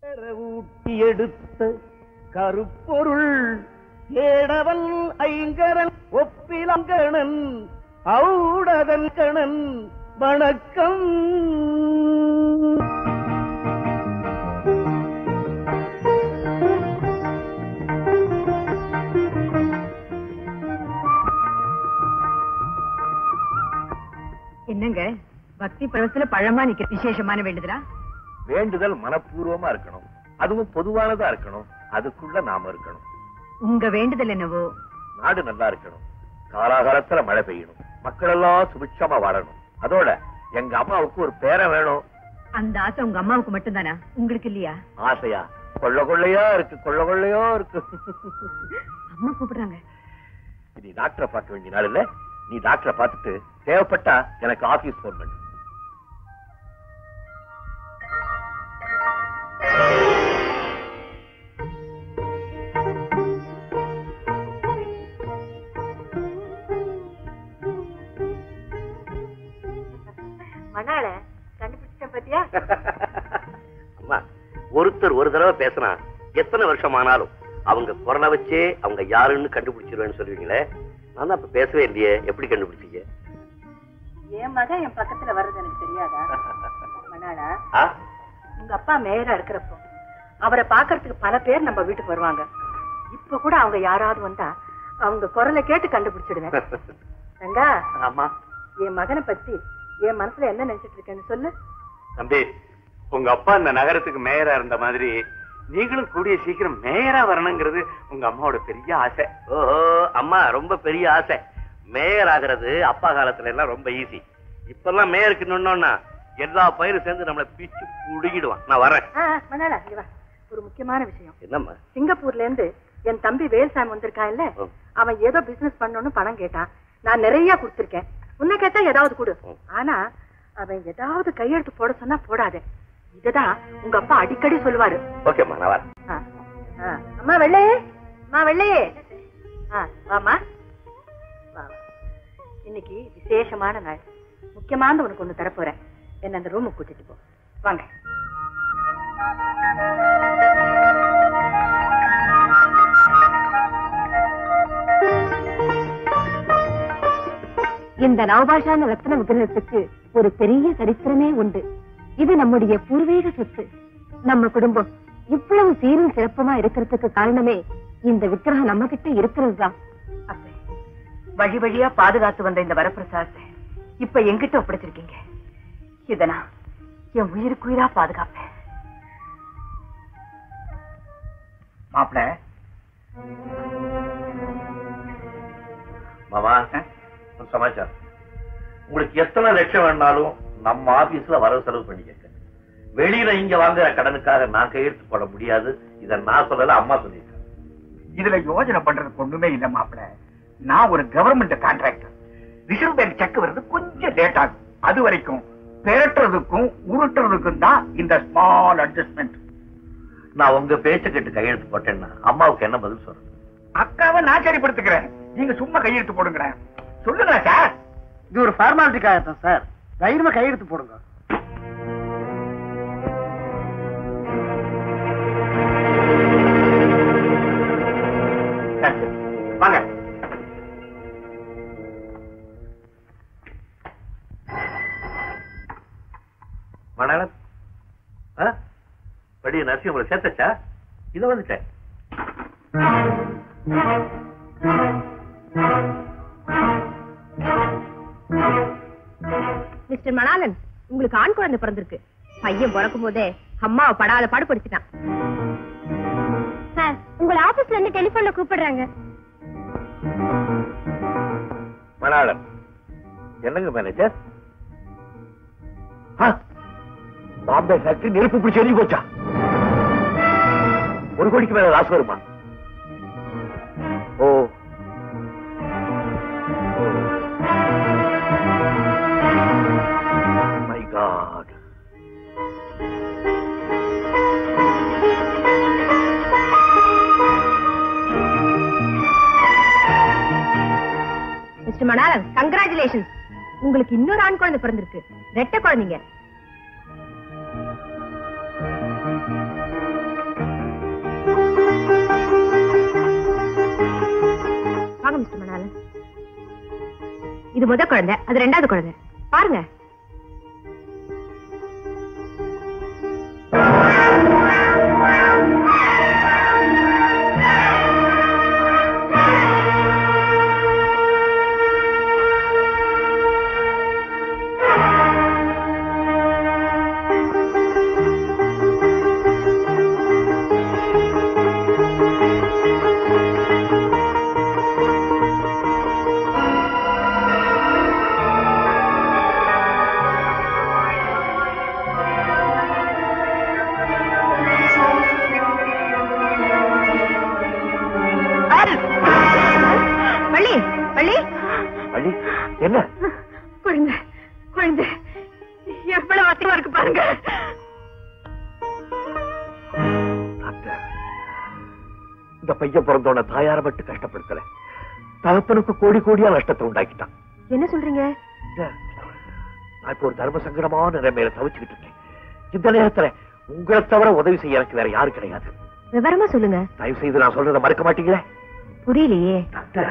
ஊட்டி எடுத்த கருப்பொருள் ஏடவன் ஐங்கரன் ஒப்பிலங்கணன் ஔடதன் கணன் வணக்கம் என்னங்க பக்தி பருவத்துல பழமா நிக்க விசேஷமான வேண்டுதலா வேண்டுதல் மனப்பூர்வமா இருக்கணும் அதுவும் பொதுவானதா இருக்கணும் அதுக்குள்ள நாம இருக்கணும் உங்க வேண்டுதல் என்னவோ நாடு நல்லா இருக்கணும் காலாகாலத்துல மழை பெய்யணும் மக்கள் எல்லாம் சுபிட்சமா வாழணும் அதோட எங்க அம்மாவுக்கு ஒரு பேரன் வேணும் அந்த ஆசை உங்க அம்மாவுக்கு மட்டும்தானா உங்களுக்கு இல்லையா ஆசையா கொள்ள கொள்ளையா இருக்கு கொள்ள கொள்ளையா இருக்கு அம்மா கூப்பிடுறாங்க நீ டாக்டரை பார்க்க வேண்டிய நாள் இல்ல நீ டாக்டரை பார்த்துட்டு தேவைப்பட்டா எனக்கு ஆபீஸ் போன் பண்ணு மணால கண்டுபிடிச்ச பத்தியா அம்மா ஒருத்தர் ஒரு தடவை பேசினா எத்தனை வருஷம் ஆனாலும் அவங்க குரலை வச்சே அவங்க யாருன்னு கண்டுபிடிச்சிருவேன்னு சொல்லுவீங்களே நான் தான் இப்ப பேசவே இல்லையே எப்படி கண்டுபிடிச்சீங்க என் மகன் என் பக்கத்துல வர்றது எனக்கு தெரியாதா மணாலா ஆ? உங்க அப்பா மேயரா இருக்கிறப்போ அவரை பாக்குறதுக்கு பல பேர் நம்ம வீட்டுக்கு வருவாங்க இப்ப கூட அவங்க யாராவது வந்தா அவங்க குரலை கேட்டு கண்டுபிடிச்சிடுவேன் ரங்கா ஆமா என் மகனை பத்தி என் மனசுல என்ன நினைச்சிட்டு இருக்கேன்னு சொல்லு தம்பி உங்க அப்பா இந்த நகரத்துக்கு மேயரா இருந்த மாதிரி நீங்களும் கூடிய சீக்கிரம் மேயரா வரணுங்கிறது உங்க அம்மாவோட பெரிய ஆசை ஓஹோ அம்மா ரொம்ப பெரிய ஆசை மேயர் ஆகிறது அப்பா காலத்துல எல்லாம் ரொம்ப ஈஸி இப்பெல்லாம் மேயருக்கு நின்னோம்னா எல்லா பயிரும் சேர்ந்து நம்மள பிச்சு புடுங்கிடுவான் நான் வரேன் ஆ, மணாலா இங்க வா ஒரு முக்கியமான விஷயம் என்னம்மா சிங்கப்பூர்ல இருந்து என் தம்பி வேல்சாமி வந்திருக்கான் இல்ல ம். அவன் ஏதோ பிசினஸ் பண்ணணும்னு பணம் கேட்டான் நான் நிறைய கொடுத்திருக்கேன் உன்னை கேட்டா ஏதாவது கொடு ம். ஆனா அவன் ஏதாவது கையெழுத்து போட சொன்னா போடாதே இதுதான் உங்க அப்பா அடிக்கடி சொல்லுவாரு ஓகேம்மா நான் வரேன் ஆ, ஆ. அம்மா வெள்ளே அம்மா வெள்ளே ஆ, வாம்மா வா, வா. இன்னைக்கு விசேஷமான நாள் முக்கியமான உனக்கு ஒண்ணு தரப்போறேன் என்ன அந்த ரூமுக்கு கூட்டிட்டு போ வாங்க இந்த நவபாஷான ரத்ன விக்கிரகத்துக்கு ஒரு பெரிய சரித்திரமே உண்டு இது நம்முடைய பூர்வீக சொத்து நம்ம குடும்பம் இவ்வளவு சீரும் சிறப்புமா இருக்கிறதுக்கு காரணமே இந்த விக்கிரகம் நம்ம கிட்ட இருக்கிறது தான் வழி வழியா பாதுகாத்து வந்த இந்த வரப்பிரசாதத்தை இப்ப எங்கிட்ட ஒப்படைச்சிருக்கீங்க இத நான் என் உயிருக்குயிரா பாதுகாப்பேன் மாப்பிள மாமா ஒரு சமாச்சாரம் உங்களுக்கு எத்தனை லட்சம் வேணாலும் நம்ம ஆபீஸ்ல வரவு செலவு பண்ணிக்கங்க வெளியில இங்க வாங்குற கடனுக்காக நான் கையெழுத்து போட முடியாது இத நான் சொல்லல அம்மா சொல்லியிருக்காங்க இதுல யோசனை பண்றதுக்கு ஒண்ணுமே இல்ல மாப்பிள நான் ஒரு government contractor reserve bank cheque வர்றது கொஞ்சம் லேட் ஆகும் அது வரைக்கும் பெரட்டுறதுக்கும் உருட்டுறதுக்கும் தான் இந்த ஸ்மால் அட்ஜஸ்ட்மெண்ட் நான் உங்க பேச்ச கேட்டு கையெழுத்து போட்டேன்னா அம்மாவுக்கு என்ன பதில் சொல்றது அக்காவை நான் சரிப்படுத்துக்கிறேன் நீங்க சும்மா கையெழுத்து போடுங்களேன் சொல்லுங்க சார் இது ஒரு ஃபார்மாலிட்டிக்காக தான் சார் தைரியமா கையெழுத்து போடுங்க வாங்க மணாளன் ஆ? படி நரசிம்ம உங்களை சேர்த்தச்சா இத வந்துட்டேன் மிஸ்டர் மணாலன் உங்களுக்கு ஆண் குழந்தை பிறந்திருக்கு பையன் பிறக்கும் போதே அம்மாவை படாத பாடுபடுத்திட்டான் சார் உங்களை ஆபீஸ்ல இருந்து டெலிபோன்ல கூப்பிடுறாங்க மணாளன் என்னங்க மேனேஜர் பாம்பே ஃபேக்டரி நெருப்பு பிடிச்சி எரிஞ்சு போச்சா ஒரு கோடிக்கு மேல லாஸ் வருமா oh my god mister Manalan congratulations உங்களுக்கு இன்னொரு ஆண் குழந்தை பிறந்திருக்கு ரெட்டை குழந்தைங்க முத குழந்தை அது ரெண்டாவது குழந்தை பாருங்க வள்ளி வள்ளி வள்ளி என்ன குழந்தை குழந்தை எவ்வளவு அசிங்கமா இருக்கு பாருங்க டாக்டர் இந்த பையன் பிறந்தோட தாயார மட்டும் கஷ்டப்படுத்தல தகப்பனுக்கு கோடி கோடியா நஷ்டத்தை உண்டாக்கிட்டான் என்ன சொல்றீங்க இந்த, நான் இப்ப ஒரு தர்ம சங்கடமான நிலைமையில தவிச்சுக்கிட்டு இருக்கேன் இந்த நேரத்துல உங்களை தவிர உதவி செய்ய எனக்கு வேற யாரும் கிடையாது விவரமா சொல்லுங்க தயவு செய்து நான் சொல்றதை மறக்க மாட்டீங்களே புரியலையே டாக்டர்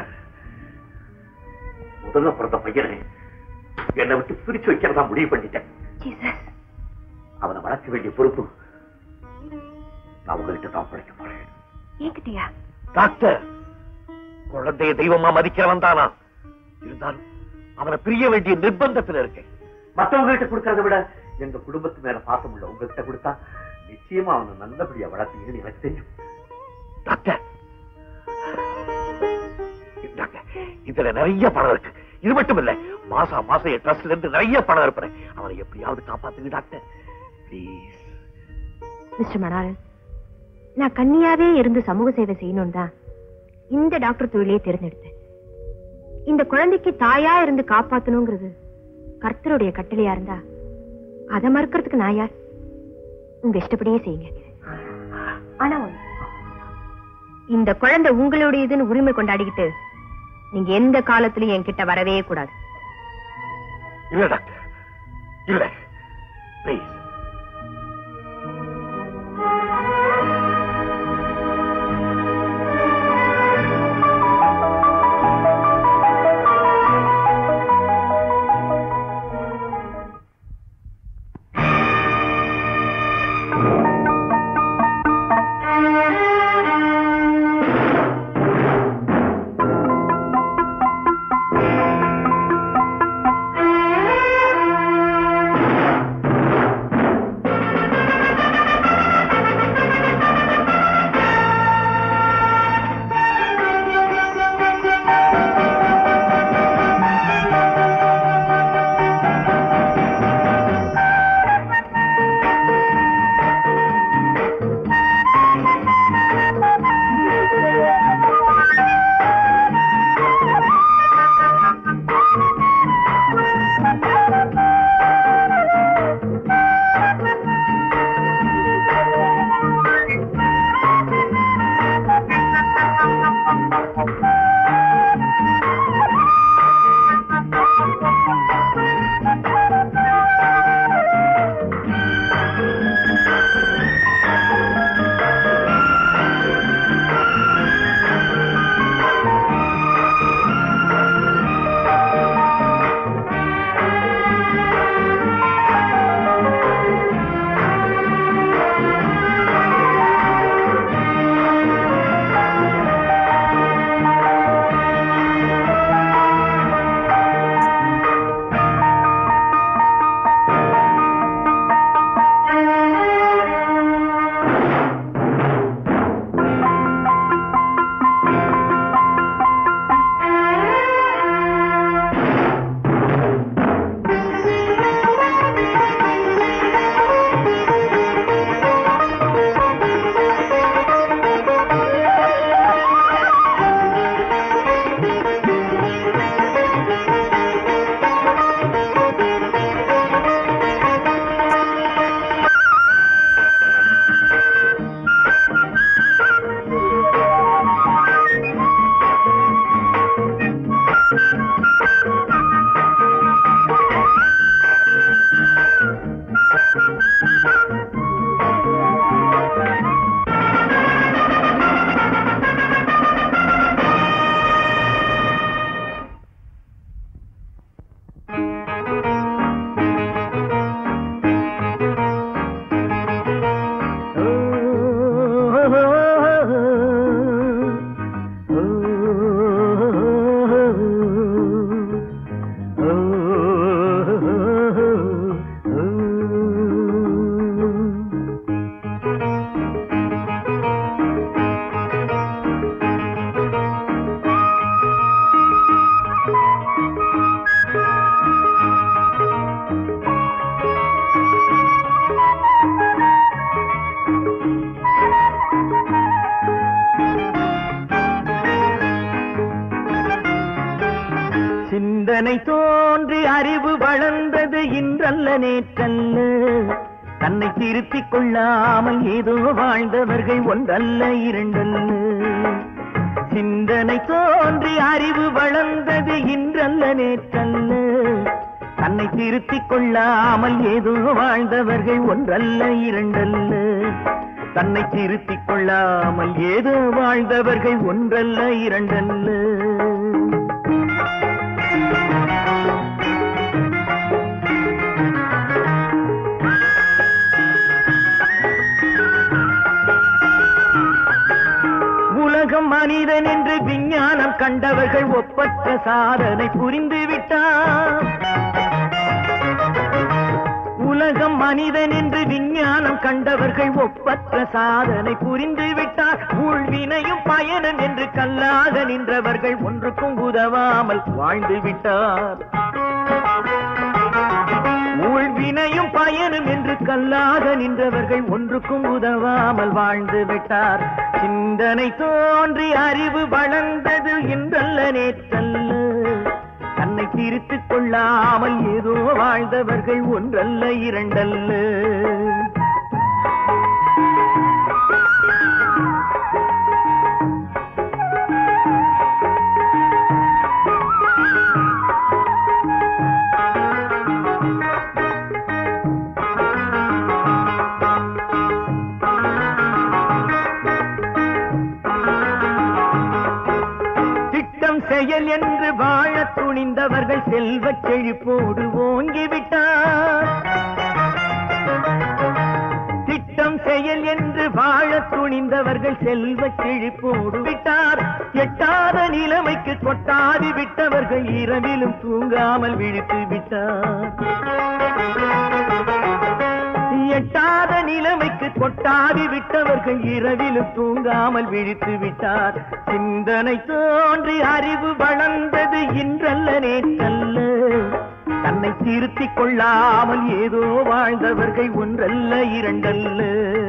முதல்ல பிறந்த பையனை என்னை விட்டு பிரிச்சு வைக்கிறதா முடிவு பண்ணிட்டேன் அவனை வளர்க்க வேண்டிய பொறுப்பு நான் உங்ககிட்ட தான் படைக்க போறேன் ஏங்கிட்டியா டாக்டர் குழந்தைய தெய்வமா மதிக்கிறவன் தானா இருந்தாலும் அவனை பிரிய வேண்டிய நிர்பந்தத்துல இருக்கேன் மத்தவங்க கிட்ட கொடுக்கறத விட எங்க குடும்பத்து மேல பாசம் உள்ள உங்ககிட்ட கொடுத்தா நிச்சயமா அவனை நல்லபடியா வளர்த்தீங்கன்னு எனக்கு தெரியும் டாக்டர் இந்தாங்க, இதுல நிறைய பணம் இருக்கு இது மட்டும் இல்ல மாசம் மாசம் என் ட்ரஸ்ட்ல இருந்து நிறைய பணம் இருப்பேன் அவனை எப்படியாவது காப்பாத்துங்க டாக்டர் ப்ளீஸ் மிஸ்டர் மணாலன் நான் கன்னியாவே இருந்து சமூக சேவை செய்யணும் தான் இந்த டாக்டர் தொழிலையே தேர்ந்தெடுத்தேன் இந்த குழந்தைக்கு தாயா இருந்து காப்பாத்தணுங்கிறது கர்த்தருடைய கட்டளையா இருந்தா அதை மறுக்கிறதுக்கு நான் யார் உங்க இஷ்டப்படியே செய்யுங்க ஆனா ஒண்ணு. இந்த குழந்தை உங்களுடையதுன்னு உரிமை கொண்டாடிக்கிட்டு நீங்க எந்த காலத்திலயும் என்கிட்ட வரவே கூடாது இல்ல டாக்டர் இல்ல ப்ளீஸ் ஆ வளர்ந்தது இன்றல்ல நேற்றல்ல தன்னை திருத்திக் கொள்ளாமல் ஏதோ வாழ்ந்தவர்கள் ஒன்றல்ல இரண்டல்ல சிந்தனை தோன்றி அறிவு வளர்ந்தது இன்றல்ல நேற்றல்ல தன்னை திருத்திக் கொள்ளாமல் ஏதோ வாழ்ந்தவர்கள் ஒன்றல்ல இரண்டல்ல தன்னை திருத்திக் கொள்ளாமல் ஏதோ வாழ்ந்தவர்கள் ஒன்றல்ல இரண்டல்ல உலகம் மனிதன் என்று விஞ்ஞானம் கண்டவர்கள் ஒப்பற்ற சாதனை புரிந்து விட்டார் உலகம் மனிதன் என்று விஞ்ஞானம் கண்டவர்கள் ஒப்பற்ற சாதனை புரிந்து விட்டார் ஊழ்வினையும் பயணம் என்று கல்லாக நின்றவர்கள் ஒன்றுக்கும் உதவாமல் வாழ்ந்து விட்டார் ஊழ்வினையும் பயனும் என்று கல்லாக நின்றவர்கள் ஒன்றுக்கும் உதவாமல் வாழ்ந்து விட்டார் சிந்தனை தோன்றி அறிவு வளர்ந்தது இன்றல்ல நேற்றல்ல தன்னை திருத்திக் கொள்ளாமல் ஏதோ வாழ்ந்தவர்கள் ஒன்றல்ல இரண்டல்ல திட்டம் செயல் என்று வாழத் துணிந்தவர்கள் செல்வச் செழிப்போடு ஓங்கிவிட்டார் திட்டம் செயல் என்று வாழத் துணிந்தவர்கள் செல்வச் செழிப்போடு விட்டார் எட்டாத நிலைமைக்கு கொட்டாது விட்டவர்கள் இரவிலும் தூங்காமல் விழித்து விட்டார் எட்டாத நிலைமைக்கு கொட்டாதி விட்டவர்கள் இரவிலும் தூங்காமல் விழித்து விட்டார் சிந்தனை தோன்றி அறிவு வளர்ந்தது இன்றல்ல நேற்றல்ல தன்னை திருத்திக் கொள்ளாமல் ஏதோ வாழ்ந்தவர்கள் ஒன்றல்ல இரண்டல்ல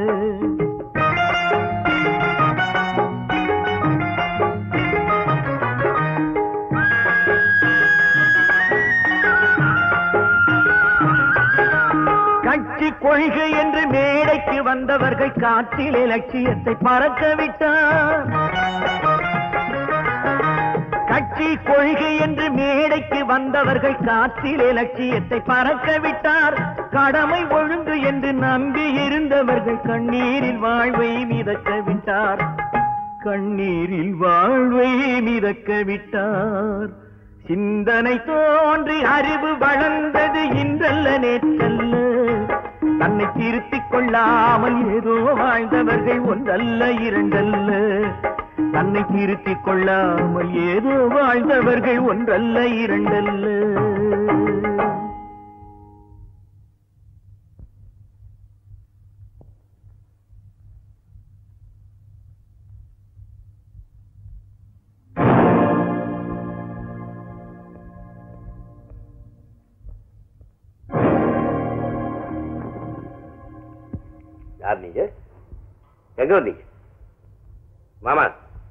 கட்சி கொள்கை என்று மேடைக்கு வந்தவர்கள் காற்றிலே லட்சியத்தை பறக்க விட்டார் கட்சி கொள்கை என்று மேடைக்கு வந்தவர்கள் காற்றிலே லட்சியத்தை பறக்க விட்டார் கடமை ஒழுங்கு என்று நம்பி இருந்தவர்கள் கண்ணீரில் வாழ்வை மிதக்க விட்டார் கண்ணீரில் வாழ்வை மிதக்க விட்டார் சிந்தனை தோன்றி அறிவு வளர்ந்தது இன்றல்ல நேற்றல்ல தன்னை திருத்திக் கொள்ளாமல் ஏதோ வாழ்ந்தவர்கள் ஒன்றல்ல இரண்டல்ல தன்னை திருத்திக் கொள்ளாமல் ஏதோ வாழ்ந்தவர்கள் ஒன்றல்ல இரண்டல்ல யார் நீங்க எங்க வந்தீங்க மாமா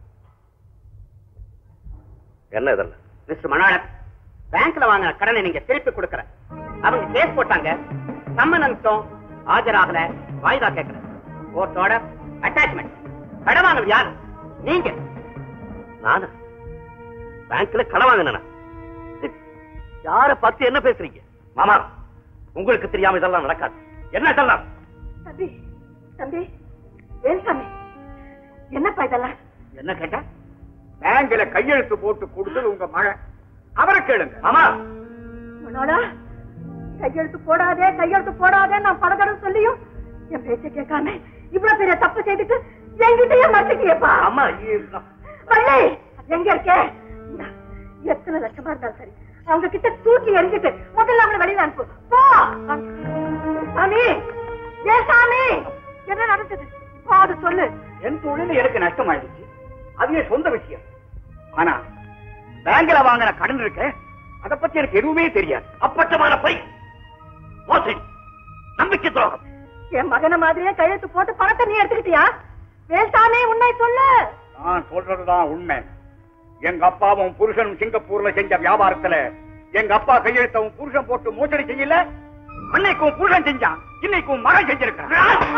என்ன இதெல்லாம் மிஸ்டர் மனோகரன் பேங்க்ல வாங்கின கடனை நீங்க திருப்பி கொடுக்கற அவங்க கேஸ் போட்டாங்க சம்மந்தம் ஆஜராகல வாய்தா கேட்கற கோர்ட்டோட அட்டாச்மெண்ட் கடன் வாங்கினது யார் நீங்க நானா பேங்க்ல கடன் வாங்கினா யார பார்த்து என்ன பேசுறீங்க மாமா உங்களுக்கு தெரியாம இதெல்லாம் நடக்காது என்ன இதெல்லாம் தம்பி தம்பி வேல்சாமி என்னப்பா இதெல்லாம் என்ன கேட்ட பேங்க்ல கையெழுத்து போட்டு கொடுத்தது உங்க மகன் அவரை கேளுங்க மாமா மனோடா கையெழுத்து போடாதே கையெழுத்து போடாதே நான் பல தடவை சொல்லியும் என் பேச்ச கேட்காம இவ்வளவு பெரிய தப்பு செய்துட்டு என்கிட்டயே மாட்டிக்கியப்பா அம்மா வள்ளி எங்க இருக்கே இந்தா, எத்தனை லட்சமா இருந்தாலும் சரி அவங்க கிட்ட தூக்கி எறிஞ்சிட்டு முதல்ல அவங்களை வெளியில அனுப்பு போ சாமி ஏ சாமி என்ன நடந்தது இப்போ அது சொல்லு என் தொழில் எனக்கு நஷ்டமாயிடுச்சு அது என் சொந்த விஷயம் ஆனா பேங்க்ல வாங்கின கடன் இருக்க அத பத்தி எனக்கு எதுவுமே தெரியாது அப்பட்டமான பை மோசடி நம்பிக்கை துரோகம் என் மகன மாதிரியே கையெழுத்து போட்டு பணத்தை நீ எடுத்துக்கிட்டியா வேல்சாமி உண்மை சொல்லு நான் சொல்றதுதான் உண்மை எங்க அப்பாவும் புருஷனும் சிங்கப்பூர்ல செஞ்ச வியாபாரத்துல எங்க அப்பா கையெழுத்த உன் புருஷன் போட்டு மோசடி செய்யல அன்னைக்கு உன் புருஷன் செஞ்சான் இன்னைக்கு உன் மகன் செஞ்சிருக்கான்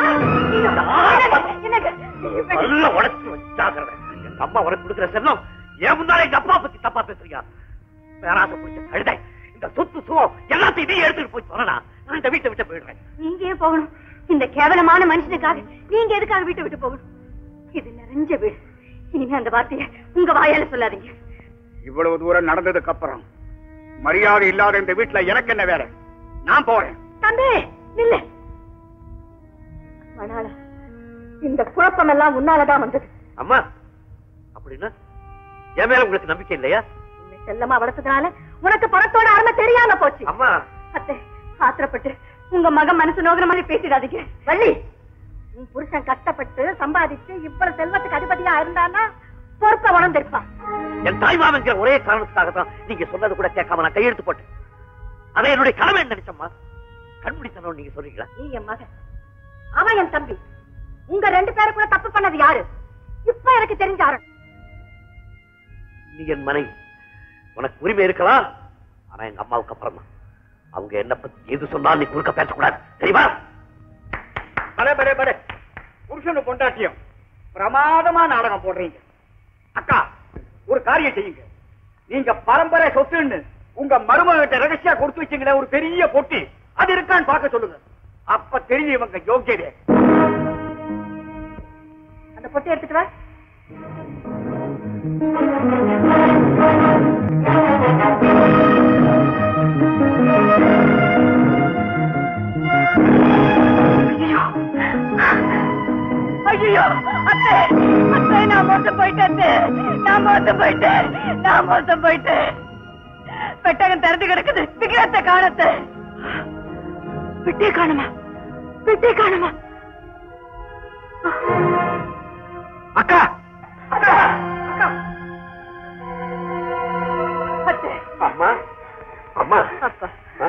நல்ல உடச்சு வச்சாகிறேன் எங்க அம்மா உனக்கு கொடுக்குற செல்லம் ஏன் முன்னால எங்க அப்பா பத்தி தப்பா பேசுறியா பேராசை பிடிச்ச கழுதை இந்த சொத்து சுகம் எல்லாத்தையும் நீ எடுத்துட்டு போய் சொல்லலாம் நான் இந்த வீட்டை விட்டு போயிடுறேன் நீங்க ஏன் போகணும் இந்த கேவலமான மனுஷனுக்காக நீங்க எதுக்காக வீட்டை விட்டு போகணும் இது நிறைஞ்ச வீடு இனிமே அந்த வார்த்தையை உங்க வாயால சொல்லாதீங்க இவ்வளவு தூரம் நடந்ததுக்கு அப்புறம் மரியாதை இல்லாத இந்த வீட்டுல எனக்கு என்ன வேற நான் போறேன் தம்பி நில்லு மணாளா இந்த குழப்பம் எல்லாம் உன்னாலதான் வந்தது அம்மா அப்படின்னா என் மேல உங்களுக்கு நம்பிக்கை இல்லையா உன்னை செல்லமா வளர்த்ததுனால உனக்கு பணத்தோட அருமை தெரியாம போச்சு அம்மா அத்தை ஆத்திரப்பட்டு உங்க மகன் மனசு நோகிற மாதிரி பேசிடாதீங்க வள்ளி உன் புருஷன் கஷ்டப்பட்டு சம்பாதிச்சு இவ்வளவு செல்வத்துக்கு அதிபதியா இருந்தானா பொறுப்ப வளர்ந்திருப்பான் என் தாய் மாமங்கிற ஒரே காரணத்துக்காக தான் நீங்க சொன்னது கூட கேட்காம நான் கையெழுத்து போட்டேன் அதை என்னுடைய கடமை நினைச்சம்மா கண்முடித்தனம் நீங்க சொல்றீங்களா நீ என் மகன் அவன் என் தம்பி உங்க ரெண்டு பேரும் கூட தப்பு பண்ணது யாரு இப்ப எனக்கு தெரிஞ்சாரு நீ என் மனைவி உனக்கு உரிமை இருக்கலாம் ஆனா எங்க அம்மாவுக்கு அப்புறம் தான் அவங்க என்ன பத்தி எது சொன்னாலும் நீ குறுக்க பேசக்கூடாது தெரியுமா பலே பலே பலே புருஷனு பொண்டாட்டியும் பிரமாதமா நாடகம் போடுறீங்க அக்கா ஒரு காரியம் செய்யுங்க நீங்க பரம்பரை சொத்துன்னு உங்க மருமகிட்ட ரகசியா கொடுத்து வச்சீங்களே ஒரு பெரிய பொட்டி அது இருக்கான்னு பார்க்க சொல்லுங்க அப்ப தெரியும் இவங்க யோக்கியதே அந்த பொட்டி எடுத்துட்டு வா ஐயோ அத்தை அத்தை நான் மோசம் போயிட்டேன் அத்தை. நான் மோசம் போயிட்டேன் நான் மோசம் போயிட்டேன் பெட்டகம் திறந்து கிடக்குது விக்கிரத்தை காணத்தை பெட்டியை காணுமா பெட்டியை காணுமா அக்கா அக்கா அக்கா அத்தை அம்மா அம்மா அப்பா ஆ?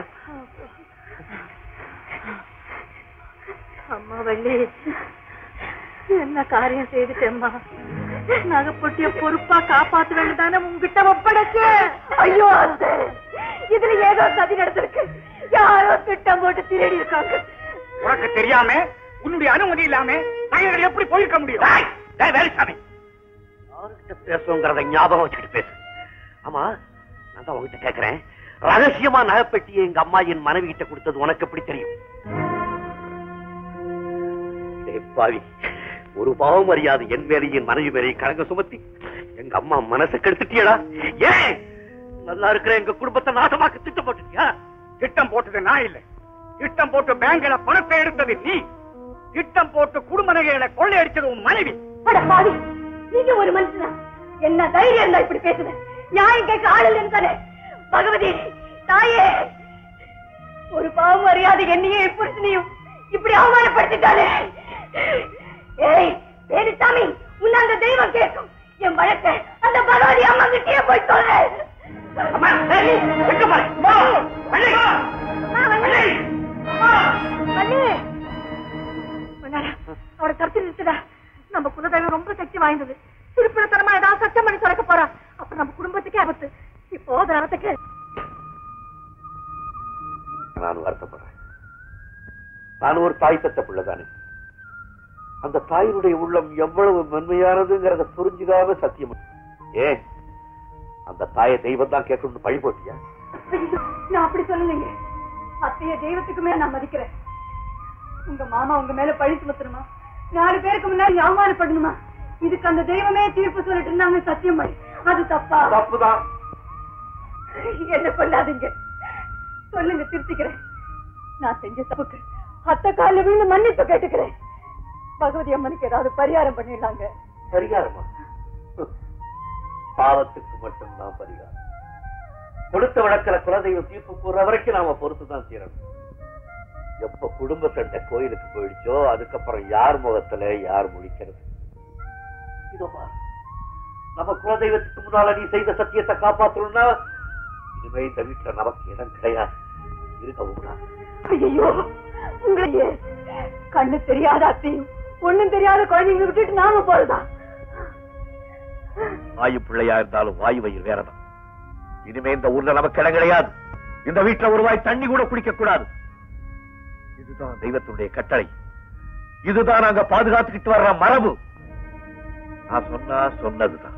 அம்மா வள்ளி என்ன காரியம் செய்துட்டேம்மா நகைப்பொட்டிய பொறுப்பா காப்பாத்த வேண்டியதானே உங்ககிட்ட ஒப்படைச்சு ஐயோ அத்தை, இதுல ஏதோ சதி நடந்திருக்கு யாரோ திட்டம் போட்டு திருடி இருக்காங்க உனக்கு தெரியாம உன்னுடைய அனுமதி இல்லாம நகைகள் எப்படி போயிருக்க முடியும் டேய், டேய் வேலுசாமி யாருக்கிட்ட பேசுங்கிறத ஞாபகம் வச்சுக்கிட்டு பேசு ஆமா நான் தான் உங்ககிட்ட கேக்குறேன் ரகசியமா நகைப்பெட்டியை எங்க அம்மா என் மனைவி கிட்ட கொடுத்தது உனக்கு எப்படி தெரியும் டேய் பாவி ஒரு பாவம் அறியாது என் மேலேயும் என் மனைவி மேலேயும் கலங்க சுமத்தி எங்க அம்மா மனசை கெடுத்துட்டியடா ஏன் நல்லா இருக்கிற எங்க குடும்பத்தை நாசமாக்க திட்டம் போட்டுட்டியா திட்டம் போட்டது நான் இல்ல திட்டம் போட்டு பேங்க்ல பணத்தை எடுத்தது நீ திட்டம் போட்டு குடும்ப நகைகளை கொள்ளையடிச்சது உன் மனைவி அட பாவி நீங்க ஒரு மனுஷனா என்ன தைரியம் இருந்தா இப்படி பேசுது நியாயம் கேட்க ஆள் இல்லைன்னு தானே பகவதி தாயே ஒரு பாவம் அறியாத என்னையும் புருஷனையும் இப்படி அவமானப்படுத்திட்டாலே ஏய் வேலுசாமி உன்னை அந்த தெய்வம் கேட்கும் என் வழக்க அந்த பகவதி அம்மா கிட்டே போய் சொல்ல அம்மா, ஏய், எங்க போற? போ, வள்ளி. வள்ளி. அவட தடுத்து நிறுத்துடா நம்ம குலதெய்வம் ரொம்ப சக்தி வாய்ந்தது திருப்பிடத்தனமா ஏதாவது சச்சம் பண்ணி சொல்ல போறா அப்ப நம்ம குடும்பத்துக்கே ஆபத்து இப்போ தரத்துக்கு நான் வருத்தப்படுறேன் நான் ஒரு தாய் பெத்த பிள்ளைதானே அந்த தாயினுடைய உள்ளம் எவ்வளவு மென்மையானதுங்கிறத புரிஞ்சுக்காம சத்தியம் ஏன் அந்த தாயை தெய்வம் தான் கேட்கணும்னு பழி போட்டியா ஐயோ, நான் அப்படி சொல்லலைங்க அத்தைய தெய்வத்துக்குமே நான் மதிக்கிறேன் உங்க மாமா உங்க மேல பழி சுமத்தணுமா நாலு பேருக்கு முன்னாடி அவமானப்படணுமா இதுக்கு அந்த தெய்வமே தீர்ப்பு சொல்லிட்டு இருந்தாங்க சத்தியம் பண்ணி அது தப்பா தப்புதான் என்ன கொள்ளாதீங்க சொல்லுங்க திருத்திக்கிறேன் நான் செஞ்ச தப்புக்கு அத்தை கால விழுந்து மன்னிப்பு கேட்டுக்கிறேன் பகவதி அம்மனுக்கு ஏதாவது பரிகாரம் பண்ணிடலாங்க பரிகாரமா பாவத்துக்கு மட்டும்தான் பரிகாரம் கொடுத்த வழக்கிற குலதெய்வம் தீர்ப்பு கூற வரைக்கும் நாம பொறுத்துதான் தீரணும் எப்ப குடும்ப சண்டை கோயிலுக்கு போயிடுச்சோ அதுக்கப்புறம் யார் முகத்துல யார் முழிக்கிறது இதோ பாரு. நம்ம குலதெய்வத்துக்கு முன்னால நீ செய்த சத்தியத்தை காப்பாத்தணும்னா இனிமே இந்த வீட்டுல நமக்கு இடம் கிடையாது இருக்கவும் கூடாது ஐயோ உங்களையே கண்ணு தெரியாத அத்தையும் ஒண்ணும் தெரியாத குழந்தைங்க விட்டுட்டு நாம போறதா வாயு பிள்ளையா இருந்தாலும் வாயு வயிறு வேறதான் இனிமே இந்த ஊர்ல நமக்கு இடம் கிடையாது இந்த வீட்டுல ஒரு வாய் தண்ணி கூட குடிக்க கூடாது இதுதான் தெய்வத்துடைய கட்டளை இதுதான் நாங்க பாதுகாத்துக்கிட்டு வர்ற மரபு நான் சொன்னா சொன்னதுதான்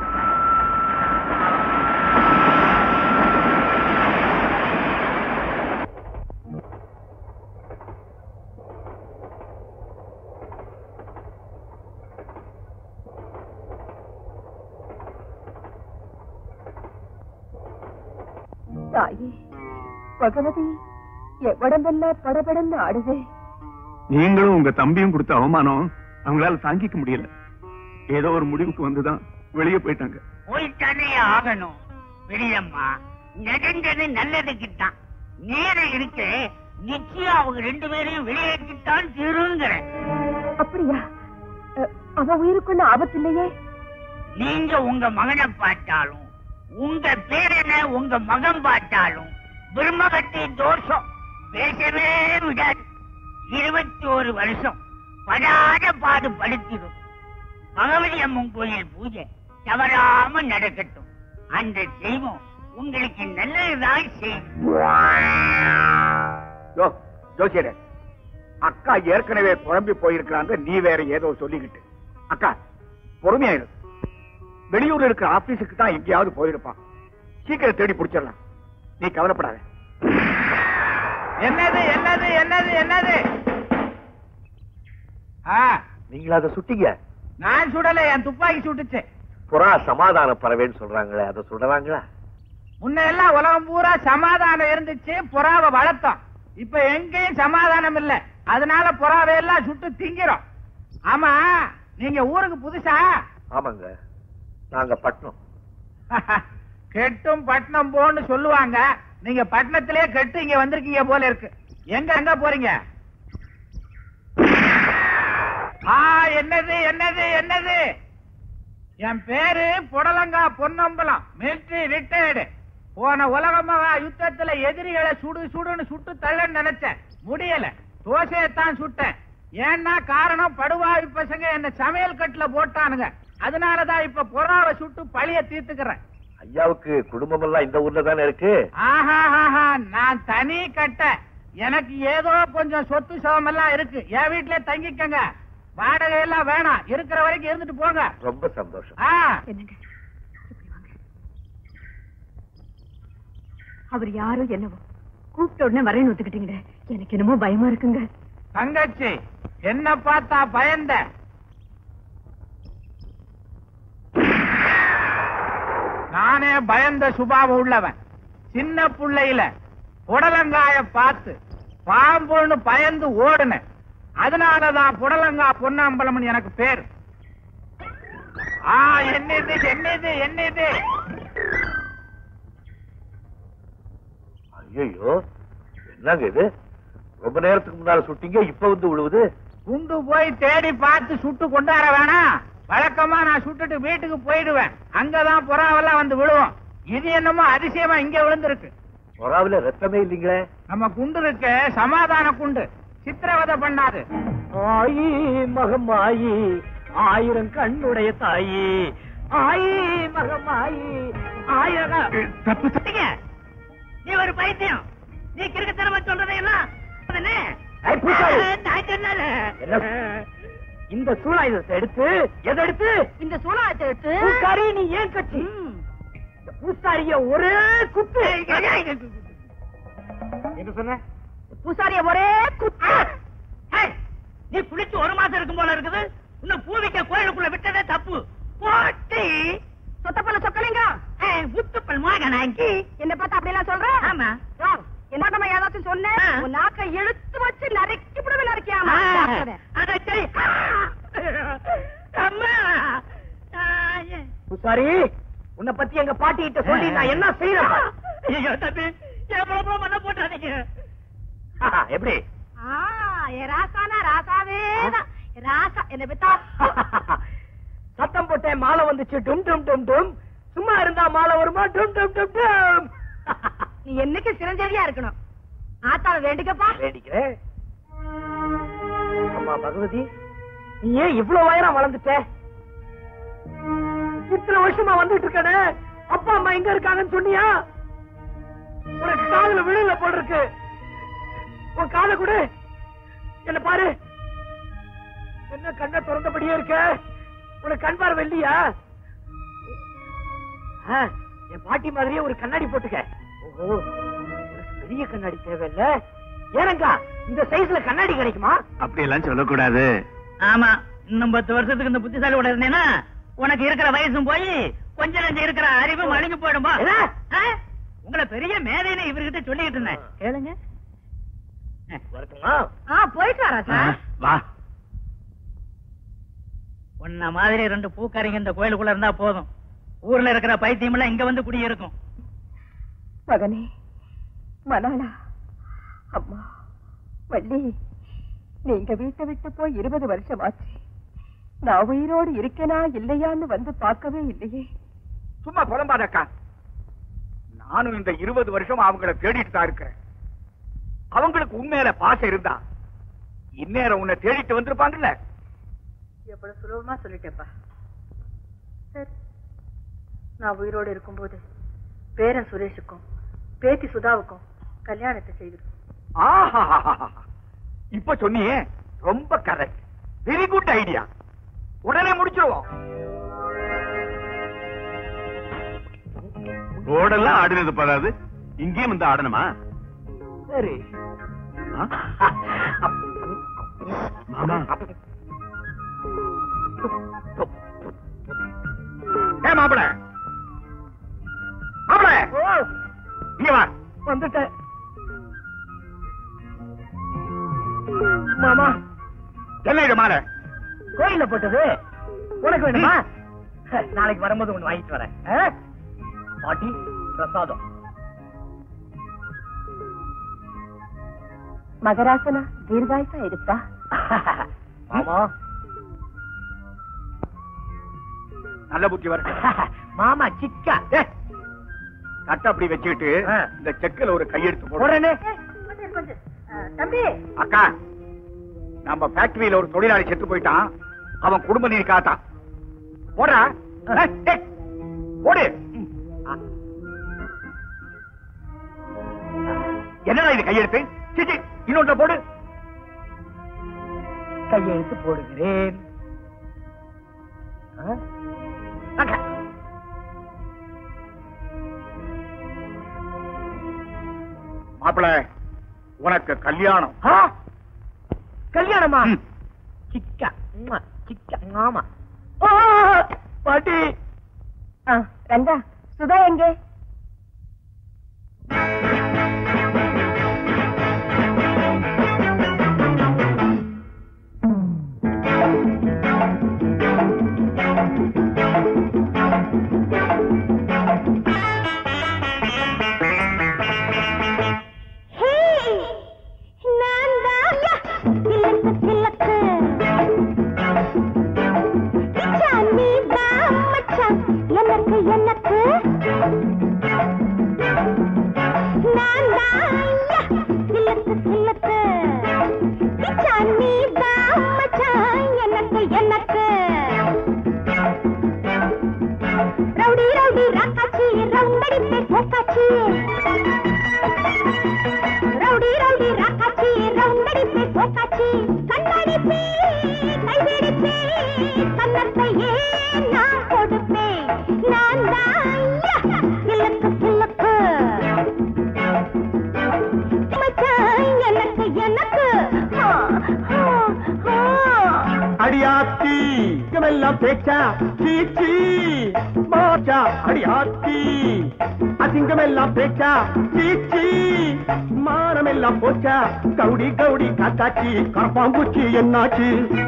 தாயே பகவதி என் உடம்பெல்லாம் படபடன்னு ஆடுதே நீங்களும் உங்க தம்பியும் கொடுத்த அவமானம் அவங்களால தாங்கிக்க முடியல ஏதோ ஒரு முடிவுக்கு வந்துதான் வெளியே போயிட்டாங்க போய்த்தானே ஆகணும் பெரியம்மா நடந்தது நல்லதுக்கு தான் நேரம் இருக்கு நிச்சயம் அவங்க ரெண்டு பேரையும் வெளியேற்றித்தான் தீருங்கிறேன் அப்படியா அ, அவ உயிருக்குள்ள ஆபத்து இல்லையே நீங்க உங்க மகனை பார்த்தாலும் உங்க பேரனை உங்க மகன் பார்த்தாலும் பிரம்மகத்தி தோஷம் பேசவே விடாது இருபத்தி ஒரு வருஷம் படாத பாடு படுத்திடும் பகவதி அம்மன் கோயில் பூஜை தவறாம நடக்கட்டும் அந்த தெய்வம் உங்களுக்கு நல்லதுதான் செய்யும் யோ ஜோசியரே அக்கா ஏற்கனவே குழம்பி போயிருக்கிறாங்க நீ வேற ஏதோ சொல்லிக்கிட்டு அக்கா பொறுமையா இரு வெளியூர்ல இருக்கிற ஆபீஸுக்கு தான் எங்கேயாவது போயிருப்பான் சீக்கிரம் தேடி பிடிச்சிடலாம் நீ கவலைப்படாத என்னது என்னது என்னது என்னது நீங்களா அதை சுட்டீங்க நான் சுடல என் துப்பாக்கி சுட்டுச்சு புறா சமாதான பறவைன்னு சொல்றாங்களே அதை சுடறாங்களா முன்ன எல்லாம் உலகம் பூரா சமாதானம் இருந்துச்சு புறாவை வளர்த்தோம் இப்ப எங்கேயும் சமாதானம் இல்ல அதனால புறாவை எல்லாம் சுட்டு திங்கிறோம் ஆமா நீங்க ஊருக்கு புதுசா ஆமாங்க நாங்க பட்டணம் கெட்டும் பட்டணம் போன்னு சொல்லுவாங்க நீங்க பட்டணத்திலே கெட்டு இங்க வந்திருக்கீங்க போல இருக்கு எங்க எங்க போறீங்க ஆ என்னது என்னது என்னது என் பேரு புடலங்கா பொன்னம்பலம் மிலிட்டரி ரிட்டையர்டு போன உலக மகா யுத்தத்துல எதிரிகளை சுடு சுடுன்னு சுட்டு தள்ளன்னு நினைச்சேன் முடியல தோசையத்தான் சுட்டேன் ஏன்னா காரணம் படுவாவி பசங்க என்ன சமையல் கட்டுல போட்டானுங்க அதனாலதான் இப்ப புறாவை சுட்டு பழிய தீர்த்துக்கிறேன் ஐயாவுக்கு குடும்பம் எல்லாம் இந்த ஊர்ல தானே இருக்கு ஆஹா ஆஹா நான் தனி கட்ட எனக்கு ஏதோ கொஞ்சம் சொத்து சுகம் எல்லாம் இருக்கு என் வீட்லயே தங்கிக்கங்க வாடகை எல்லாம் வேணாம் இருக்கிற வரைக்கும் இருந்துட்டு போங்க ரொம்ப சந்தோஷம் ஆ என்னங்க இப்படி வாங்க அவர் யாரோ என்னவோ கூப்பிட்ட உடனே வரேன்னு ஒத்துக்கிட்டீங்களே எனக்கு என்னமோ பயமா இருக்குங்க தங்கச்சி என்ன பார்த்தா பயந்த நானே பயந்த சுபாவம் உள்ளவன் சின்ன புள்ளையில புடலங்காய பார்த்து பாம்புன்னு பயந்து ஓடுனேன் அதனாலதான் புடலங்கா பொன்னாம்பலம்னு எனக்கு பேர் ஆ என்னது என்னது என்னது ஐயோ என்னங்க இது ரொம்ப நேரத்துக்கு முன்னால சுட்டீங்க இப்ப வந்து விழுவுது குண்டு போய் தேடி பார்த்து சுட்டு கொண்டாட வேணாம் வழக்கமா நான் சுட்டுட்டு வீட்டுக்கு போயிடுவேன் அங்கதான் புறாவெல்லாம் வந்து விழுவோம் இது என்னமோ அதிசயமா இங்க விழுந்திருக்கு பொறாவில ரத்தமே இல்லைங்களே நம்ம குண்டு இருக்கு சமாதான குண்டு சித்திரவதை பண்ணாது ஆயி மகமாயி ஆயிரம் கண்ணுடைய தாயி ஆயி மகமாயி ஆயிரம் நீ ஒரு பைத்தியம் நீ கிறுக்குத்தனமா சொல்றதையெல்லாம் உடனே ஐய், பூசாரி. நான் சொன்னால இந்த சூழாயுதத்தை எடுத்து எதை எடுத்து இந்த சூழாயத்தை எடுத்து பூசாரி நீ ஏன் கட்சி இந்த பூசாரிய ஒரே குத்து என்ன சொன்ன பூசாரிய ஒரே குத்து ஏய், நீ குளிச்சு ஒரு மாசம் இருக்கும் போல இருக்குது இன்னும் பூவிக்க கோயிலுக்குள்ள விட்டதே தப்பு போட்டி சொத்தப்பல்ல சொக்கலிங்க முத்துப்பல் மகனாக்கி என்ன பார்த்தா அப்படி எல்லாம் சொல்ற ஆமா என்ன நம்ம ஏதாச்சும் சொன்ன ஆ. உன் நாக்க இழுத்து வச்சு நறுக்கி விடுவே நறுக்கியாமா அத சரி அம்மா தாயே. பூசாரி உன்னை பத்தி எங்க பாட்டி கிட்ட சொல்லி நான் என்ன செய்யறேன் ஐயோ தம்பி எவ்வளவு மண்ண போட்டாதீங்க எப்படி ஆ ஏ ராசானா ராசாவே தான் ராசா என்ன பெத்தா சத்தம் போட்டேன் மாலை வந்துச்சு டும் டும் டும் டும் சும்மா இருந்தா மாலை வருமா டும் டும் டும் டும் நீ என்னைக்கு சிரஞ்சேவியா இருக்கணும் ஆத்தாவை வேண்டிக்கப்பா வேடிக்கிறேன் அம்மா பகவதி நீ ஏன் இவ்வளவு உயரம் வளர்ந்துட்ட இத்தனை வருஷமா வந்துட்டு இருக்கனே அப்பா அம்மா எங்க இருக்காங்கன்னு சொன்னியா உனக்கு காதுல விழுல போல் இருக்கு உன் காதை கொடு என்ன பாரு என்ன கண்ணை திறந்தபடியே இருக்க உனக்கு கண் பார்வை இல்லையா ஆ, என் பாட்டி மாதிரியே ஒரு கண்ணாடி போட்டுக்க ஓஹோ உனக்கு பெரிய கண்ணாடி தேவையில்ல ஏனங்கா இந்த சைஸ்ல கண்ணாடி கிடைக்குமா அப்படி எல்லாம் சொல்லக்கூடாது ஆமா இன்னும் பத்து வருஷத்துக்கு இந்த புத்திசாலியோட இருந்தேன்னா உனக்கு இருக்கிற வயசும் போய் கொஞ்ச நஞ்சம் இருக்கிற அறிவும் அழிஞ்சு போயிடுமா என்ன? ஆ? உங்களை பெரிய மேதைன்னு இவர்கிட்ட சொல்லிக்கிட்டு இருந்தேன் கேளுங்க வரட்டுமா ஆ போயிட்டு வரா சார் வா உன்ன மாதிரி ரெண்டு பூக்காரிங்க இந்த கோயிலுக்குள்ள இருந்தா போதும் ஊர்ல இருக்கிற பைத்தியம் எல்லாம் இங்க வந்து குடியிருக்கும் மகனே மலாலா அம்மா வள்ளி நீங்க வீட்டை விட்டு போய் இருபது வருஷம் ஆச்சு நான் உயிரோடு இருக்கேனா இல்லையான்னு வந்து பார்க்கவே இல்லையே சும்மா புலம்பாதக்கா நானும் இந்த இருபது வருஷம் அவங்கள தேடிட்டு தான் இருக்கிறேன் அவங்களுக்கு உண்மையில பாசம் இருந்தா இந்நேரம் உன்னை தேடிட்டு வந்திருப்பாங்கல்ல எவ்வளவு சுலபமா சொல்லிட்டேப்பா சரி நான் உயிரோடு இருக்கும்போது பேரன் சுரேஷுக்கும் பேத்தி சுதாவுக்கும் கல்யாணத்தை செய்திருக்கோம் ஆஹா இப்ப சொன்னியே ரொம்ப கரெக்ட் வெரி குட் ஐடியா உடனே முடிச்சிருவோம் ரோடெல்லாம் ஆடினது படாது இங்கேயும் வந்து ஆடணுமா சரி ஆ? மாமா ஏ மாப்பிள மாப்பிள ஓ இங்க வா வந்துட்டேன் மாமா என்ன இது மாலை கோயில்ல போட்டது உனக்கு வேணுமா நாளைக்கு வரும்போது ஒண்ணு வாங்கிட்டு வரேன் ஆ? பாட்டி பிரசாதம் மகராசனா தீர்காயசா இருப்பா மாமா நல்ல புத்தி வர மாமா சிக்கா கட்ட அப்படி வச்சுக்கிட்டு ஆ. இந்த செக்கில் ஒரு கையெழுத்து போடு உடனே தம்பி அக்கா நம்ம ஃபேக்டரியில ஒரு தொழிலாளி செத்து போயிட்டான் அவன் குடும்ப நீதி காத்தான் போடா ஏய், ஏய், போடு என்னடா இது கையெழுத்து சிச்சி இன்னொன்ற போடு கையெழுத்து போடுகிறேன் ஆ? அக்கா. மாப்பிள உனக்கு கல்யாணம் ஆ? கல்யாணமா ம். சிக்கா உம்மா, சிக்கா ஆமா ஆ, பாட்டி ஆ, ரங்கா சுதா எங்கே எனக்கு எனக்கு நான் தான் சிலக்கு சிலக்கு மச்சான் நீ தான் மச்சான் எனக்கு எனக்கு ரவுடி ரவுடி ராக்காச்சி ரவுண்டடிப்பே கோக்காச்சி ரவுடி ரவுடி ராக்காச்சி ரவுண்டடிப்பே கோக்காச்சி கண்ணடிப்பே கைவிடிப்பே கண்ணத்தையே நான் கொடுப்பேன் நான் தான் சிலக்கு சிலக்கு மச்சான் எனக்கு எனக்கு ஆ, ஆ, ஆ. அடியாத்தி எல்லாம் பேச்சா சீச்சி மாச்சா அடியாத்தி அசிங்கமெல்லாம் பேச்சா சீச்சி மானமெல்லாம் போச்சா கவுடி கவுடி காத்தாச்சி கரப்பாம்பூச்சி என்னாச்சு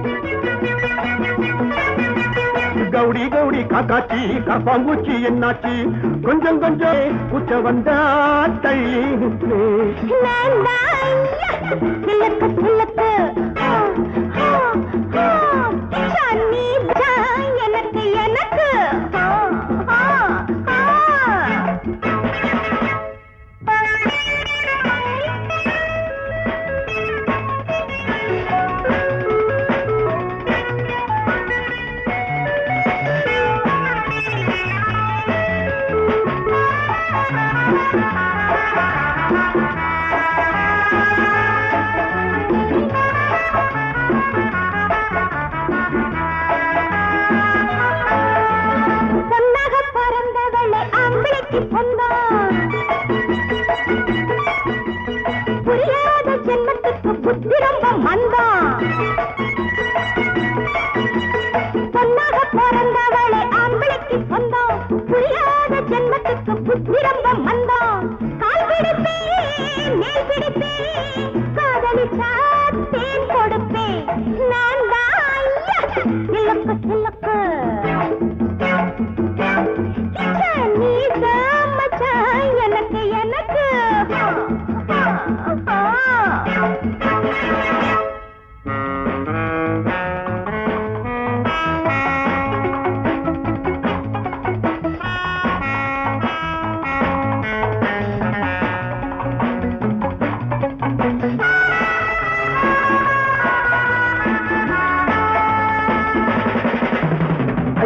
கவுடி கவுடி காக்காச்சி கரப்பாம்பூச்சி என்னாச்சு கொஞ்சம் கொஞ்சம் பூச்ச வந்தா தள்ளி சிலக்கு சிலக்கு ஆ, ஆ, ஆ. சன்னி தான் எனக்கு எனக்கு ஆ, ஆ, ஆ.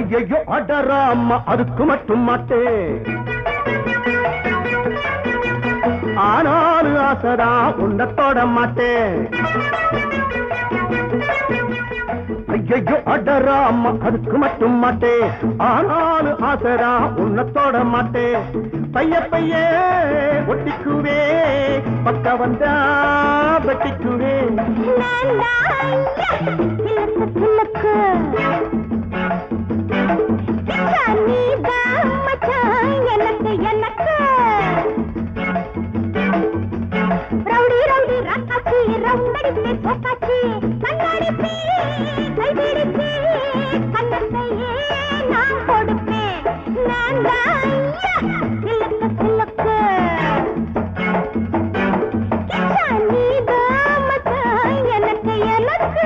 ஐயோ அடரா அம்மா அதுக்கு மட்டும் மாட்டேன் ஆனாலும் ஆசைதா உன்னை தொட மாட்டேன் ஐயோ அடரா அம்மா அதுக்கு மட்டும் மாட்டேன் ஆனாலும் ஆசைதா உன்னை தொட மாட்டேன் பைய பைய ஒட்டிக்குவே பக்க வந்தா வெட்டிக்குவே சிலுக்கு நீதான் மச்சான் எனக்கு எனக்கு ரவுடி ரவுடி ரத்தாச்சி ரவுண்டடிப்பே தோக்காச்சி கண்ணடிப்பே கைபிடிப்பே கண்ணத்தையே நான் கொடுப்பேன் நான் தான் சிலுக்கு சிலுக்கு நீதான் மச்சான் எனக்கு எனக்கு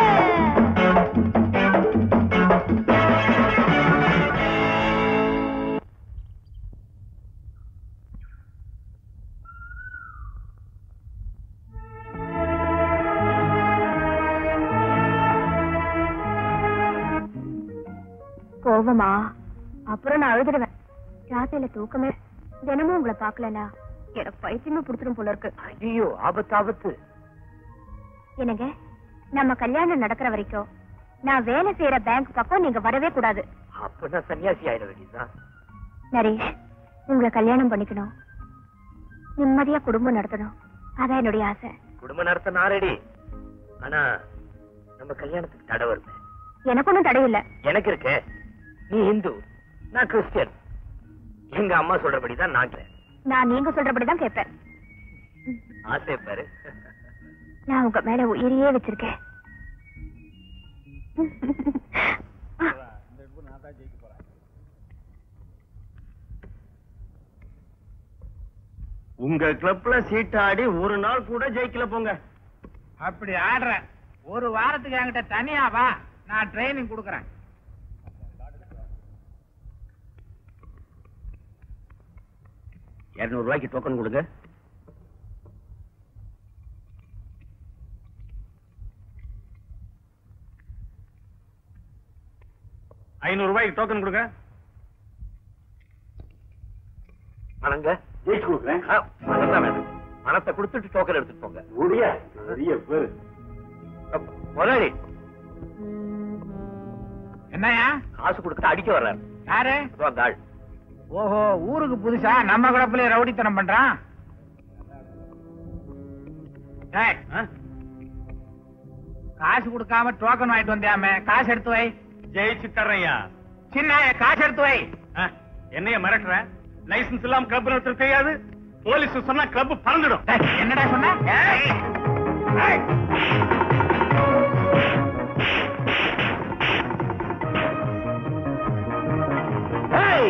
கோவமா அப்புறம் நான் அழுதுடுவேன் ராத்திரில தூக்கமே தினமும் உங்களை பாக்கலனா எனக்கு பைத்தியமே புடிச்சிடும் போல இருக்கு ஐயோ ஆபத்து ஆபத்து என்னங்க நம்ம கல்யாணம் நடக்கிற வரைக்கும் நான் வேலை செய்யற பேங்க் பக்கம் நீங்க வரவே கூடாது அப்ப நான் சன்னியாசி ஆயிட வேண்டியதுதான் நரேஷ் உங்களை கல்யாணம் பண்ணிக்கணும் நிம்மதியா குடும்பம் நடத்தணும் அதான் என்னுடைய ஆசை குடும்ப நடத்த நான் ரெடி ஆனா நம்ம கல்யாணத்துக்கு தடை வருது எனக்கு ஒன்றும் தடை இல்ல எனக்கு இருக்க நீ இந்து நான் கிறிஸ்டியன் எங்க அம்மா சொல்றபடிதான் நான் கேட்கிறேன். நான் நீங்க சொல்றபடிதான் கேட்பேன் ஆசை பாரு நான் உங்க மேல உயிரையே வச்சிருக்கேன் உங்க கிளப்ல சீட்டாடி ஒரு நாள் கூட ஜெயிக்கல போங்க அப்படி ஆடுறேன் ஒரு வாரத்துக்கு என்கிட்ட தனியா வா நான் ட்ரைனிங் கொடுக்கறேன் இருநூறு ரூபாய்க்கு டோக்கன் கொடுங்க ஐநூறு ரூபாய்க்கு டோக்கன் கொடுங்க பணங்க ஜெயிச்சு கொடுக்குறேன் ஆ, பணம் தான் வேணும் பணத்தை கொடுத்துட்டு டோக்கன் எடுத்துட்டு போங்க முடியா நிறைய பேர் அப்ப, முதலாளி என்னையா காசு கொடுத்து அடிக்க வர்றாரு யாரு அதோ அந்த ஆள் ஓஹோ ஊருக்கு புதுசா நம்ம குழப்பிலே ரவுடித்தனம் பண்றான் டேய், காசு கொடுக்காம டோக்கன் வாங்கிட்டு வந்தியாமே காசு எடுத்து வை ஜெயிச்சு தர்றையா சின்ன காசு எடுத்து வை என்னைய மிரட்டுற லைசன்ஸ் இல்லாம கிளப் நடத்த தெரியாது போலீஸ் சொன்னா கிளப் பறந்துடும் டேய், என்னடா சொன்ன ஏய், ஏய். ஏய்!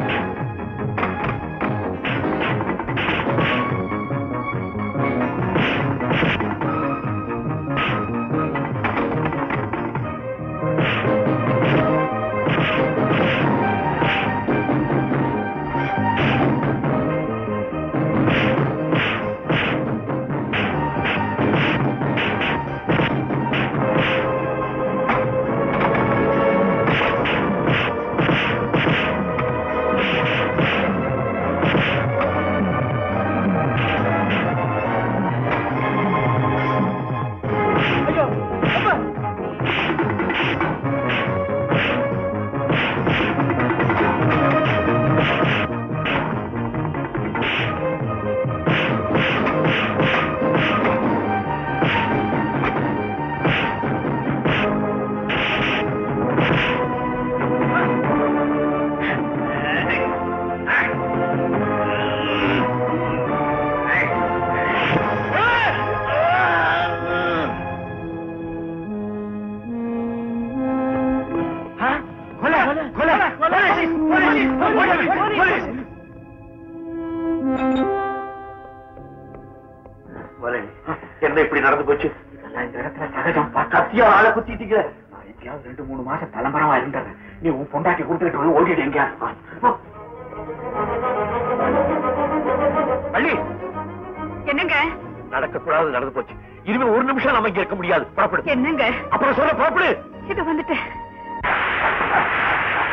முதலாளி, என்ன இப்படி நடந்து போச்சு இதெல்லாம் இந்த இடத்துல சகஜம் பார்த்தா கத்தியா ஆளை குத்திட்டீங்க நான் எப்படியாவது ரெண்டு மூணு மாசம் தலைமரமா இருந்துடுறேன் நீ உன் பொண்டாட்டி கொடுத்துட்டு வந்து ஓடிடு எங்கேயா அள்ளி என்னங்க நடக்கக்கூடாது நடந்து போச்சு இனிமே ஒரு நிமிஷம் நம்ம இங்க இருக்க முடியாது புறப்படு என்னங்க அப்புறம் சொல்ல புறப்படு இது வந்துட்டு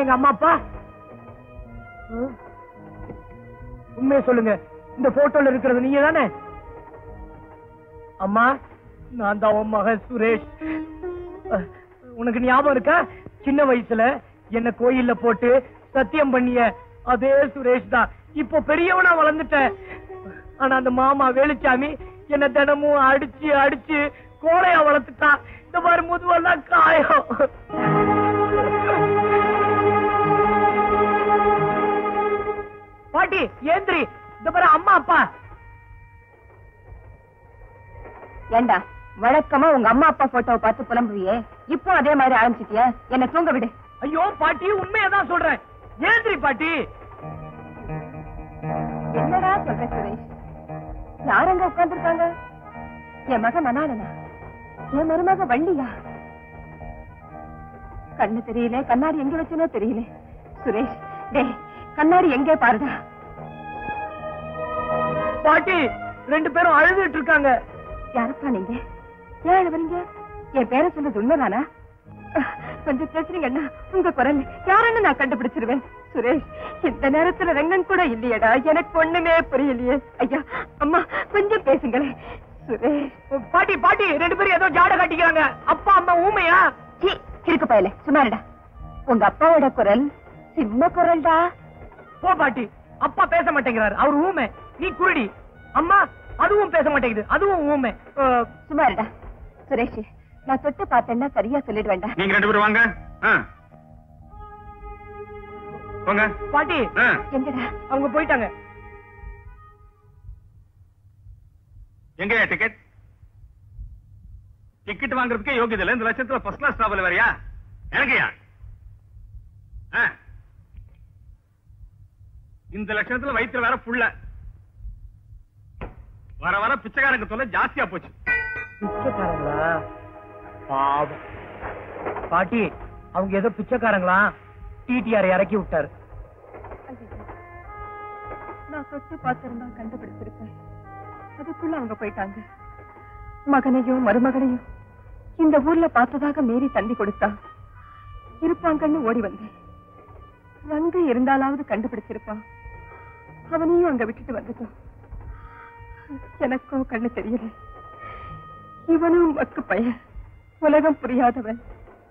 எங்க அம்மா அப்பா ம். உண்மையை சொல்லுங்க இந்த போட்டோல இருக்கிறது நீங்க தானே அம்மா நான் தான் உன் மகன் சுரேஷ் அஹ், உனக்கு ஞாபகம் இருக்கா சின்ன வயசுல என்ன கோயில்ல போட்டு சத்தியம் பண்ணிய அதே சுரேஷ் தான் இப்போ பெரியவனா வளர்ந்துட்டேன் ஆனா அந்த மாமா வேலுச்சாமி என்ன தினமும் அடிச்சு அடிச்சு கோழையா வளர்த்துட்டான் இந்த மாதிரி முதுவெல்லாம் காயம் பாட்டி ஏந்திரி இந்த பாரு அம்மா அப்பா ஏண்டா வழக்கமா உங்க அம்மா அப்பா போட்டோவை பார்த்து புலம்புவியே இப்போ அதே மாதிரி ஆரம்பிச்சிட்டியா என்ன தூங்க விடு ஐயோ பாட்டி உண்மையதான் சொல்றேன் ஏந்திரி பாட்டி என்னடா சொல்ற சுரேஷ் யார் அங்க உட்கார்ந்துருக்காங்க என் மகன் மணாளனா என் மருமக வள்ளியா கண்ணு தெரியல கண்ணாடி எங்க வச்சனோ தெரியல சுரேஷ் டேய் கண்ணாடி எங்கே பாருடா பாட்டி ரெண்டு பேரும் அழுதுட்டு இருக்காங்க யாரப்பா நீங்க ஏன் அழுவறீங்க என் பேரை சொன்னது உண்மைதானா அஹ், கொஞ்சம் பேசுறீங்கன்னா உங்க குரல் யாருன்னு நான் கண்டுபிடிச்சிருவேன் சுரேஷ் இந்த நேரத்துல ரெங்கன் கூட இல்லையடா எனக்கு ஒண்ணுமே புரியலையே ஐயா அம்மா கொஞ்சம் பேசுங்களேன் சுரேஷ் பாட்டி பாட்டி ரெண்டு பேரும் ஏதோ ஜாட காட்டிக்கிறாங்க அப்பா அம்மா ஊமையா சீ கிறுக்கு பயல சுமாருடா உங்க அப்பாவோட குரல் சின்ன குரல்டா போ பாட்டி அப்பா பேச மாட்டேங்கிறாரு அவர் ஊமை நீ குருடி அம்மா அதுவும் பேச மாட்டேங்குது அதுவும் ஊமை அஹ், சுமாருடா சுரேஷ் நான் தொட்டு பார்த்தேன்னா சரியா சொல்லிடுவேன்டா நீங்க ரெண்டு பேரும் வாங்க ஆ. போங்க பாட்டி ஆ. எங்கடா அவங்க போயிட்டாங்க எங்கயா டிக்கெட் டிக்கெட் வாங்குறதுக்கே யோகியது இல்ல இந்த லட்சத்துல ஃபர்ஸ்ட் கிளாஸ் டிராவல் வேறயா எனக்குயா ஆ. இந்த லட்சணத்துல வயித்துல வேற புள்ள வர வர பிச்சைக்காரங்க தொல்லை ஜாஸ்தியா போச்சு பிச்சைக்காரங்களா பாவம் பாட்டி அவங்க ஏதோ பிச்சைக்காரங்களா டிடிஆர் இறக்கி விட்டாரு நான் தொட்டு பார்த்திருந்தா கண்டுபிடிச்சிருப்பேன் அதுக்குள்ள அவங்க போயிட்டாங்க மகனையும் மருமகனையும் இந்த ஊர்ல பார்த்ததாக மீறி தந்தி கொடுத்தா இருப்பாங்கன்னு ஓடி வந்தேன் வந்து இருந்தாலாவது கண்டுபிடிச்சிருப்பான் அவனையும் அங்க விட்டுட்டு வந்துட்டோம் எனக்கும் கண்ணு தெரியல இவனும் மக்கு பையன் உலகம் புரியாதவன்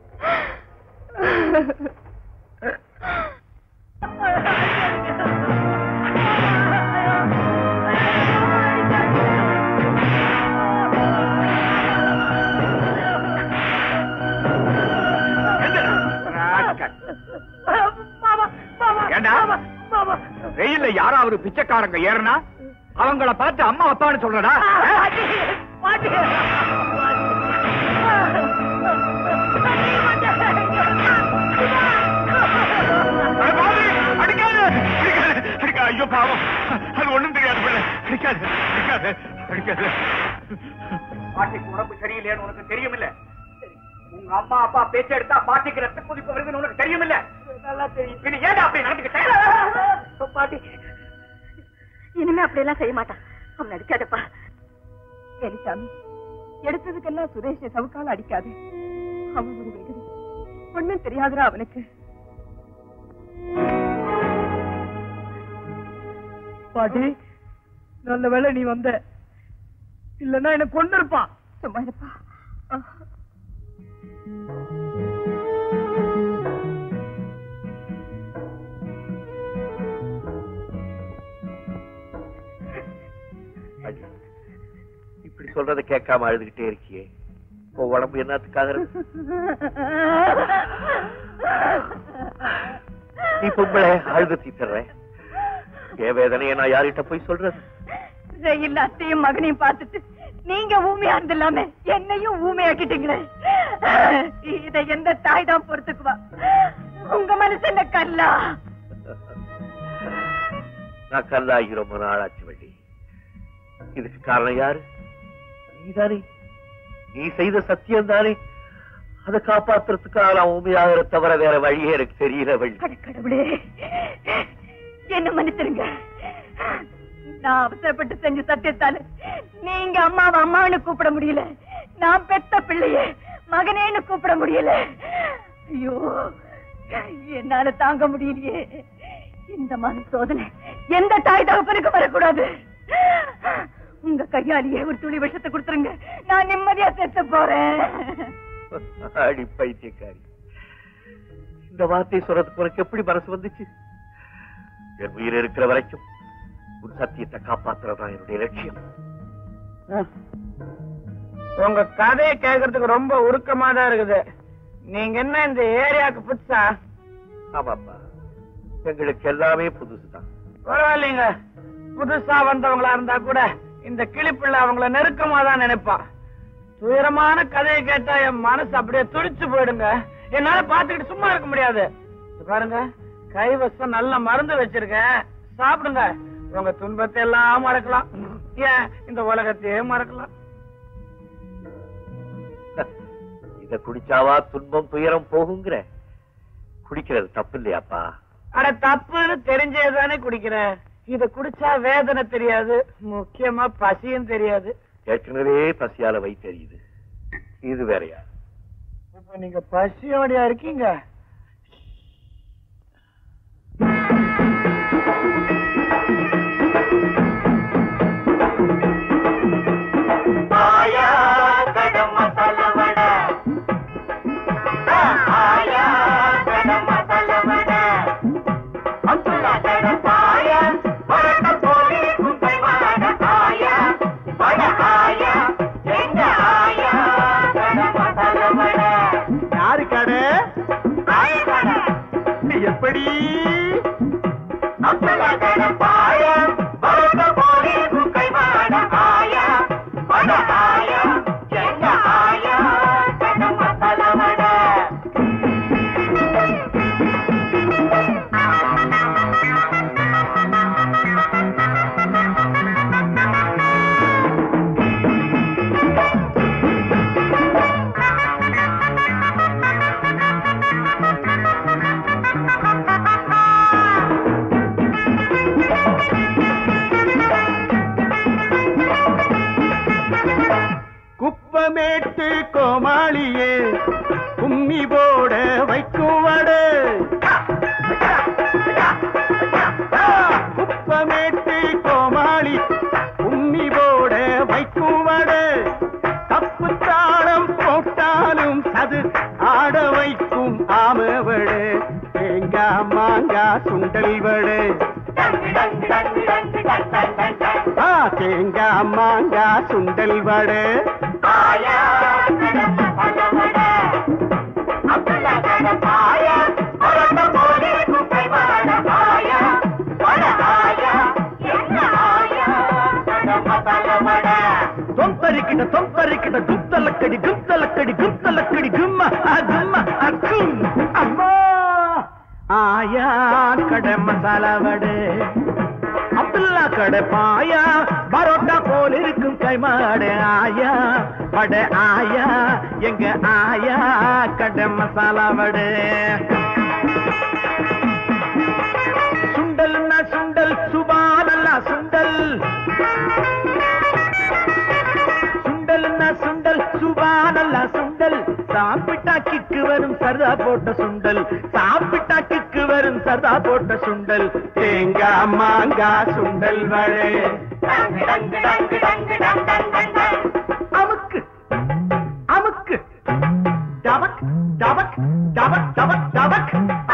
ஏண்டா வெயில்ல யாராவது பிச்சைக்காரங்க ஏறுனா அவங்கள பார்த்து அம்மா அப்பான்னு சொல்றடா ஐயோ பாவம் அது ஒண்ணும் தெரியாது பிள்ளை அடிக்காது அடிக்காது அடிக்காது பாட்டிக்கு உடம்பு சரியில்லைன்னு உனக்கு தெரியுமில்ல உங்க அம்மா அப்பா பேச்ச எடுத்தா பாட்டிக்கு ரத்த கொதிப்பு வருதுன்னு உனக்கு தெரியுமில்ல நல்லா தெரியும் பின்ன ஏன்டா அப்படி நடந்துக்கிட்ட பாட்டி இனிமே அப்படி எல்லாம் செய்ய மாட்டான் அவன் அடிக்காதப்பா பெரியசாமி எடுத்ததுக்கெல்லாம் சுரேஷ சவுக்கால அடிக்காது அவன் ஒரு வெகுடி ஒண்ணும் தெரியாதுடா அவனுக்கு பாட்டி நல்ல வேளை நீ வந்த இல்லன்னா என்ன கொண்டு இருப்பான் சும்மா இருப்பா ஆஹ். அடி. இப்படி சொல்றத கேட்காம அழுதுகிட்டே இருக்கியே உன் உடம்பு என்னத்துக்காக இருக்கு? நீ பொம்பளை அழுது தீத்துறேன் என் வேதனையை நான் யார்கிட்ட போய் சொல்றது ரயில் அத்தையும் மகனையும் பார்த்துட்டு நீங்க ஊமையா இருந்தில்லாம என்னையும் ஊமையாக்கிட்டீங்களே இதை எந்த தாய் தான் பொறுத்துக்குவா உங்க மனசுல கல்லா நான் கல்லாகி ரொம்ப நாளாச்சு வள்ளி இதுக்கு காரணம் யாரு நீதானே நீ செய்த சத்தியம் தானே அதை காப்பாத்துறதுக்காக நான் உண்மையாக தவிர வேற வழியே எனக்கு தெரியல வள்ளி அட கடவுளே என்ன மன்னிச்சிருங்க நான் அவசரப்பட்டு செஞ்ச சத்தியத்தால நீங்க அம்மாவை அம்மான்னு கூப்பிட முடியல நான் பெத்த பிள்ளைய மகனேன்னு கூப்பிட முடியல ஐயோ என்னால தாங்க முடியலையே இந்த மாதிரி சோதனை எந்த தாய் தகப்பனுக்கு வரக்கூடாது உங்க கையாலேயே ஒரு துளி விஷத்தை கொடுத்துருங்க நான் நிம்மதியா செத்து போறேன் அடி பைத்தியக்காரி இந்த வார்த்தை சொல்றதுக்கு உனக்கு எப்படி மனசு வந்துச்சு என் உயிர் இருக்கிற வரைக்கும் உன் சத்தியத்தை காப்பாத்துறதா என்னுடைய லட்சியம் உங்க கதையை கேட்கறதுக்கு ரொம்ப உருக்கமா தான் இருக்குது நீங்க என்ன இந்த ஏரியாவுக்கு புதுசா ஆமாப்பா எங்களுக்கு எல்லாமே புதுசுதான் பரவாயில்லைங்க புதுசா வந்தவங்களா இருந்தா கூட இந்த கிளிப்பிள்ளை அவங்கள நெருக்கமா தான் நினைப்பா துயரமான கதையை கேட்டா என் மனசு அப்படியே துடிச்சு போயிடுங்க என்னால பாத்துக்கிட்டு சும்மா இருக்க முடியாது இது பாருங்க கைவசம் நல்ல மருந்து வச்சிருக்கேன் சாப்பிடுங்க உங்க துன்பத்தை எல்லாம் மறக்கலாம் ஏன் இந்த உலகத்தையே மறக்கலாம் இத குடிச்சாவா துன்பம் துயரம் போகுங்கிற குடிக்கிறது தப்பு இல்லையாப்பா அட தப்புன்னு தெரிஞ்சேதானே குடிக்கிறேன் இத குடிச்சா வேதனை தெரியாது முக்கியமா பசியும் தெரியாது ஏற்கனவே பசியால வயிற்றறியுது இது வேறயா இப்ப நீங்க பசியோடயா இருக்கீங்க யாரு கடை எப்படி குப்பமேட்டு கோமாளியே கும்மி போட வைக்கும் வடு குப்பமேட்டு கோமாளி கும்மி போட வைக்கும் வடு தப்பு தாளம் போட்டாலும் அது ஆட வைக்கும் ஆமவடு தேங்கா மாங்கா சுண்டல் வடு ஆ, தேங்கா மாங்கா சுண்டல் வடு தொம்பரிக்கிட்ட தொம்பரிக்கிட்ட குத்தலக்கடி குத்தலக்கடி குத்தலக்கடி கும்மா ஆ, கும்மா ஆ, கும். அம்மா ஆயா கடை மசாலா வடை அப்துல்லா கடை பாயா பரோட்டா போல் இருக்கும் கைமாடு ஆயா வடை ஆயா எங்க ஆயா கடை மசாலா வடை சுண்டல்னா சுண்டல் சுபானல்லா சுண்டல் சுண்டல்னா சுண்டல் சுபானல்லா சுண்டல் சாப்பிட்டா கிக்கு வரும் சர்தா போட்ட சுண்டல் சாப்பிட்டா கிக்கு வரும் சர்தா போட்ட சுண்டல் தேங்காய் மாங்காய் சுண்டல் வழை அமுக்கு அமுக்கு டபக் டபக் டபக் டபக் டபக்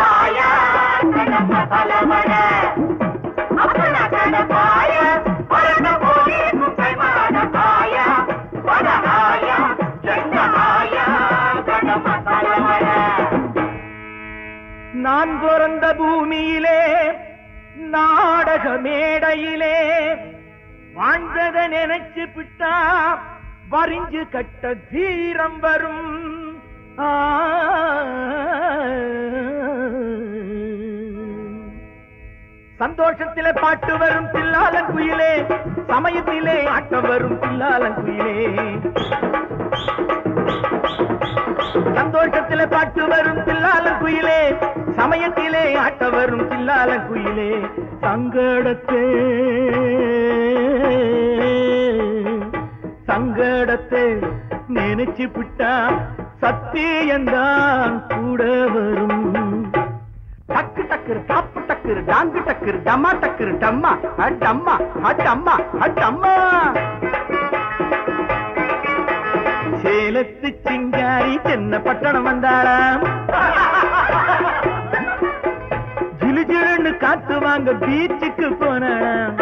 நான் பிறந்த பூமியிலே நாடக மேடையிலே வாழ்ந்தத நினைச்சு பிட்டா வரிஞ்சு கட்ட தீரம் வரும் ஆ. சந்தோஷத்திலே பாட்டு வரும் பில்லாலன் குயிலே சமயத்திலே ஆட்டம் வரும் பில்லாலன் குயிலே சந்தோஷத்திலே பாட்டு வரும் பில்லாலன் குயிலே சமயத்திலே ஆட்ட வரும் பில்லாலன் குயிலே சங்கடத்தே சங்கடத்தை நினைச்சு விட்டா சத்தியந்தான் கூட வரும் டக்கரு டாப்பு டக்கரு டாங்கு டக்கரு டம்மா டக்கரு டம்மா அட்டம்மா அட்டம்மா அட்டம்மா சேலத்து சிங்காரி சென்ன பட்டணம் வந்தாளாம் ஜிலு ஜிலுன்னு காத்து வாங்க பீச்சுக்கு போனாளாம்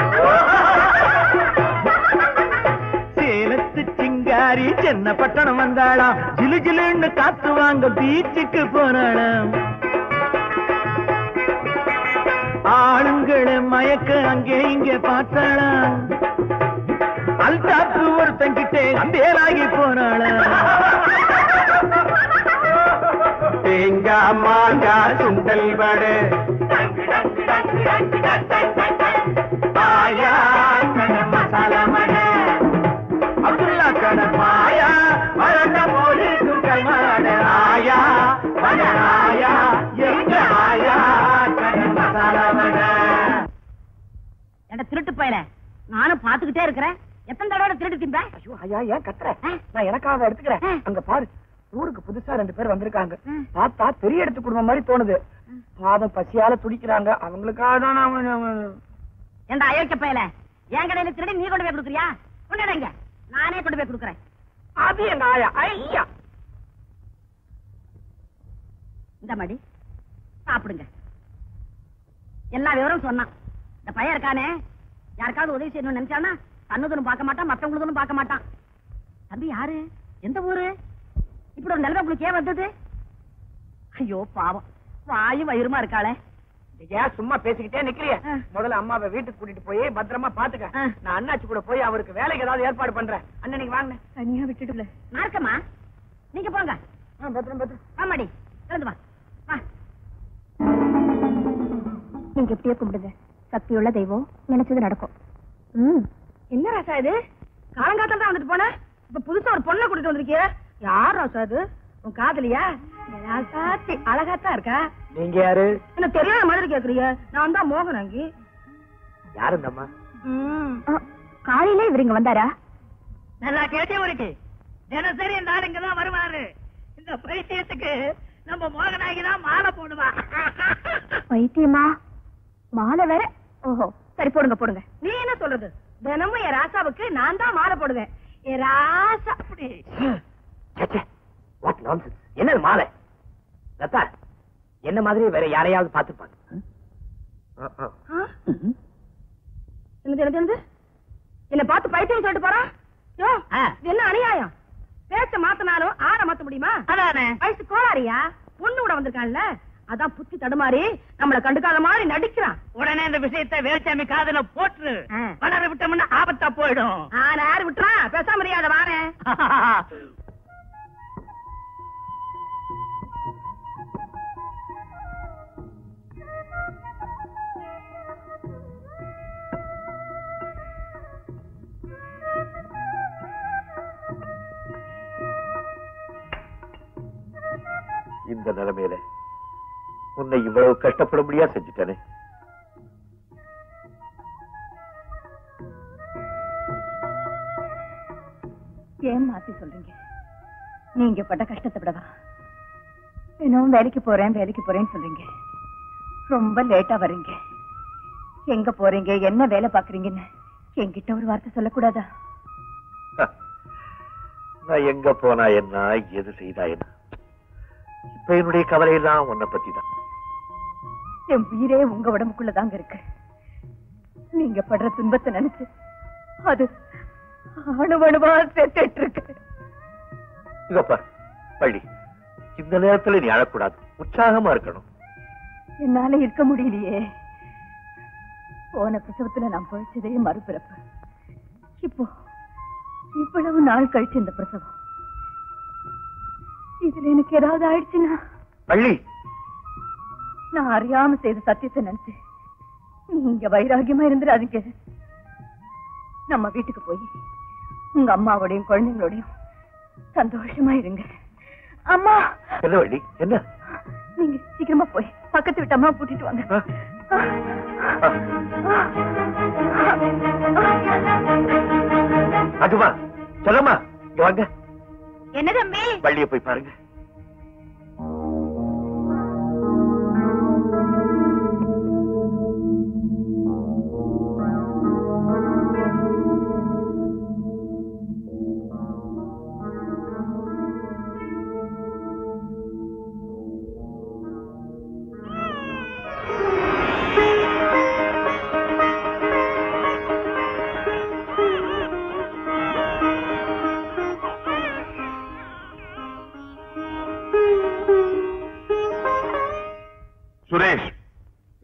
சேலத்து சிங்காரி சென்ன பட்டணம் வந்தாளாம் ஜிலு ஜிலுன்னு காத்து வாங்க பீச்சுக்கு போனாளாம் ஆளுங்களை மயக்க அங்கே இங்கே பார்த்தாளாம் அல்டாப்பு ஒருத்தங்கிட்டே அம்பேலாகி போனாளாம் தேங்காய் மாங்காய் சுண்டல் வடை ஆயா கடை மசாலா மடை அப்துல்லா கடை மாயா வளர்ந்த போது குண்டல் மாட ஆயா வட ஆயா எங்க ஆயா கடை மசாலா வடை என்ன திருட்டு பயல நானும் பாத்துக்கிட்டே இருக்கிறேன் எத்தனை தடவை திருட்டு திம்ப ஐயோ ஐயா ஏன் கத்துற நான் எனக்காக எடுத்துக்கிறேன் அங்க பாரு ஊருக்கு புதுசா ரெண்டு பேர் வந்திருக்காங்க பார்த்தா பெரிய இடத்து குடும்பம் மாதிரி தோணுது பாவம் பசியால துடிக்கிறாங்க அவங்களுக்காக தான் நான் ஏண்டா அயோக்கிய பயல என் கடையில திருடி நீ கொண்டு போய் கொடுக்குறியா கொண்டாடுங்க நானே கொண்டு போய் கொடுக்குறேன் அது எங்க ஆயா ஐயா இந்த மடி சாப்பிடுங்க எல்லா விவரம் சொன்னான் இந்த பையன் இருக்கானே யாருக்காவது உதவி செய்யணும்னு நினைச்சானா தன்னுதுன்னு பார்க்க மாட்டான் மத்தவங்களுதுன்னு பார்க்க மாட்டான் தம்பி யாரு எந்த ஊரு இப்படி ஒரு நிலைமை உங்களுக்கு ஏன் வந்தது ஐயோ பாவம் வாயும் வயிறுமா இருக்காளே ஏன் சும்மா பேசிக்கிட்டே நிக்கிறிய ஆ. முதல்ல அம்மாவை வீட்டுக்கு கூட்டிட்டு போய் பத்திரமா பாத்துக்க ஆ. நான் அண்ணாச்சி கூட போய் அவருக்கு வேலைக்கு ஏதாவது ஏற்பாடு பண்றேன் அண்ணனுக்கு வாங்க தனியா விட்டுடுல நார்க்கம்மா நீங்க போங்க பத்திரம் பத்திரம் ஆமாடி கிளந்து வா வா நீங்க எப்படியே கும்பிடுங்க சக்தியுள்ள தெய்வம் நினைச்சது நடக்கும் ம் என்ன ராசா இது காலங்காத்தால தான் வந்துட்டு போன இப்ப புதுசா ஒரு பொண்ணை கூட்டிட்டு வந்திருக்கிய யார் ராசா இது உன் காதலியா ராசாத்தி அழகாத்தான் இருக்கா நீங்க யாரு என்ன தெரியாத மாதிரி கேக்குறீங்க நான் தான் மோகன் அங்கி யாரு இந்த அம்மா ஆ, காலையில இவர் இங்க வந்தாரா நல்லா கேட்டே இருக்கு தினசரி இந்த ஆள் இங்கதான் வருவாரு இந்த பைத்தியத்துக்கு நம்ம மோகனாகி தான் மாலை போடுவா பைத்தியமா மாலை வேற ஓஹோ சரி போடுங்க போடுங்க நீ என்ன சொல்றது தினமும் என் ராசாவுக்கு நான் தான் மாலை போடுவேன் என் ராசா அப்படி வாட் நான்சென்ஸ் என்னது மாலை லதா என்ன மாதிரி வேற யாரையாவது பார்த்துப்பாங்க ஆ? என்னது என்னது என்னது என்ன பார்த்து பைத்தியம் சொல்லிட்டு போறான் யோ ஆ. இது என்ன அநியாயம் பேச்ச மாத்தினாலும் ஆட மாத்த முடியுமா அதானே வயசு கோளாரியா பொண்ணு கூட வந்திருக்கான்ல அதான் புத்தி தடுமாறி நம்மள கண்டுக்காத மாதிரி நடிக்கிறான் உடனே இந்த விஷயத்தை வேலுச்சாமி காதுல போட்டு ஆ. வளர விட்டோம்னா ஆபத்தா போயிடும் ஆ யாரு விட்டுறா பேசாம முடியாத வாரேன் இந்த நிலைமையில உன்னை இவ்வளவு கஷ்டப்படும்படியா செஞ்சுட்டேனே ஏன் மாத்தி சொல்றீங்க நீங்க பட்ட கஷ்டத்தை விடவா இன்னும் வேலைக்கு போறேன் வேலைக்கு போறேன்னு சொல்றீங்க ரொம்ப லேட்டா வர்றீங்க எங்க போறீங்க என்ன வேலை பாக்குறீங்கன்னு என்கிட்ட ஒரு வார்த்தை சொல்லக்கூடாதா நான் எங்க போனா என்ன எது செய்தா என்ன இப்ப என்னுடைய கவலை எல்லாம் உன்னை பத்தி தான் என் உயிரே உங்க உடம்புக்குள்ளதாங்க இருக்கு நீங்க படுற துன்பத்தை நினைச்சு அது அணுவணுவா செத்துட்டு இருக்கு இங்க பார் பள்ளி இந்த நேரத்துல நீ அழக்கூடாது உற்சாகமா இருக்கணும் என்னால இருக்க முடியலையே போன பிரசவத்துல நான் பழிச்சதே மறுபிறப்பு இப்போ இவ்வளவு நாள் கழிச்சு இந்த பிரசவம் இதுல எனக்கு ஏதாவது ஆயிடுச்சுன்னா பள்ளி நான் அறியாம செய்த சத்தியத்தை நினைச்சு நீங்க வைராகியமா இருந்துடாதீங்க நம்ம வீட்டுக்கு போய் உங்க அம்மாவோடையும் குழந்தைங்களோடையும் சந்தோஷமா இருங்க அம்மா என்ன வள்ளி என்ன நீங்க சீக்கிரமா போய் பக்கத்து வீட்டு அம்மா கூட்டிட்டு வாங்க அதுவா சொல்லம்மா இங்க வாங்க என்ன தம்பி வள்ளிய போய் பாருங்க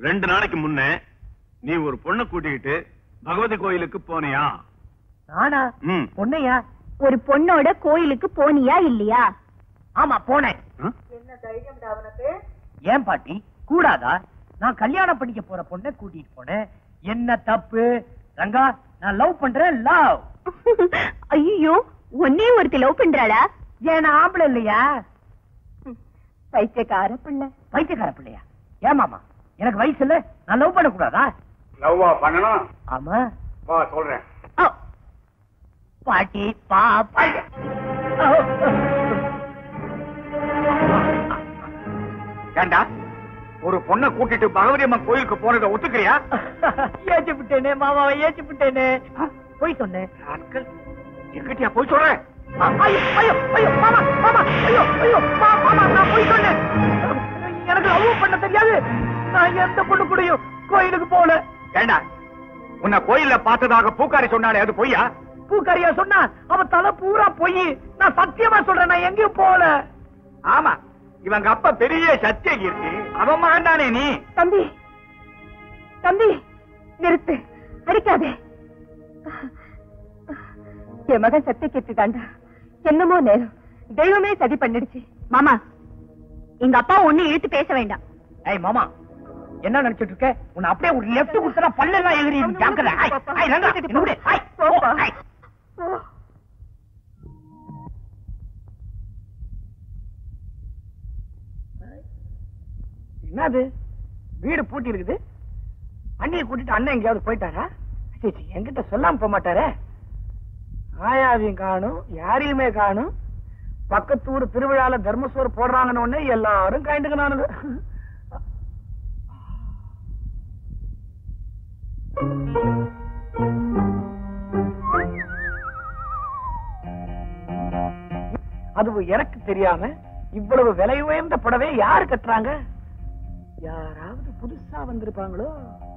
ரெண்டு நாளைக்கு முன்ன நீ ஒரு பொண்ணை கூட்டிக்கிட்டு பகவதி கோயிலுக்கு போனியா நானா ம் பொண்ணையா ஒரு பொண்ணோட கோயிலுக்கு போனியா இல்லையா ஆமா போனேன் ஆ? ஏன் பாட்டி கூடாதா நான் கல்யாணம் பண்ணிக்க போற பொண்ணை கூட்டிட்டு போனேன் என்ன தப்பு ரங்கா நான் லவ் பண்றேன் லவ் ஐயோ ஒன்னே ஒருத்தி லவ் பண்றாளா ஏன் ஆம்பளை இல்லையா பைத்தியக்கார பிள்ளை பைத்தியக்கார பிள்ளையா ஏமாமா எனக்கு வயசு இல்ல நான் லவ் பண்ண கூடாதா லவ்வா பண்ணணும் ஆமா வா சொல்றேன் ஓ. பாட்டி பா பாட்டி ஓ, ஓ. ஏண்டா ஒரு பொண்ணை கூட்டிட்டு பகவதி அம்மன் கோயிலுக்கு போனதை ஒத்துக்கிறியா ஏச்சு விட்டேனே மாமாவை ஏச்சு விட்டேனே போய் சொன்னேன் ஆட்கள் எங்கிட்டயா போய் சொல்றேன் ஐயோ ஐயோ ஐயோ மாமா மாமா ஐயோ ஐயோ மா மாமா நான் போய் சொன்னேன் எனக்கு லவ் பண்ண தெரியாது நான் எந்த பொண்ணு கூடயும் கோயிலுக்கு போகல ஏண்டா உன்னை கோயில்ல பார்த்ததாக பூக்காரி சொன்னாலே அது பொய்யா பூக்காரியா சொன்னா அவ தலை பூரா போய் நான் சத்தியமா சொல்றேன் நான் எங்கேயும் போகல ஆமா இவங்க அப்பா பெரிய சத்தியகி இருக்கு அவன் மகன் தானே நீ தம்பி தம்பி நிறுத்து அடிக்காதே என் மகன் சத்தியக்கேட்டு தாண்டா என்னமோ நேரம் தெய்வமே சதி பண்ணிடுச்சு மாமா எங்க அப்பா ஒண்ணு இழுத்து பேச வேண்டாம் ஏய் மாமா என்ன நினைச்சிட்டு இருக்க உன்னை அப்படியே ஒரு லெஃப்ட் குடுத்தா பல்லெல்லாம் எகிரி ஜாக்கிரதை ஐ ஐ ரங்கா என்ன விடு ஐ ஓ ஐ என்னது வீடு பூட்டி இருக்குது அண்ணியை கூட்டிட்டு அண்ணன் எங்கேயாவது போயிட்டாரா சீ, சீ, என்கிட்ட சொல்லாம போக மாட்டாரே ஆயாவையும் காணும் யாரையுமே காணும் பக்கத்து ஊர் திருவிழால தர்மசோறு போடுறாங்கன்னு உடனே எல்லாரும் காய்ண்டுக்கு நானுங்க அதுவும் எனக்கு தெரியாம இவ்வளவு விலை உயர்ந்த புடவை யாரு கட்டுறாங்க யாராவது புதுசா வந்திருப்பாங்களோ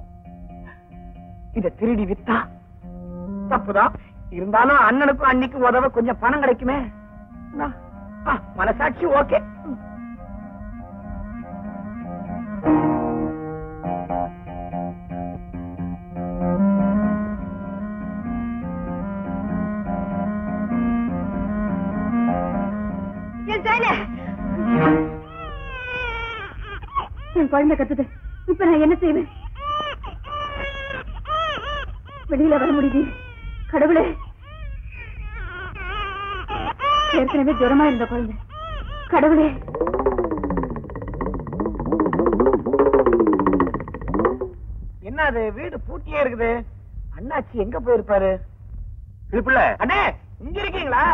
இத திருடி வித்தா தப்புதான் இருந்தாலும் அண்ணனுக்கும் அன்னிக்கும் உதவ கொஞ்சம் பணம் கிடைக்குமே இந்தா. ஆ, மனசாட்சி ஓகே என் சேலை என் குழந்தை கத்துது இப்ப நான் என்ன செய்வேன் வெளியில வர முடியுது கடவுளே ஏற்கனவே ஜுரமா இருந்த குழந்தை கடவுளே என்ன அது வீடு பூட்டியே இருக்குது அண்ணாச்சி எங்க போயிருப்பாரு திருப்பிள்ள அண்ணே இங்க இருக்கீங்களா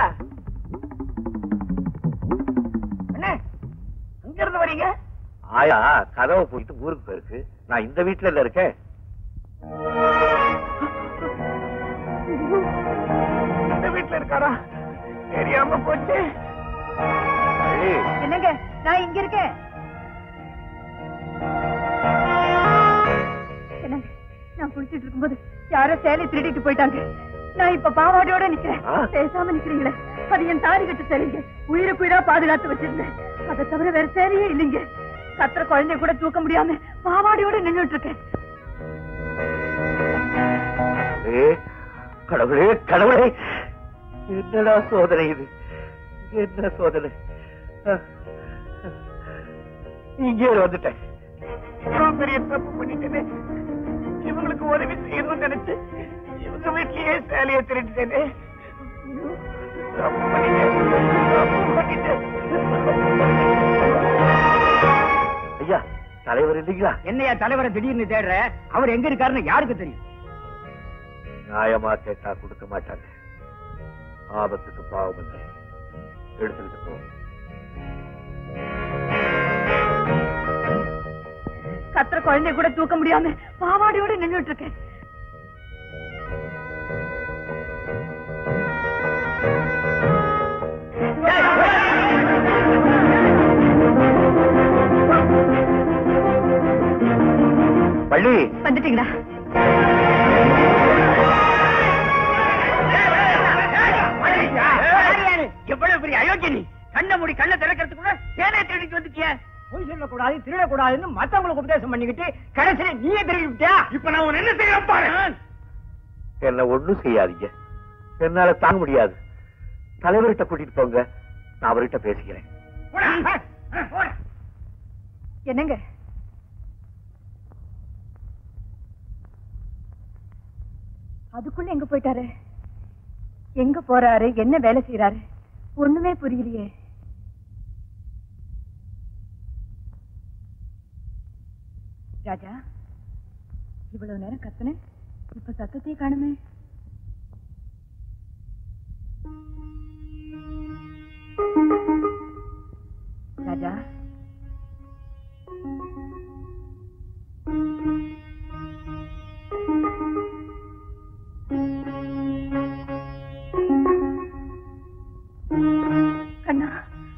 அண்ணே அங்க இருந்து வரீங்க ஆயா கதவை போயிட்டு ஊருக்கு போயிருக்கு நான் இந்த வீட்டுல இல்ல இருக்கேன் இந்த வீட்டுல இருக்காரா தெரியாம போச்சு ஏய், என்னங்க நான் இங்க இருக்கேன் என்னங்க நான் குளிச்சிட்டு இருக்கும்போது யாரோ சேலை திருடிட்டு போயிட்டாங்க நான் இப்ப பாவாடையோட நிக்கிறேன் ஆ. பேசாம நிக்கிறீங்களே அது என் தாலி கட்டு சரிங்க உயிருக்கு உயிரா பாதுகாத்து வச்சிருந்தேன் அதை தவிர வேற சேலையே இல்லைங்க கத்துற குழந்தைய கூட தூக்க முடியாம பாவாடையோட நின்னுட்டு இருக்கேன் ஏய், கடவுளே கடவுளே என்னடா சோதனை இது என்ன சோதனை அஹ், இங்கே வந்துட்டேன் இவ்வளவு பெரிய தப்பு பண்ணிட்டேனே இவங்களுக்கு உதவி செய்யணும்னு நினைச்சு இவங்க வீட்லயே சேலையை திருடிட்டேனே ஐயோ, தப்பு பண்ணிட்டேன். தப்பு பண்ணிட்டேன். ஐயா தலைவர் இல்லைங்களா என்னையா தலைவரை திடீர்னு தேடுற அவர் எங்க இருக்காருன்னு யாருக்கு தெரியும் நியாயமா கேட்டா கொடுக்க மாட்டாங்க ஆபத்துக்கு பாவம் இல்லை எடுத்துக்கிட்டு போ கத்துற குழந்தைய கூட தூக்க முடியாம பாவாடையோட நின்னுட்டு இருக்கேன் பள்ளி வந்துட்டீங்களா எவ்வளவு பெரிய அயோக்கிய நீ கண்ண மூடி கண்ணை திறக்கிறதுக்குள்ள சேலையை திருடிட்டு வந்துட்டிய பொய் சொல்லக்கூடாது திருடக்கூடாதுன்னு மத்தவங்களுக்கு உபதேசம் பண்ணிக்கிட்டு கடைசியில நீயே திருடி விட்டியா இப்ப நான் உன்னை என்ன செய்ய பாரு என்ன ஒண்ணும் செய்யாதீங்க என்னால தாங்க முடியாது தலைவர்கிட்ட கூட்டிட்டு போங்க நான் அவர்கிட்ட பேசிக்கிறேன் என்னங்க அதுக்குள்ள எங்க போயிட்டாரு எங்க போறாரு என்ன வேலை செய்யறாரு ஒண்ணுமே புரியலையே ராஜா இவ்வளவு நேரம் கத்துன இப்ப சத்தத்தையே காணுமே ராஜா கண்ணா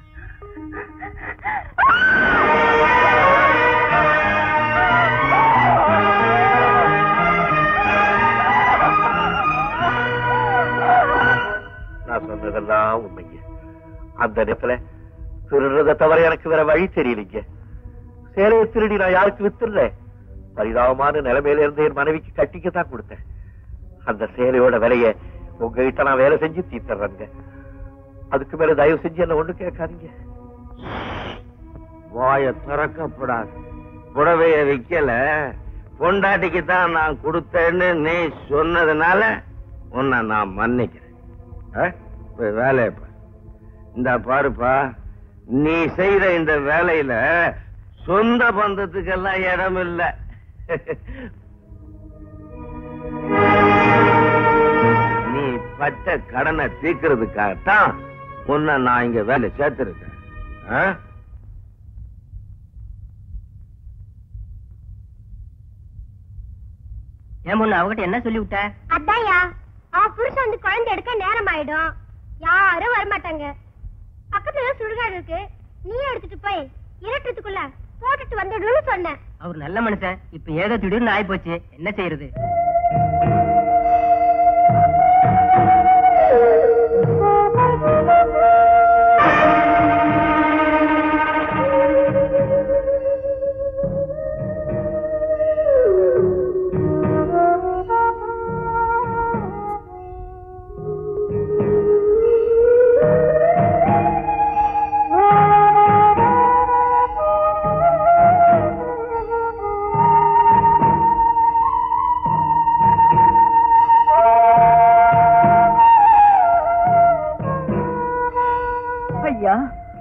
நான் சொன்னதெல்லாம் உண்மைங்க அந்த நேரத்துல திருடுறதை தவிர எனக்கு வேற வழி தெரியலைங்க சேலையை திருடி நான் யாருக்கு வித்துறேன் பரிதாபமான நிலைமையில இருந்து என் மனைவிக்கு கட்டிக்கத்தான் கொடுத்தேன் அந்த சேலையோட விலைய உங்ககிட்ட நான் வேலை செஞ்சு தீர்த்தர்றேங்க அதுக்கு மேல தயவு செஞ்சு என்ன ஒண்ணு கேட்காதீங்க வாய திறக்கப்படாது புடவைய விக்கல பொண்டாட்டிக்கு தான் நான் கொடுத்தேன்னு நீ சொன்னதுனால உன்னை நான் மன்னிக்கிறேன் ஆ? போய் வேலையை பாரு இந்த பாருப்பா நீ செய்த இந்த வேலையில சொந்த பந்தத்துக்கெல்லாம் இடம் இல்ல நீ பட்ட கடனை தீர்க்கிறதுக்காகத்தான் உன்னை நான் இங்க வேலை சேர்த்திருக்கேன் ஆ? ஏன் முன்ன அவகிட்ட என்ன சொல்லி விட்ட அதான்யா அவ புருஷன் வந்து குழந்தை எடுக்க நேரம் ஆயிடும் யாரும் வரமாட்டாங்க பக்கத்துல சுடுகாடு இருக்கு நீ எடுத்துட்டு போய் இருட்டுறதுக்குள்ள போட்டுட்டு வந்துடுன்னு சொன்னேன் அவர் நல்ல மனுஷன் இப்ப ஏதோ திடீர்னு ஆயி போச்சு என்ன செய்யறது ஐயா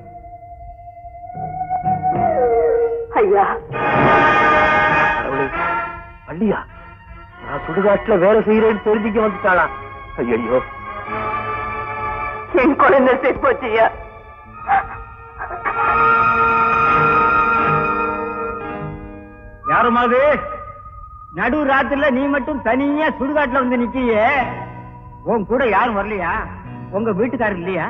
ஐயா கடவுளே, வள்ளியா நான் சுடுகாட்டுல வேலை செய்யறேன்னு தெரிஞ்சுக்க வந்துட்டாளா ஐயோ என் குழந்தை செப்போச்சியா யாருமாவது நடு ராத்திரில நீ மட்டும் தனியா சுடுகாட்டுல வந்து நிக்கியே உன் கூட யாரும் வரலையா உங்க வீட்டுக்காரர் இல்லையா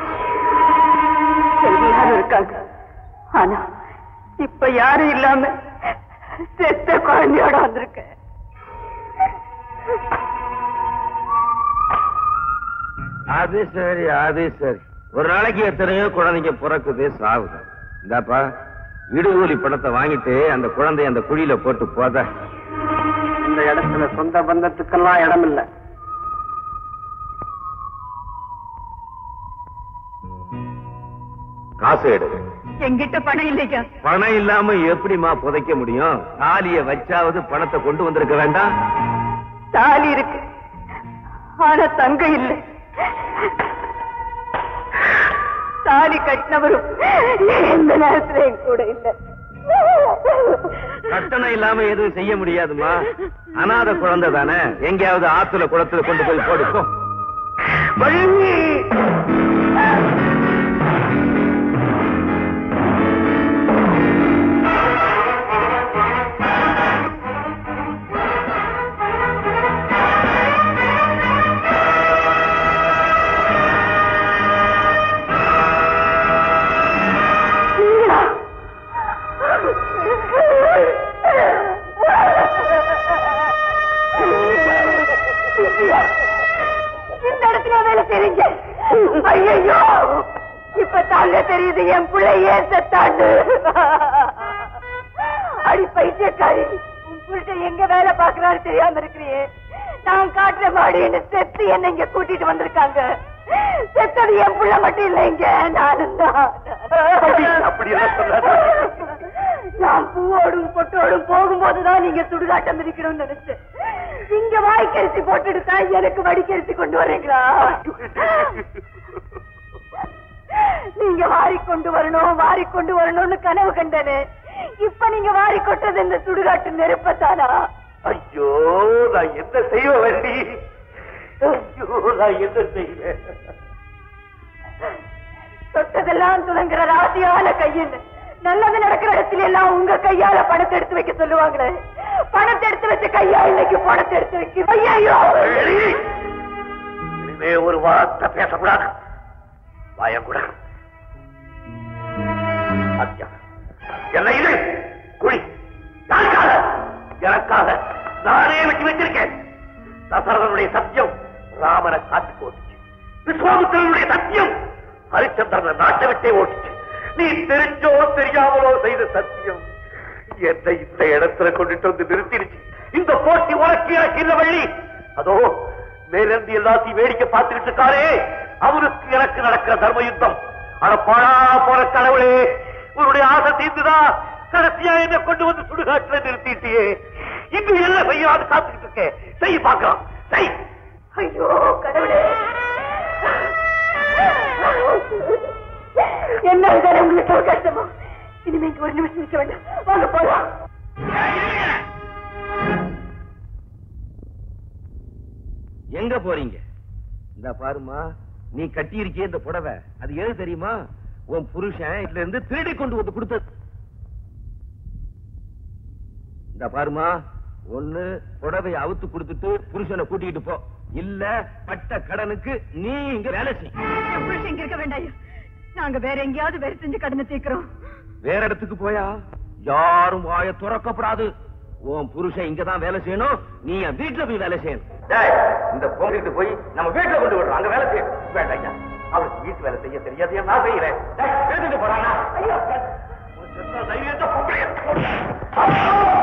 எல்லாரும் இருக்காங்க ஆனா இப்ப யாரும் இல்லாம செத்த குழந்தையோட வந்திருக்க அது சரி அது சரி ஒரு நாளைக்கு எத்தனையோ குழந்தைங்க பிறக்குது சாவுது இந்தாப்பா இடுகூலி பணத்தை வாங்கிட்டு அந்த குழந்தைய அந்த குழியில போட்டு போத இந்த இடத்துல சொந்த பந்தத்துக்கெல்லாம் இடம் இல்ல காசு எடு எங்கிட்ட பணம் இல்லையா பணம் இல்லாம எப்படிம்மா புதைக்க முடியும் தாலிய வச்சாவது பணத்தை கொண்டு வந்திருக்க வேண்டாம் தாலி இருக்கு ஆனா தங்க இல்லை தாலி கட்டினவரும் எந்த நேரத்துல என் கூட இல்லை கட்டணம் இல்லாம எதுவும் செய்ய முடியாதுமா அனாதை குழந்தை தானே எங்கேயாவது ஆத்துல குளத்துல கொண்டு போய் போடுக்கும் இந்த இடத்துல வேலை செய்றீங்க ஐயா தெரியுது என் பிள்ளை ஏன் செத்தாண்டு அடி பைத்தியக்காரி உன் புருஷன் எங்க வேலை பாக்குறாரு தெரியாம இருக்கிறியே நான் காட்டுற மாடின்னு செத்து என்ன இங்க கூட்டிட்டு வந்திருக்காங்க செத்தது என் புள்ள மட்டும் இல்லைங்க நானும் தான் அப்படி எல்லாம் சொல்லாத. நான் பூவோடும் பொட்டோடும் போகும்போதுதான் நீங்க சுடுகாட்டம் இருக்கணும்னு நினைச்சேன் இங்க வாய்க்கரிசி போட்டுட்டு தான் எனக்கு வடிக்கரிசி கொண்டு வர்றீங்களா நீங்க வாரி கொண்டு வரணும் வாரி கொண்டு வரணும்னு கனவு கண்டனே இப்ப நீங்க வாரி கொட்டது இந்த சுடுகாட்டு நெருப்பத்தானா ஐயோ நான் என்ன செய்வ வேண்டி ஐயோ நான் என்ன செய்வேன் தொட்டதெல்லாம் துளங்குற ராசியான கையில் நல்லது நடக்கிற இடத்துல எல்லாம் உங்க கையால பணத்தை எடுத்து வைக்க சொல்லுவாங்களே பணத்தை எடுத்து வச்ச கையா இன்னைக்கு பணத்தை எடுத்து வைக்க ஐயோ இனிமே ஒரு வார்த்தை பேசக்கூடாது பயக்கூட சத்யா என்ன இது குழி யாருக்காக எனக்காக நானே வச்சு வச்சிருக்கேன் தசரதனுடைய சத்தியம் ராமனை காட்டுக்கு ஓட்டுச்சு விஸ்வாமித்திரனுடைய சத்தியம் ஹரிச்சந்திரனை நாட்டை விட்டே ஓட்டுச்சு நீ தெரிஞ்சோ தெரியாமலோ செய்த சத்தியம் என்னை இந்த இடத்துல கொண்டுட்டு வந்து நிறுத்திடுச்சு இந்த போட்டி உனக்கு எனக்கு இல்ல வள்ளி அதோ மேலிருந்து எல்லாத்தையும் வேடிக்கை பார்த்துக்கிட்டு இருக்காரே அவருக்கு எனக்கு நடக்கிற தர்ம யுத்தம் அட பாழா போற கடவுளே உன்னுடைய ஆசை தீர்ந்துதா கடைசியா என்ன கொண்டு வந்து சுடுகாட்டுல நிறுத்திட்டியே இங்கு என்ன செய்யாது காத்துக்கிட்டு இருக்கேன் செய் பார்க்கலாம் செய் ஐயோ கடவுளே என்ன இதுதானே உங்களுக்கு ஒரு கஷ்டமா இனிமே இங்க ஒரு நிமிஷம் நிக்க வேண்டாம் வாங்க போலாம் எங்க போறீங்க இந்த பாருமா நீ கட்டி இருக்கிய இந்த புடவை அது எது தெரியுமா உன் புருஷன் இதுல இருந்து திருடி கொண்டு வந்து கொடுத்தது இந்த பாருமா ஒண்ணு புடவை அவுத்து கொடுத்துட்டு புருஷனை கூட்டிக்கிட்டு போ இல்ல பட்ட கடனுக்கு நீ இங்க வேலை செய் என் புருஷன் இங்க இருக்க வேண்டாம் நாங்க வேற எங்கேயாவது வேலை செஞ்சு கடனை தீர்க்கிறோம் வேற இடத்துக்கு போயா யாரும் வாய துறக்கப்படாது உன் புருஷன் இங்கதான் வேலை செய்யணும் நீ என் வீட்டுல போய் வேலை செய்யணும் டேய், இந்த பொங்கலுக்கு போய் நம்ம வீட்டுல கொண்டு விடுறோம் அங்க வேலை செய்ய வேண்டாம் ஐயா. அவளுக்கு வீட்டு வேலை செய்ய தெரியாது நான் செய்யறேன் டேய், எழுந்துட்டு போறானா ஐயோ உன் செத்த தைரியத்தை பொம்பளைய போடு.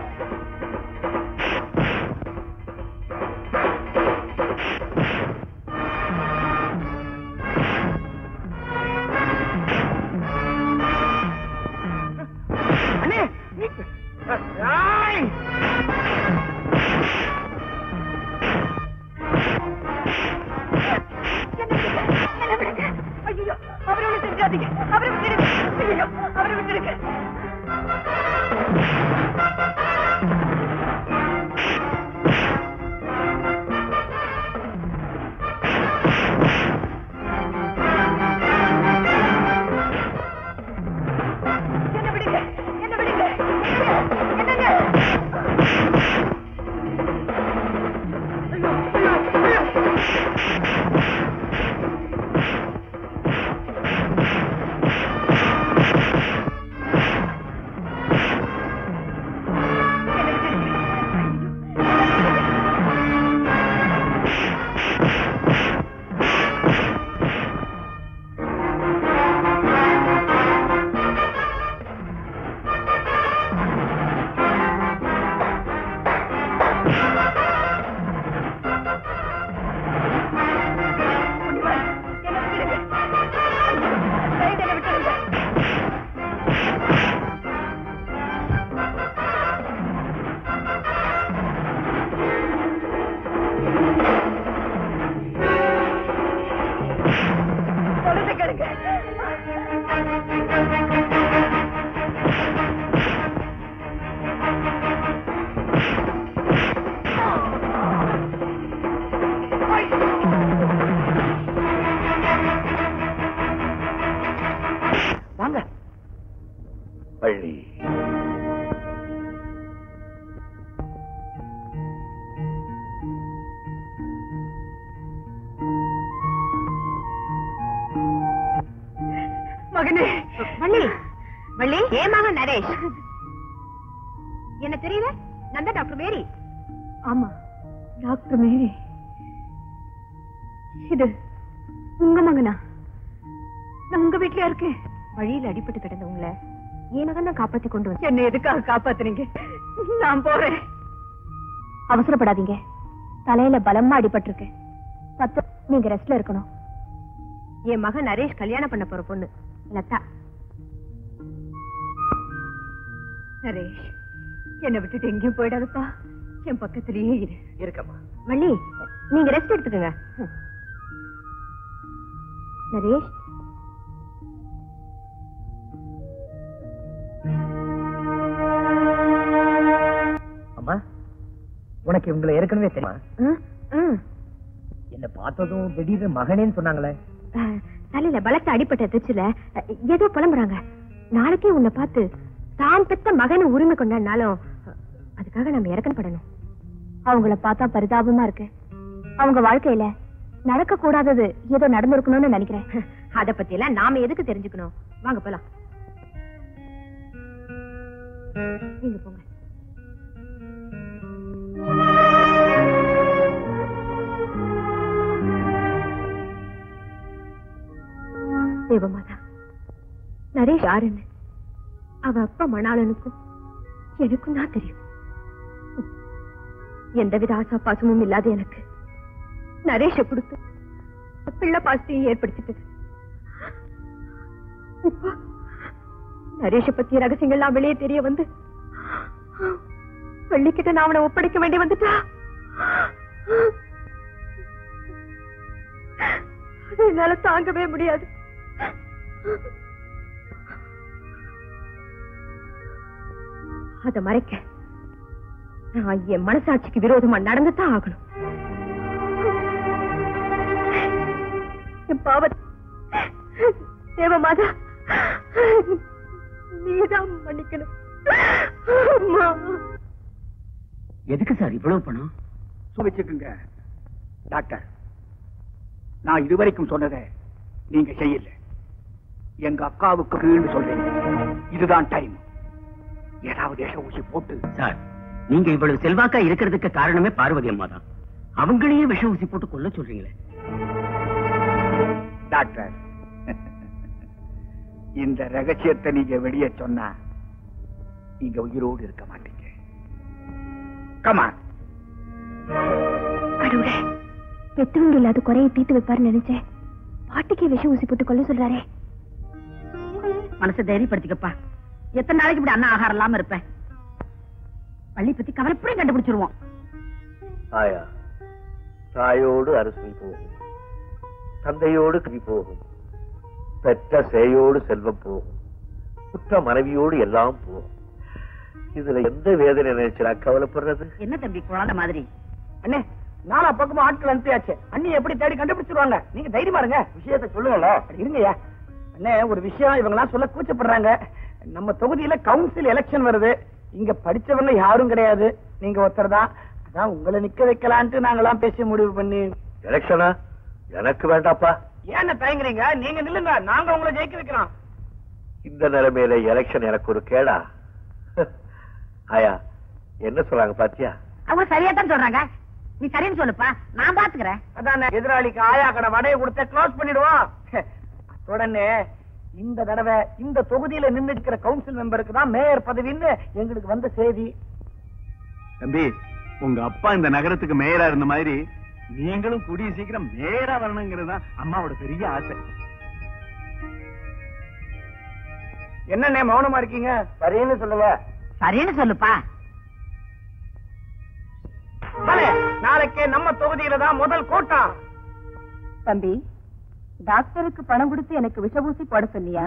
என்ன விடுங்க ஐயோ அவரை விட்டு செஞ்சாதீங்க அவரை விட்டுடுங்க ஐயோ அவரை விட்டுடுங்க என்ன விடுங்க என்ன விடுங்க என்னங்க சொல்லுங்க கேளுங்க வாங்க பள்ளி மகனே வள்ளி வள்ளி ஏன் மகன் நரேஷ் என்ன தெரியல நான் தான் டாக்டர் மேரி ஆமா டாக்டர் மேரி இது உங்க மகனா நான் உங்க வீட்லயா இருக்கேன் வழியில அடிபட்டு கிடந்தவங்கள என் மகன் தான் காப்பாத்தி கொண்டு வந்து என்ன எதுக்காக காப்பாத்துனீங்க நான் போறேன் அவசரப்படாதீங்க தலையில பலமா அடிபட்டிருக்கு பத்து நீங்க ரெஸ்ட்ல இருக்கணும் என் மகன் நரேஷ் கல்யாணம் பண்ண போற பொண்ணு லதா நரேஷ் என்னை விட்டுட்டு எங்கேயும் போயிடாதப்பா என் பக்கத்திலேயே இரு இருக்கம்மா வள்ளி நீங்க ரெஸ்ட் எடுத்துக்கங்க நரேஷ் அம்மா உனக்கு இவங்களை ஏற்கனவே தெரியுமா ம், ம். என்ன பார்த்ததும் திடீர்னு மகனேன்னு சொன்னாங்களே அஹ், தலையில பலத்த அடிப்பட்ட திருச்சுல ஏதோ புலம்புறாங்க நாளைக்கே உன்னை பார்த்து தான் பெத்த மகனை உரிமை கொண்டாடினாலும் அஹ், அதுக்காக நம்ம இறக்கப்படணும் அவங்கள பார்த்தா பரிதாபமா இருக்கு அவங்க வாழ்க்கையில நடக்க கூடாதது ஏதோ நடந்திருக்கணும்னு நினைக்கிறேன் அத பத்தி எல்லாம் நாம எதுக்கு தெரிஞ்சுக்கணும் வாங்க போலாம் நீங்க போங்க தேவமாதா நரேஷ் யாருன்னு அவ அப்பா மணாளனுக்கும் எனக்கும் தான் தெரியும் எந்தவித ஆசா பாசமும் இல்லாத எனக்கு நரேஷ கொடுத்து பிள்ளை பாசத்தையும் ஏற்படுத்திட்டது இப்போ நரேஷ பத்திய ரகசியங்கள்லாம் வெளியே தெரிய வந்து பள்ளிக்கிட்ட நான் அவனை ஒப்படைக்க வேண்டி வந்துட்டா அது என்னால தாங்கவே முடியாது அத மறைக்க நான் என் மனசாட்சிக்கு விரோதமா நடந்துதான் ஆகணும் என் பாவ தேவமாதா நீதான் மன்னிக்கணும் அம்மா. எதுக்கு சார் இவ்வளவு பணம் வச்சுக்குங்க டாக்டர் நான் இதுவரைக்கும் சொன்னதை நீங்க செய்யல எங்க அக்காவுக்கு கீழ்னு சொல்றீங்க இதுதான் டைம் ஏதாவது விஷ ஊசி போட்டு சார் நீங்க இவ்வளவு செல்வாக்கா இருக்கிறதுக்கு காரணமே பார்வதி அம்மா தான் அவங்களையே விஷ ஊசி போட்டு கொல்ல சொல்றீங்களே டாக்டர் இந்த ரகசியத்தை நீங்க வெளியே சொன்னா நீங்க உயிரோடு இருக்க மாட்டீங்க கமா கடவுளே பெத்தவங்க இல்லாத குறையை தீர்த்து வைப்பாருன்னு நினைச்சேன் பாட்டுக்கே விஷ ஊசி போட்டு கொல்ல சொல்றாரே மனசை தைரியப்படுத்திக்கப்பா எத்தனை நாளைக்கு இப்படி அண்ணா ஆகாரம் இல்லாம இருப்பேன் பள்ளி பத்தி கவலைப்படி கண்டுபிடிச்சிருவோம் ஆயா தாயோடு அரசு போகும் தந்தையோடு கவி போகும் பெற்ற சேயோடு செல்வம் போகும் குற்ற மனைவியோடு எல்லாம் போகும் இதுல எந்த வேதனை நினைச்சு நான் கவலைப்படுறது என்ன தம்பி குழந்தை மாதிரி அண்ணே நாலா பக்கமும் ஆட்கள் அனுப்பியாச்சு அண்ணி எப்படி தேடி கண்டுபிடிச்சிருவாங்க நீங்க தைரியமா இருங்க விஷயத்த சொல்லுங்கல்ல இருங்கய்யா அண்ணே ஒரு விஷயம் இவங்க சொல்ல கூச்சப்படுறாங்க நம்ம தொகுதியில கவுன்சில் எலெக்ஷன் வருது இங்க படிச்சவங்க யாரும் கிடையாது நீங்க ஒருத்தர் தான் அதான் உங்களை நிக்க வைக்கலான்ட்டு நாங்கெல்லாம் பேசி முடிவு பண்ணி எலெக்ஷனா எனக்கு வேண்டாப்பா ஏன் தயங்குறீங்க நீங்க நில்லுங்க நாங்க உங்களை ஜெயிக்க வைக்கிறோம் இந்த நிலைமையில எலெக்ஷன் எனக்கு ஒரு கேடா ஆயா என்ன சொல்றாங்க பாத்தியா அவங்க சரியா தான் சொல்றாங்க நீ சரின்னு சொல்லுப்பா நான் பாத்துக்கிறேன் அதானே எதிராளிக்கு ஆயா கடை வடையை கொடுத்த க்ளோஸ் பண்ணிடுவோம் உடனே இந்த தடவை இந்த தொகுதியில நின்று இருக்கிற கவுன்சில் மெம்பருக்கு தான் மேயர் பதவின்னு எங்களுக்கு வந்த செய்தி தம்பி உங்க அப்பா இந்த நகரத்துக்கு மேயரா இருந்த மாதிரி நீங்களும் கூடிய சீக்கிரம் மேயரா வரணுங்கிறது தான் அம்மாவோட பெரிய ஆசை என்னண்ணே மௌனமா இருக்கீங்க சரின்னு சொல்லுங்க சரின்னு சொல்லுப்பா பலே, நாளைக்கு நம்ம தொகுதியில தான் முதல் கூட்டம் தம்பி டாக்டருக்கு பணம் கொடுத்து எனக்கு விஷபூசி போட சொல்லியா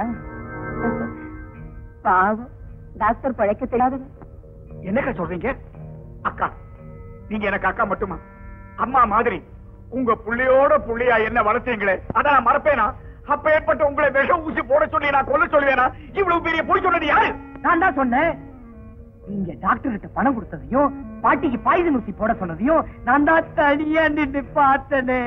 பாவம் டாக்டர் பழைக்க தெரியாதது என்னக்கா சொல்றீங்க அக்கா நீங்க எனக்கு அக்கா மட்டுமா அம்மா மாதிரி உங்க புள்ளையோட புள்ளையா என்ன வளர்த்தீங்களே அத நான் மறப்பேனா அப்ப ஏற்பட்ட உங்களை விஷம் ஊசி போட சொல்லி நான் கொல்ல சொல்லுவேனா இவ்வளவு பெரிய பொய் சொன்னது யாரு நான் தான் சொன்னேன் நீங்க டாக்டர் கிட்ட பணம் கொடுத்ததையும் பாட்டிக்கு பாய்சன் ஊசி போட சொன்னதையும் நான் தான் தனியா நின்று பார்த்தனே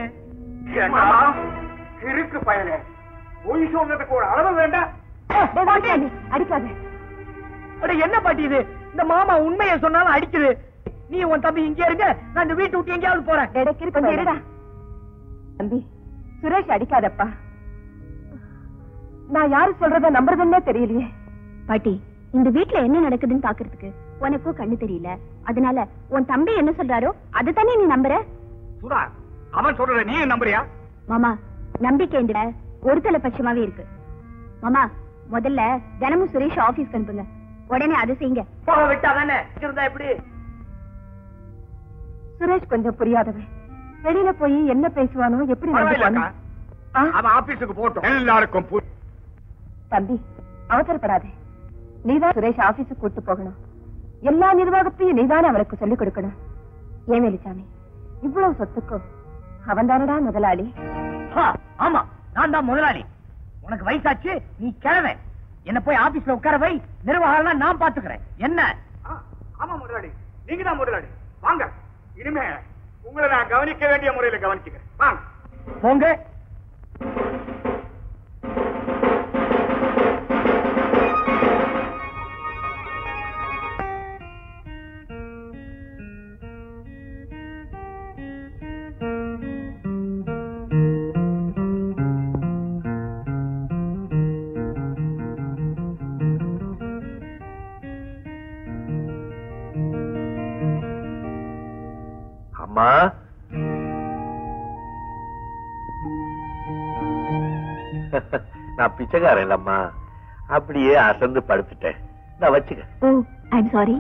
இருக்கு பயனே பொய் சொன்னதுக்கு ஒரு அளவு வேண்டாம் அடிக்காது அட என்ன பாட்டி இது இந்த மாமா உண்மையை சொன்னாலும் அடிக்குது நீ உன் தம்பி இங்கே இருங்க நான் இந்த வீட்டு விட்டு எங்கேயாவது போறேன் கொஞ்சம் இருடா தம்பி சுரேஷ் அடிக்காதப்பா நான் யாரு சொல்றத நம்புறதுன்னே தெரியலையே பாட்டி இந்த வீட்ல என்ன நடக்குதுன்னு பாக்குறதுக்கு உனக்கும் கண்ணு தெரியல அதனால உன் தம்பி என்ன சொல்றாரோ அதுதானே நீ நம்புற சுதா அவன் சொல்றத நீ நம்புறியா மாமா நம்பிக்கை இந்த ஒரு தலைபட்சமாவே இருக்கு மாமா முதல்ல தினமும் சுரேஷ் ஆபீஸ்க்கு அனுப்புங்க உடனே அதை செய்யுங்க போக விட்டா தானே இருந்தா எப்படி சுரேஷ் கொஞ்சம் புரியாதவன் வெளியில போய் என்ன பேசுவானோ எப்படி பரவாயில்லக்கா. நடந்துப்பானோ? ஆ, அவன் ஆபீஸுக்கு போட்டோம் எல்லாருக்கும் பு- தம்பி அவசரப்படாதே நீதான் சுரேஷ் ஆபீஸுக்கு கூட்டு போகணும் எல்லா நிர்வாகத்தையும் நீதானே அவனுக்கு சொல்லிக் கொடுக்கணும் ஏன் வேலுச்சாமி இவ்வளவு சொத்துக்கும் அவன் தானடா முதலாளி ஆ, ஆமா நான் தான் முதலாளி உனக்கு வயசாச்சு நீ கிழமை என்ன போய் ஆபீஸ்ல உட்கார வை நிர்வாகம் நான் பாத்துக்கிறேன் என்ன ஆ, ஆமா முதலாளி நீங்க தான் முதலாளி வாங்க இனிமே உங்களை நான் கவனிக்க வேண்டிய முறையில கவனிச்சுக்கிறேன் வாங்க போங்க அம்மா நான் பிச்சைக்காரன் இல்லம்மா அப்படியே அசந்து படுத்துட்டேன் நான் வச்சுக்க ஓ ஐம் சாரி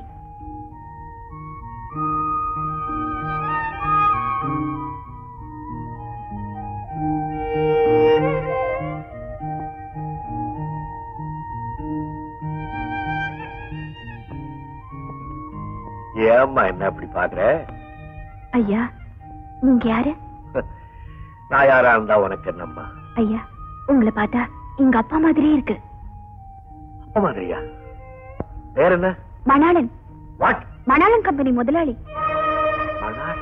ஏம்மா என்ன அப்படி பாக்குற ஐயா நீங்க யாரு நான் யாரா இருந்தா உனக்கு என்னம்மா ஐயா உங்களை பார்த்தா எங்க அப்பா மாதிரியே இருக்கு அப்ப மாதிரியா வேற என்ன மணாளன் வாட் மணாளன் கம்பெனி முதலாளி மணாள்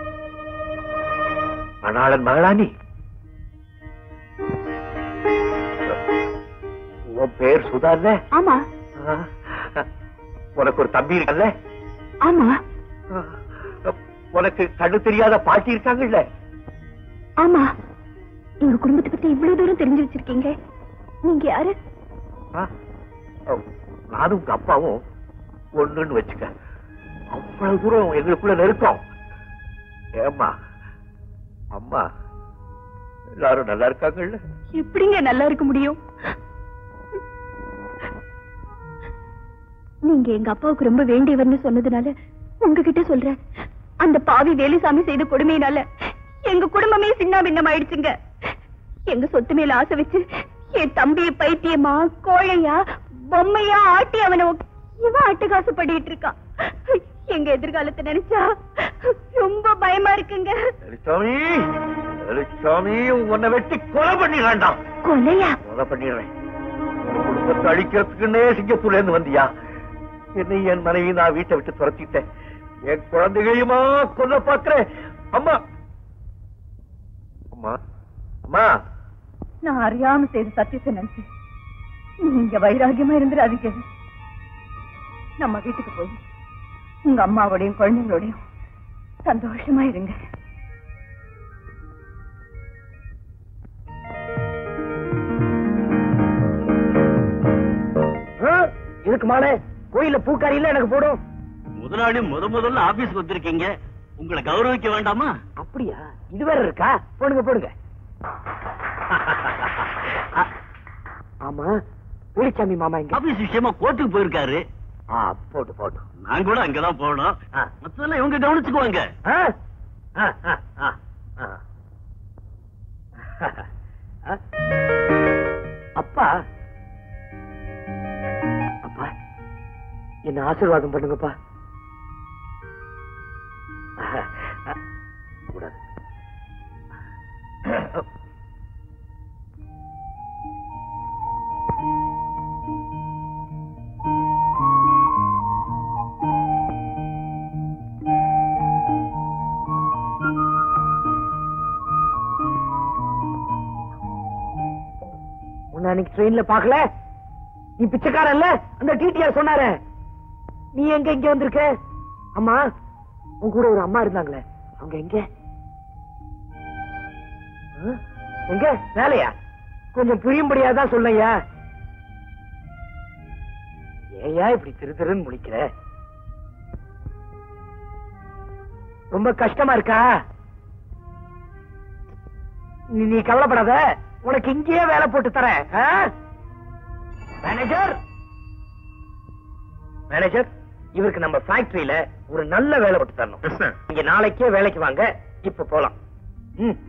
மணாளன் மகளா நீ உன் பேர் சுதா இல்ல ஆமா உனக்கு ஒரு தம்பி இருக்கல்ல ஆமா உனக்கு கண்ணு தெரியாத பாட்டி இருக்காங்கல்ல ஆமா எங்க குடும்பத்தை பத்தி இவ்வளவு தூரம் தெரிஞ்சு வச்சிருக்கீங்க நீங்க யாரு ஆ? நானும் உங்க அப்பாவும் ஒண்ணுன்னு வச்சுக்க அவ்வளவு தூரம் எங்களுக்குள்ள நெருக்கம் ஏம்மா அம்மா எல்லாரும் நல்லா இருக்காங்கல்ல எப்படிங்க நல்லா இருக்க முடியும் நீங்க எங்க அப்பாவுக்கு ரொம்ப வேண்டியவர்னு சொன்னதுனால உங்ககிட்ட சொல்றேன் அந்த பாவி வேலுசாமி செய்த கொடுமையினால எங்க குடும்பமே சின்ன பின்னம் ஆயிடுச்சுங்க எங்க சொத்து மேல ஆசை வச்சு என் தம்பிய பைத்தியமா கோழையா பொம்மையா ஆட்டி அவனை உக்- இவன் அட்டகாசப்படிட்டு இருக்கான் எங்க எதிர்காலத்தை நினைச்சா ரொம்ப பயமா இருக்குங்க எலிசாமி எலிசாமி உன்னை வெட்டி கொலை பண்ணிடலாம் கொலையா கொலை பண்ணிடுறேன் உன் குடும்பத்தை அழிக்கிறதுக்குன்னே சிங்கப்பூர்ல இருந்து வந்தியா என்னை என் மனைவி நான் வீட்டை விட்டு துரத்திட்டேன் என் குழந்தைகளையுமா கொல்ல பாக்குறேன் அம்மா அம்மா அம்மா நான் அறியாம செய்த சத்தியத்தை நினைச்சு நீங்க வைராகியமா இருந்துடாதீங்க நம்ம வீட்டுக்கு போய் உங்க அம்மாவோடையும் குழந்தைங்களோடையும் சந்தோஷமா இருங்க இதுக்கு மேல கோயில பூக்காரியில எனக்கு போடும் முதலாளி முத முதல்ல ஆபீஸ்க்கு வந்திருக்கீங்க உங்களை கௌரவிக்க வேண்டாமா அப்படியா இது வேற இருக்கா போடுங்க போடுங்க ஆ- ஆமா புலிச்சாமி மாமா இங்க ஆபீஸ் விஷயமா கோர்ட்டுக்கு போயிருக்காரு ஆ, போட்டு போட்டு நான் கூட அங்கதான் போகணும் மத்ததெல்லாம் இவங்க கவனிச்சுக்குவாங்க ஆ? ஆ, ஆ, ஆ, ஆ. ஆ? அப்பா அப்பா என்ன ஆசீர்வாதம் பண்ணுங்கப்பா கூடாது உன்னை அன்னைக்கு ட்ரெயின்ல பாக்கல நீ பிச்சைக்காரன் இல்ல அந்த டிடிஆர் சொன்னாரே நீ எங்க இங்க வந்திருக்க அம்மா உன் கூட ஒரு அம்மா இருந்தாங்களே அவங்க எங்க ஆ? எங்க வேலையா கொஞ்சம் புரியும்படியா தான் சொல்லையா ஏயா இப்படி திரு திருன்னு முழிக்கிற ரொம்ப கஷ்டமா இருக்கா நீ நீ கவலைப்படாத உனக்கு இங்கேயே வேலை போட்டு தரேன் ஆ? மேனேஜர் மேனேஜர் இவருக்கு நம்ம ஃபேக்டரியில ஒரு நல்ல வேலை போட்டு தரணும் இங்க நாளைக்கே வேலைக்கு வாங்க இப்ப போலாம் ம்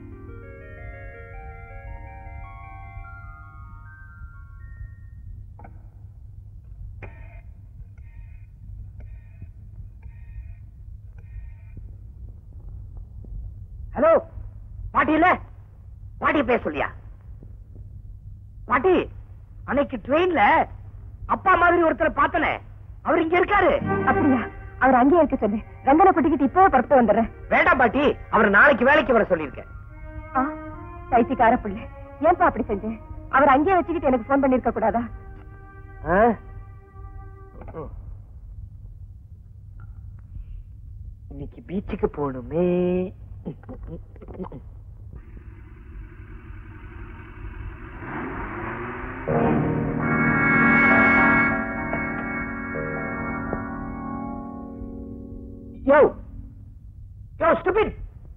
ஹலோ பாட்டி இல்ல பாட்டி பேச சொல்லியா பாட்டி அன்னைக்கு ட்ரெயின்ல அப்பா மாதிரி ஒருத்தரை பார்த்தனே அவர் இங்க இருக்காரு அப்படியா அவர் அங்கேயே இருக்க சொல்லு ரங்கனை கூட்டிக்கிட்டு இப்பவே புறப்பட்டு வந்துடுறேன் வேண்டாம் பாட்டி அவர் நாளைக்கு வேலைக்கு வர சொல்லியிருக்கேன் ஆ, பைத்தியக்கார பிள்ளை ஏன்பா அப்படி செஞ்சேன் அவர் அங்கேயே வச்சுக்கிட்டு எனக்கு போன் பண்ணிருக்க கூடாதா ஆ? இன்னைக்கு பீச்சுக்கு போகணுமே யோ யோ ஸ்டூபிட்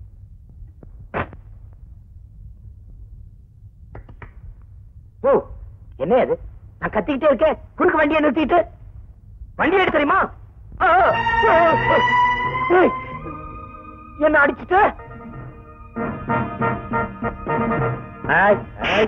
ஓ என்ன அது நான் கத்திக்கிட்டே இருக்கேன் குறுக்கு வண்டியை நிறுத்திட்டு வண்டி எடுத்து தெரியுமா ஆ, ஆ, ஆ, ஏய், என்ன அடிச்சுட்ட ஆய், ஆய்.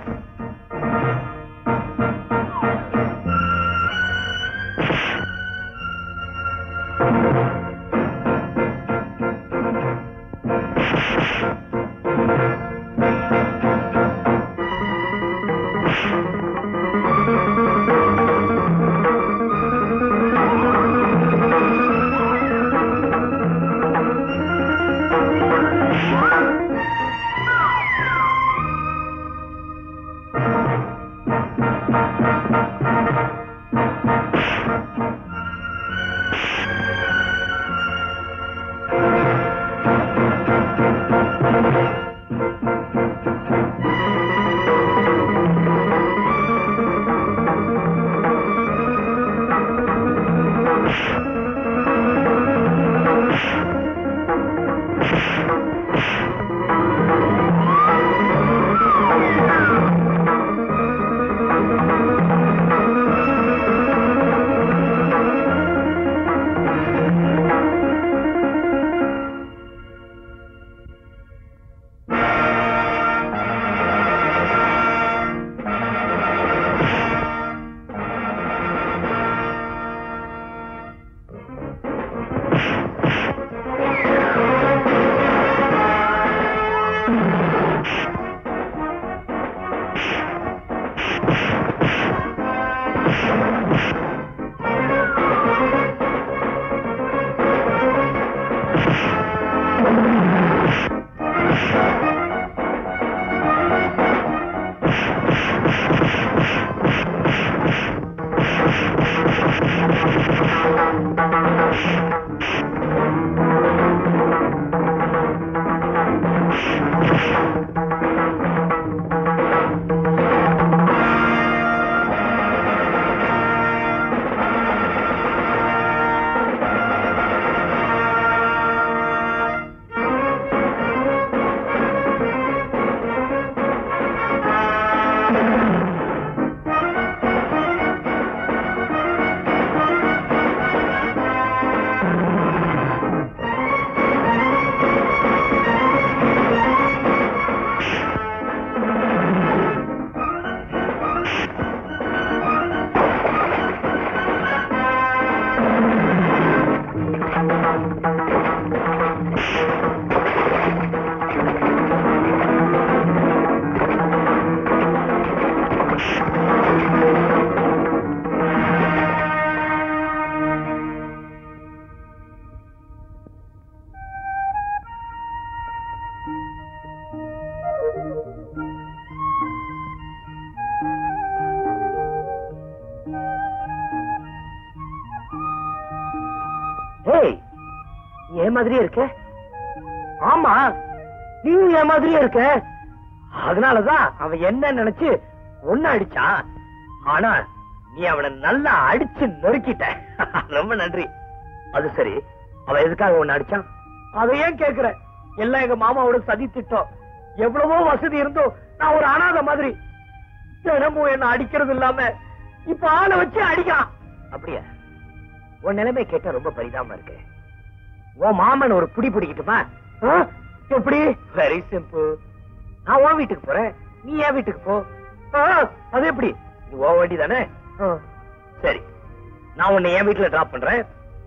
ஏய் என் மாதிரியே இருக்க ஆமா நீ என் மாதிரியே இருக்க அதனாலதான் அவன் என்ன நினைச்சு ஒன்னு அடிச்சான் ஆனா நீ அவனை நல்லா அடிச்சு நொறுக்கிட்ட ரொம்ப நன்றி அது சரி அவன் எதுக்காக ஒன்னு அடிச்சான் அதை ஏன் கேக்குற எல்லாம் எங்க மாமாவோட சதி திட்டம் எவ்வளவோ வசதி இருந்தோ நான் ஒரு அனாதை மாதிரி தினமும் என்ன அடிக்கிறது இல்லாம இப்ப ஆளை வச்சு அடிக்கான் அப்படியா உன் நிலைமை கேட்டா ரொம்ப பரிதாபமா இருக்கு உன் மாமன் ஒரு புடி பிடிக்கட்டுமா ஆ? எப்படி வெரி சிம்பிள் நான் உன் வீட்டுக்கு போறேன் நீ என் வீட்டுக்கு போ ஆ, அது எப்படி இது உன் வண்டி தானே ஆ, சரி நான் உன்னை என் வீட்டுல டிராப் பண்றேன்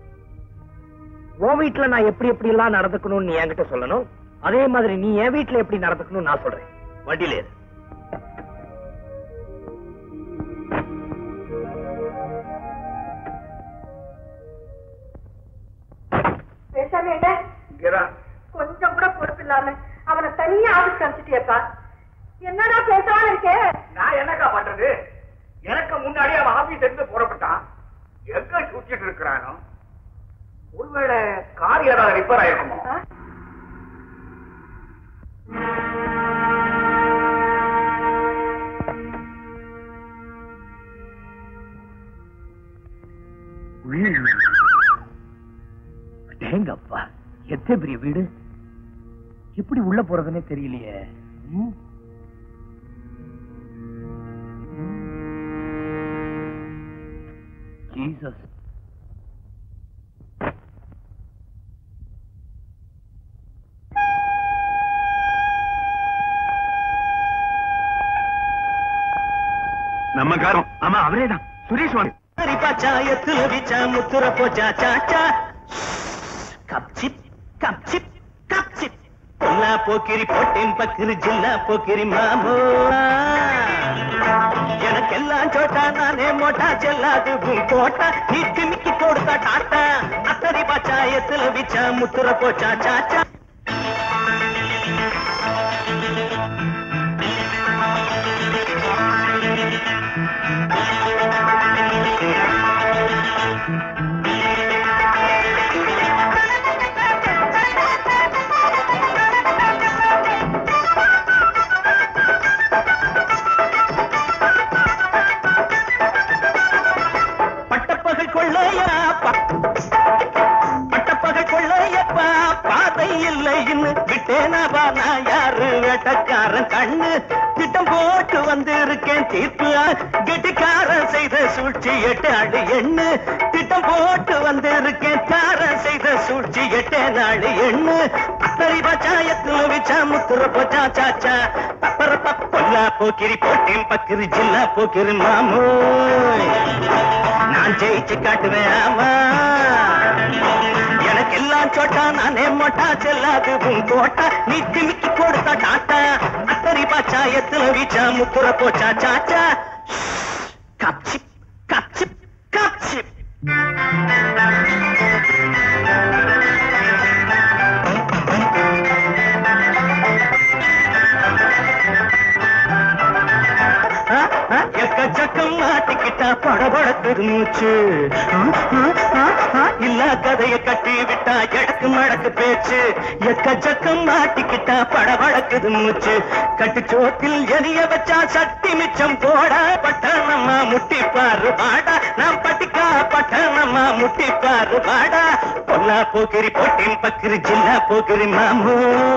உன் வீட்டுல நான் எப்படி எப்படி எல்லாம் நடந்துக்கணும்னு நீ என்கிட்ட சொல்லணும் அதே மாதிரி நீ என் வீட்டுல எப்படி நடந்துக்கணும்னு நான் சொல்றேன் வண்டியில ஏறு பேசாம இங்கதான் கொஞ்சம் கூட பொறுப்பு இல்லாம அவனை தனியா ஆபீஸ் அனுப்பிச்சிட்டியப்பா என்னடா பேசாம இருக்கே நான் என்னக்கா பண்றது எனக்கு முன்னாடி அவன் ஆபீஸ் இருந்து புறப்பட்டான் எங்க சுத்திட்டு இருக்கிறானோ ஒருவேளை கார் ஏதாவது ரிப்பேர் ஆயிருக்குமோ டேங்கப்பா எத்தனை பெரிய வீடு எப்படி உள்ள போறதுன்னே தெரியலையே ம்? ஜீசஸ் நம்ம காரம் ஆமா அவரேதான் சுரேஷ் வாங்க பச்சாயத்துல விச்சா முத்துற போச்சா சாச்சா கப்சிப் கப்சிப் கப்சிப் பொல்லா போக்கிரி போட்டேன் பக்கிரி ஜில்லா போக்கிரி மாமோ எனக்கெல்லாம் சோட்டா நானே மோட்டா செல்லாது உன் கோட்டா நீ திமிக்கி கொடுத்தா டாட்டா அத்தரி பச்சாயத்துல விச்சா முத்துற போச்சா சாச்சா பட்டப்பகல் கொள்ளையா ப- பட்டப்பகல் கொள்ளையப்பா பாதை இல்லைன்னு விட்டேனவா நான் யாரு வேட்டக்காரன் கண்ணு திட்டம் போட்டு வந்து இருக்கேன் தீர்ப்பு கெட்டிக்காரன் செய்த சூழ்ச்சி எட்டு அடி எண்ணு திட்டம் போட்டு வந்து இருக்கேன் காரன் செய்த சூழ்ச்சி எட்டு நாடு எண்ணு அத்தரி பச்சாயத்துல விச்சா முத்துற போச்சா சாச்சா பப்பர பப்பொல்லா போக்கிரி போட்டேன் பக்கிரி ஜில்லா போக்கிரி மாமோ நான் ஜெயிச்சு காட்டுவேன் ஆமா எனக்கு எல்லாம் சோட்டா நானே மொட்டா செல்லாது உன் கோட்டா நீ திமிக்கி கொடுத்தா டாட்டா அத்தரி பாச்சாயத்துல வீச்சா முத்துற போச்சா சாச்சா கப்சிப் கப்சிப் கப்சிப் எக்கச்சக்கம் மாட்டிக்கிட்டா படபடக்குது மூச்சு ஆ, ஆ, ஆ, ஆ, இல்ல கதைய கட்டி விட்டா எடக்கு மடக்கு பேச்சு எக்கச்சக்கம் மாட்டிக்கிட்டா படபடக்குது மூச்சு கட்டுச்சோத்தில் எரிய வச்சா சட்டி மிச்சம் போட பட்டணமா முட்டி பாரு பாடா நாம் பட்டிக்கா பட்டணமா முட்டி பாரு பாடா பொல்லா போகிரி போட்டின் பக்கிரி ஜில்லா போகிரி மாமூ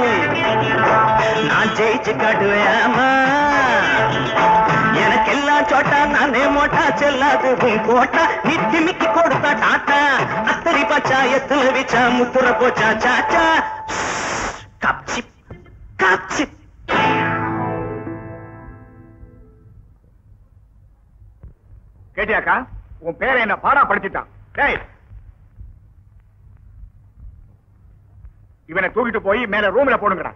நான் ஜெயிச்சு காட்டுவேன் ஆமா எனக்கெல்லாம் சோட்டா நானே மோட்டா செல்லாது உன் கோட்டா நீ திமிக்கி கொடுத்தா டாட்டா அத்தரி பச்சாயத்துல விச்சா முத்துற போச்சா சாச்சா கப்சிப் கப்சிப் கேட்டியாக்கா உன் பேரை என்ன பாடா படிச்சுட்டான் டேய் இவனை தூக்கிட்டு போய் மேல ரூம்ல போடுங்கடா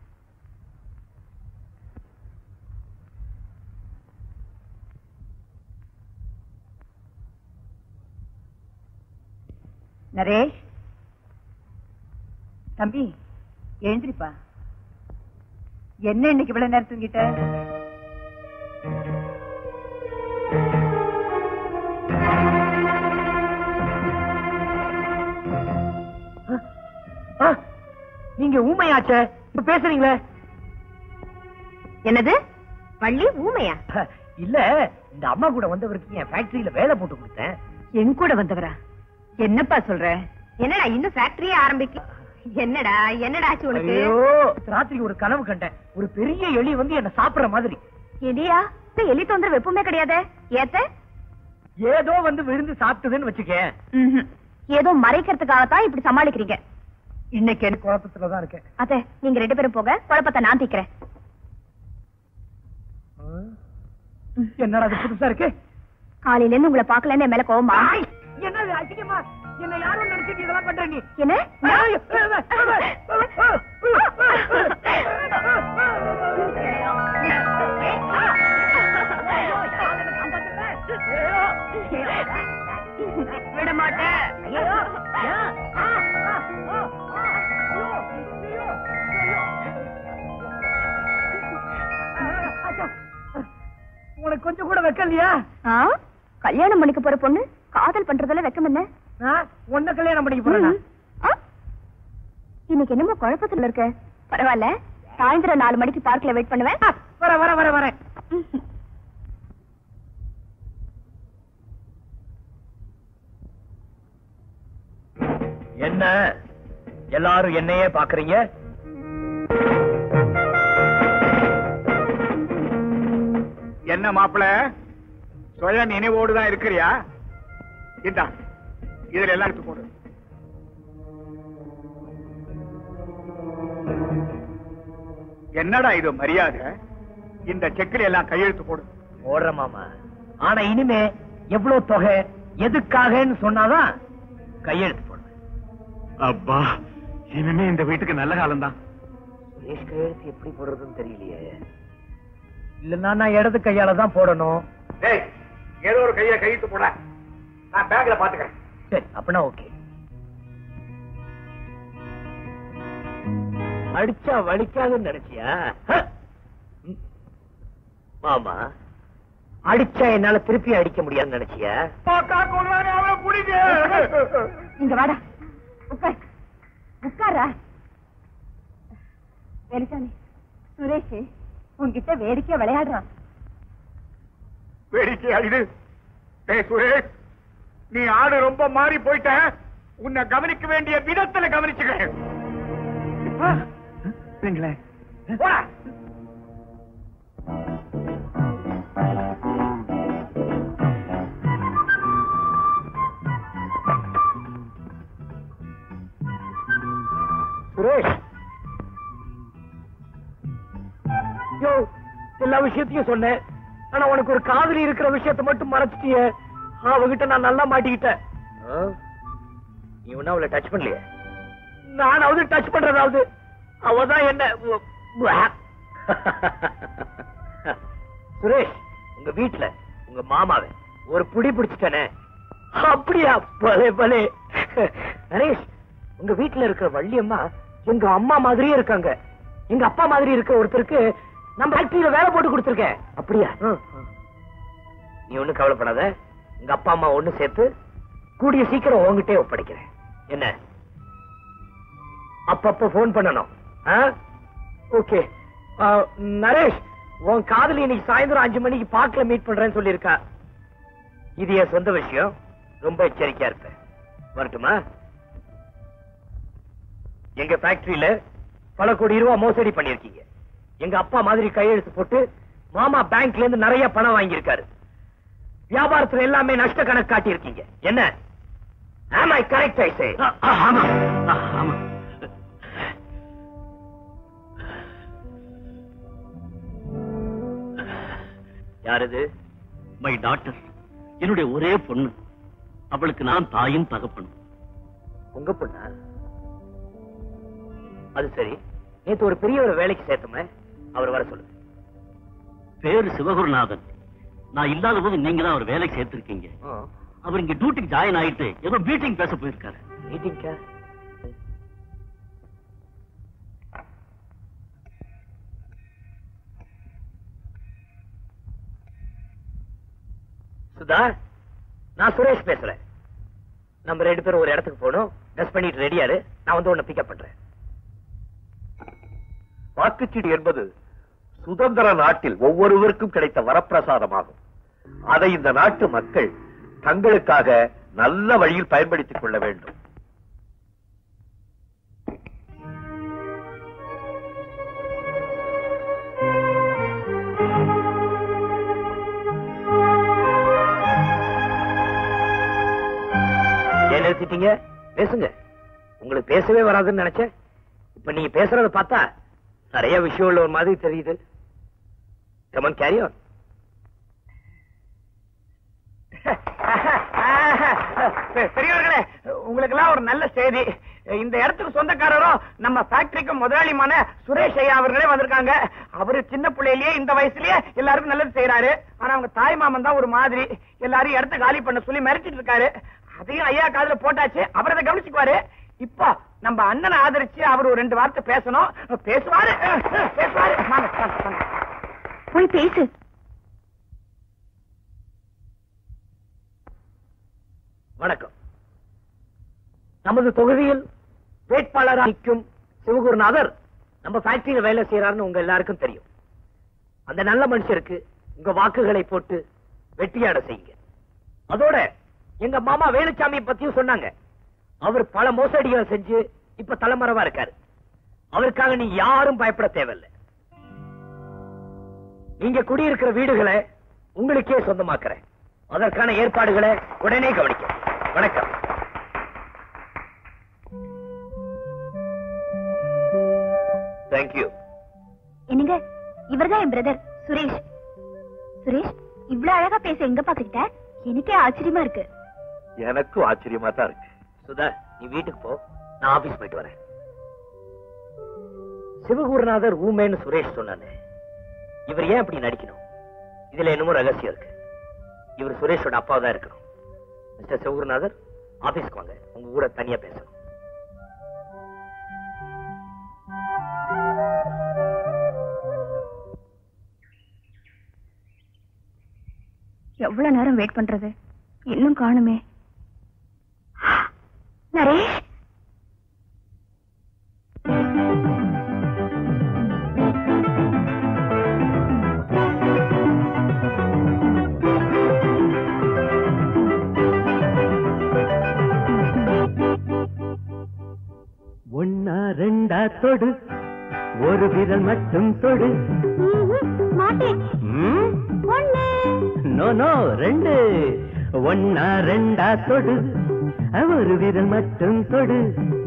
நரேஷ் தம்பி எழுந்திரிப்பா என்ன இன்னைக்கு இவ்வளவு நேரம் தூங்கிட்ட ஆ, நீங்க ஊமையாச்சே இப்ப பேசுறீங்களே என்னது வள்ளி ஊமையா இல்ல இந்த அம்மா கூட வந்தவருக்கு என் ஃபேக்டரியில வேலை போட்டு கொடுத்தேன் என் கூட வந்தவரா என்னப்பா சொல்ற என்னடா இன்னும் ஃபேக்டரியே ஆரம்பிக்க என்னடா என்னடா ஆச்சு உனக்கு ஐயோ ராத்திரி ஒரு கனவு கண்டேன் ஒரு பெரிய எலி வந்து என்ன சாப்பிடுற மாதிரி எலியா இந்த எலி தொந்தரவு எப்பவுமே கிடையாதே ஏத்த ஏதோ வந்து விழுந்து சாப்பிட்டதுன்னு வச்சுக்கேன் ம்ஹும். ஏதோ மறைக்கிறதுக்காகத்தான் இப்படி சமாளிக்கிறீங்க இன்னைக்கு எனக்கு குழப்பத்துல தான் இருக்கேன் அத்தை நீங்க ரெண்டு பேரும் போக குழப்பத்தை நான் தீக்கிறேன் என்னடா அது புதுசா இருக்கு காலையில இருந்து உங்களை பாக்கலன்னு என் மேல கோவமா என்னது அசிங்கமா என்ன யாரும் நினைச்சிட்டு இதெல்லாம் பண்ற நீ என்ன ஐயோ, விட மாட்டேன் உனக்கு கொஞ்சம் கூட வைக்கலையா ஆ? கல்யாணம் பண்ணிக்க போற பொண்ணு காதல் பண்றதுல வெக்கம் என்ன உன்ன கல்யாணம் பண்ணிக்க போறேன் ம். ஆ? இன்னைக்கு என்னமோ குழப்பத்துல இருக்க பரவாயில்ல சாயந்தரம் நாலு மணிக்கு பார்க்ல வெயிட் பண்ணுவேன் வர வர வர வரேன் என்ன எல்லாரும் என்னையே பாக்குறீங்க என்ன மாப்பிள சுய நினைவோடு தான் இருக்கிறியா இந்தா இதுல எல்லாம் எடுத்து போடு என்னடா இது மரியாதை இந்த செக்கில் எல்லாம் கையெழுத்து போடு போடுற மாமா ஆனா இனிமே எவ்வளவு தொகை எதுக்காகன்னு சொன்னாதான் கையெழுத்து போடுவேன் அப்பா இனிமே இந்த வீட்டுக்கு நல்ல காலம் தான் சுரேஷ் கையெழுத்து எப்படி போடுறதுன்னு தெரியலையே இல்லன்னா நான் இடது கையால தான் போடணும் டேய் ஏதோ ஒரு கையில கையெழுத்து போட நான் பேங்க்ல பாத்துக்கிறேன் சரி அப்படின்னா ஓகே அடிச்சா வலிக்காதுன்னு நினைச்சியா ஹ? ம். மாமா அடிச்சா என்னால திருப்பி அடிக்க முடியாதுன்னு நினைச்சியா இங்க வாடா உட்கார் உட்காரா வேலுசாமி சுரேஷ் உன்கிட்ட வேடிக்கையா விளையாடுறான் வேடிக்கை அடிது டேய் சுரேஷ் நீ ஆடு ரொம்ப மாறி போயிட்ட உன்னை கவனிக்க வேண்டிய விதத்துல கவனிச்சுக்கிறேன் போடா. சுரேஷ் யோ எல்லா விஷயத்தையும் சொன்னேன் ஆனா உனக்கு ஒரு காதலி இருக்கிற விஷயத்தை மட்டும் மறைச்சிட்டியே அவகிட்ட நான் நல்லா மாட்டிக்கிட்டேன் நீ ஒன்னும் அவளை டச் பண்ணலையே நானாவது டச் பண்றதாவது அவதான் என்ன உ- உ- சுரேஷ் உங்க வீட்டுல உங்க மாமாவை ஒரு புடி பிடிச்சிட்டனே அப்படியா பலே பலே நரேஷ் உங்க வீட்டுல இருக்கிற வள்ளியம்மா எங்க அம்மா மாதிரியே இருக்காங்க எங்க அப்பா மாதிரி இருக்க ஒருத்தருக்கு நம்ம ஃபேக்டரியில வேலை போட்டு கொடுத்துருக்கேன் அப்படியா நீ ஒண்ணும் கவலைப்படாத உங்க அப்பா அம்மா ஒண்ணு சேர்த்து கூடிய சீக்கிரம் உங்ககிட்டே ஒப்படைக்கிறேன் என்ன அப்பப்ப போன் பண்ணணும் ஓகே நரேஷ் உன் காதலி இன்னைக்கு சாயந்தரம் அஞ்சு மணிக்கு பார்க்ல மீட் பண்றேன்னு சொல்லியிருக்கா இது என் சொந்த விஷயம் ரொம்ப எச்சரிக்கையா இருப்பேன் வரட்டுமா எங்க ஃபேக்டரியில பல கோடி ரூபாய் மோசடி பண்ணிருக்கீங்க எங்க அப்பா மாதிரி கையெழுத்து போட்டு மாமா பேங்க்ல இருந்து நிறைய பணம் வாங்கியிருக்காரு வியாபாரத்துல எல்லாமே நஷ்ட கணக்கு காட்டி இருக்கீங்க என்ன ஆமா கரெக்ட் ஐ சே ஆமா ஆ, ஆமா யாரது மை டாக்டர் என்னுடைய ஒரே பொண்ணு அவளுக்கு நான் தாயும் தகப்பனும் உங்க பொண்ணா அது சரி நேத்து ஒரு பெரிய ஒரு வேலைக்கு சேர்த்தோமே அவர் வர சொல்லுங்க பேரு சிவகுருநாதன் நான் இல்லாத போது நீங்க தான் அவர் வேலைக்கு சேர்த்திருக்கீங்க அவர் இங்க டியூட்டிக்கு ஜாயின் ஆயிட்டு ஏதோ மீட்டிங் பேச போயிருக்காரு மீட்டிங்கா சுதா நான் சுரேஷ் பேசுறேன் நம்ம ரெண்டு பேரும் ஒரு இடத்துக்கு போகணும் ட்ரெஸ் பண்ணிட்டு ரெடியாரு நான் வந்து உன்னை பிக்கப் பண்றேன் வாக்குச்சீடு என்பது சுதந்திர நாட்டில் ஒவ்வொருவருக்கும் கிடைத்த வரப்பிரசாதமாகும் அதை இந்த நாட்டு மக்கள் தங்களுக்காக நல்ல வழியில் பயன்படுத்திக் கொள்ள வேண்டும் ஏன் நிறுத்திட்டீங்க பேசுங்க உங்களுக்கு பேசவே வராதுன்னு நினைச்சேன் இப்ப நீங்க பேசுறத பார்த்தா நிறைய விஷயம் உள்ள ஒரு மாதிரி தெரியுது கமன் கேரி ஆன் பெரியவர்களே உங்களுக்கு எல்லாம் ஒரு நல்ல செய்தி இந்த இடத்துக்கு சொந்தக்காரரும் நம்ம ஃபேக்டரிக்கு முதலாளிமான சுரேஷ் ஐயா அவர்களே வந்திருக்காங்க அவரு சின்ன பிள்ளையிலேயே இந்த வயசுலயே எல்லாருக்கும் நல்லது செய்யறாரு ஆனா அவங்க தாய் மாமன் தான் ஒரு மாதிரி எல்லாரும் இடத்த காலி பண்ண சொல்லி மிரட்டிட்டு இருக்காரு அதையும் ஐயா காதுல போட்டாச்சு அவர் அதை கவனிச்சுக்குவாரு இப்போ நம்ம அண்ணனை ஆதரிச்சு அவர் ஒரு ரெண்டு வார்த்தை பேசணும் பேசுவாரு பேசுவாரு வாங்க, வாங்க, வாங்க. போய் பேசு வணக்கம் நமது தொகுதியில் வேட்பாளராக நிற்கும் சிவகுருநாதர் நம்ம ஃபேக்டரியில வேலை செய்யறாருன்னு உங்க எல்லாருக்கும் தெரியும் அந்த நல்ல மனுஷருக்கு உங்க வாக்குகளை போட்டு வெட்டியாட செய்யுங்க அதோட எங்க மாமா வேலுச்சாமி பத்தியும் சொன்னாங்க அவர் பல மோசடிகளை செஞ்சு இப்ப தலைமறைவா இருக்காரு அவருக்காக நீ யாரும் பயப்பட தேவையில்லை நீங்க குடியிருக்கிற வீடுகளை உங்களுக்கே சொந்தமாக்குறேன் அதற்கான ஏற்பாடுகளை உடனே கவனிக்க வணக்கம் தேங்க்யூ என்னங்க இவர்தான் என் பிரதர் சுரேஷ் சுரேஷ் இவ்ளோ அழகா பேச எங்க பாத்துக்கிட்ட எனக்கே ஆச்சரியமா இருக்கு எனக்கும் ஆச்சரியமா தான் இருக்கு சுதா நீ வீட்டுக்கு போ நான் ஆபீஸ் போயிட்டு வரேன் சிவகுருநாதர் ஊமேன்னு சுரேஷ் சொன்னானே இவர் ஏன் அப்படி நடிக்கணும் இதுல என்னமோ ரகசியம் இருக்கு இவர் சுரேஷோட அப்பாவா தான் இருக்கணும் மிஸ்டர் சிவகுருநாதர் ஆபீஸ்க்கு வாங்க உங்க கூட தனியா பேசணும் எவ்வளவு நேரம் வெயிட் பண்றது இன்னும் காணுமே நரேஷ் ஒன்னா ரெண்டா தொடு ஒரு விரல் மட்டும் தொடு மாட்டேன் ம்? நோ நோ ரெண்டு ஒன்னா ரெண்டா தொடு ஒரு விரல் மட்டும் தொடு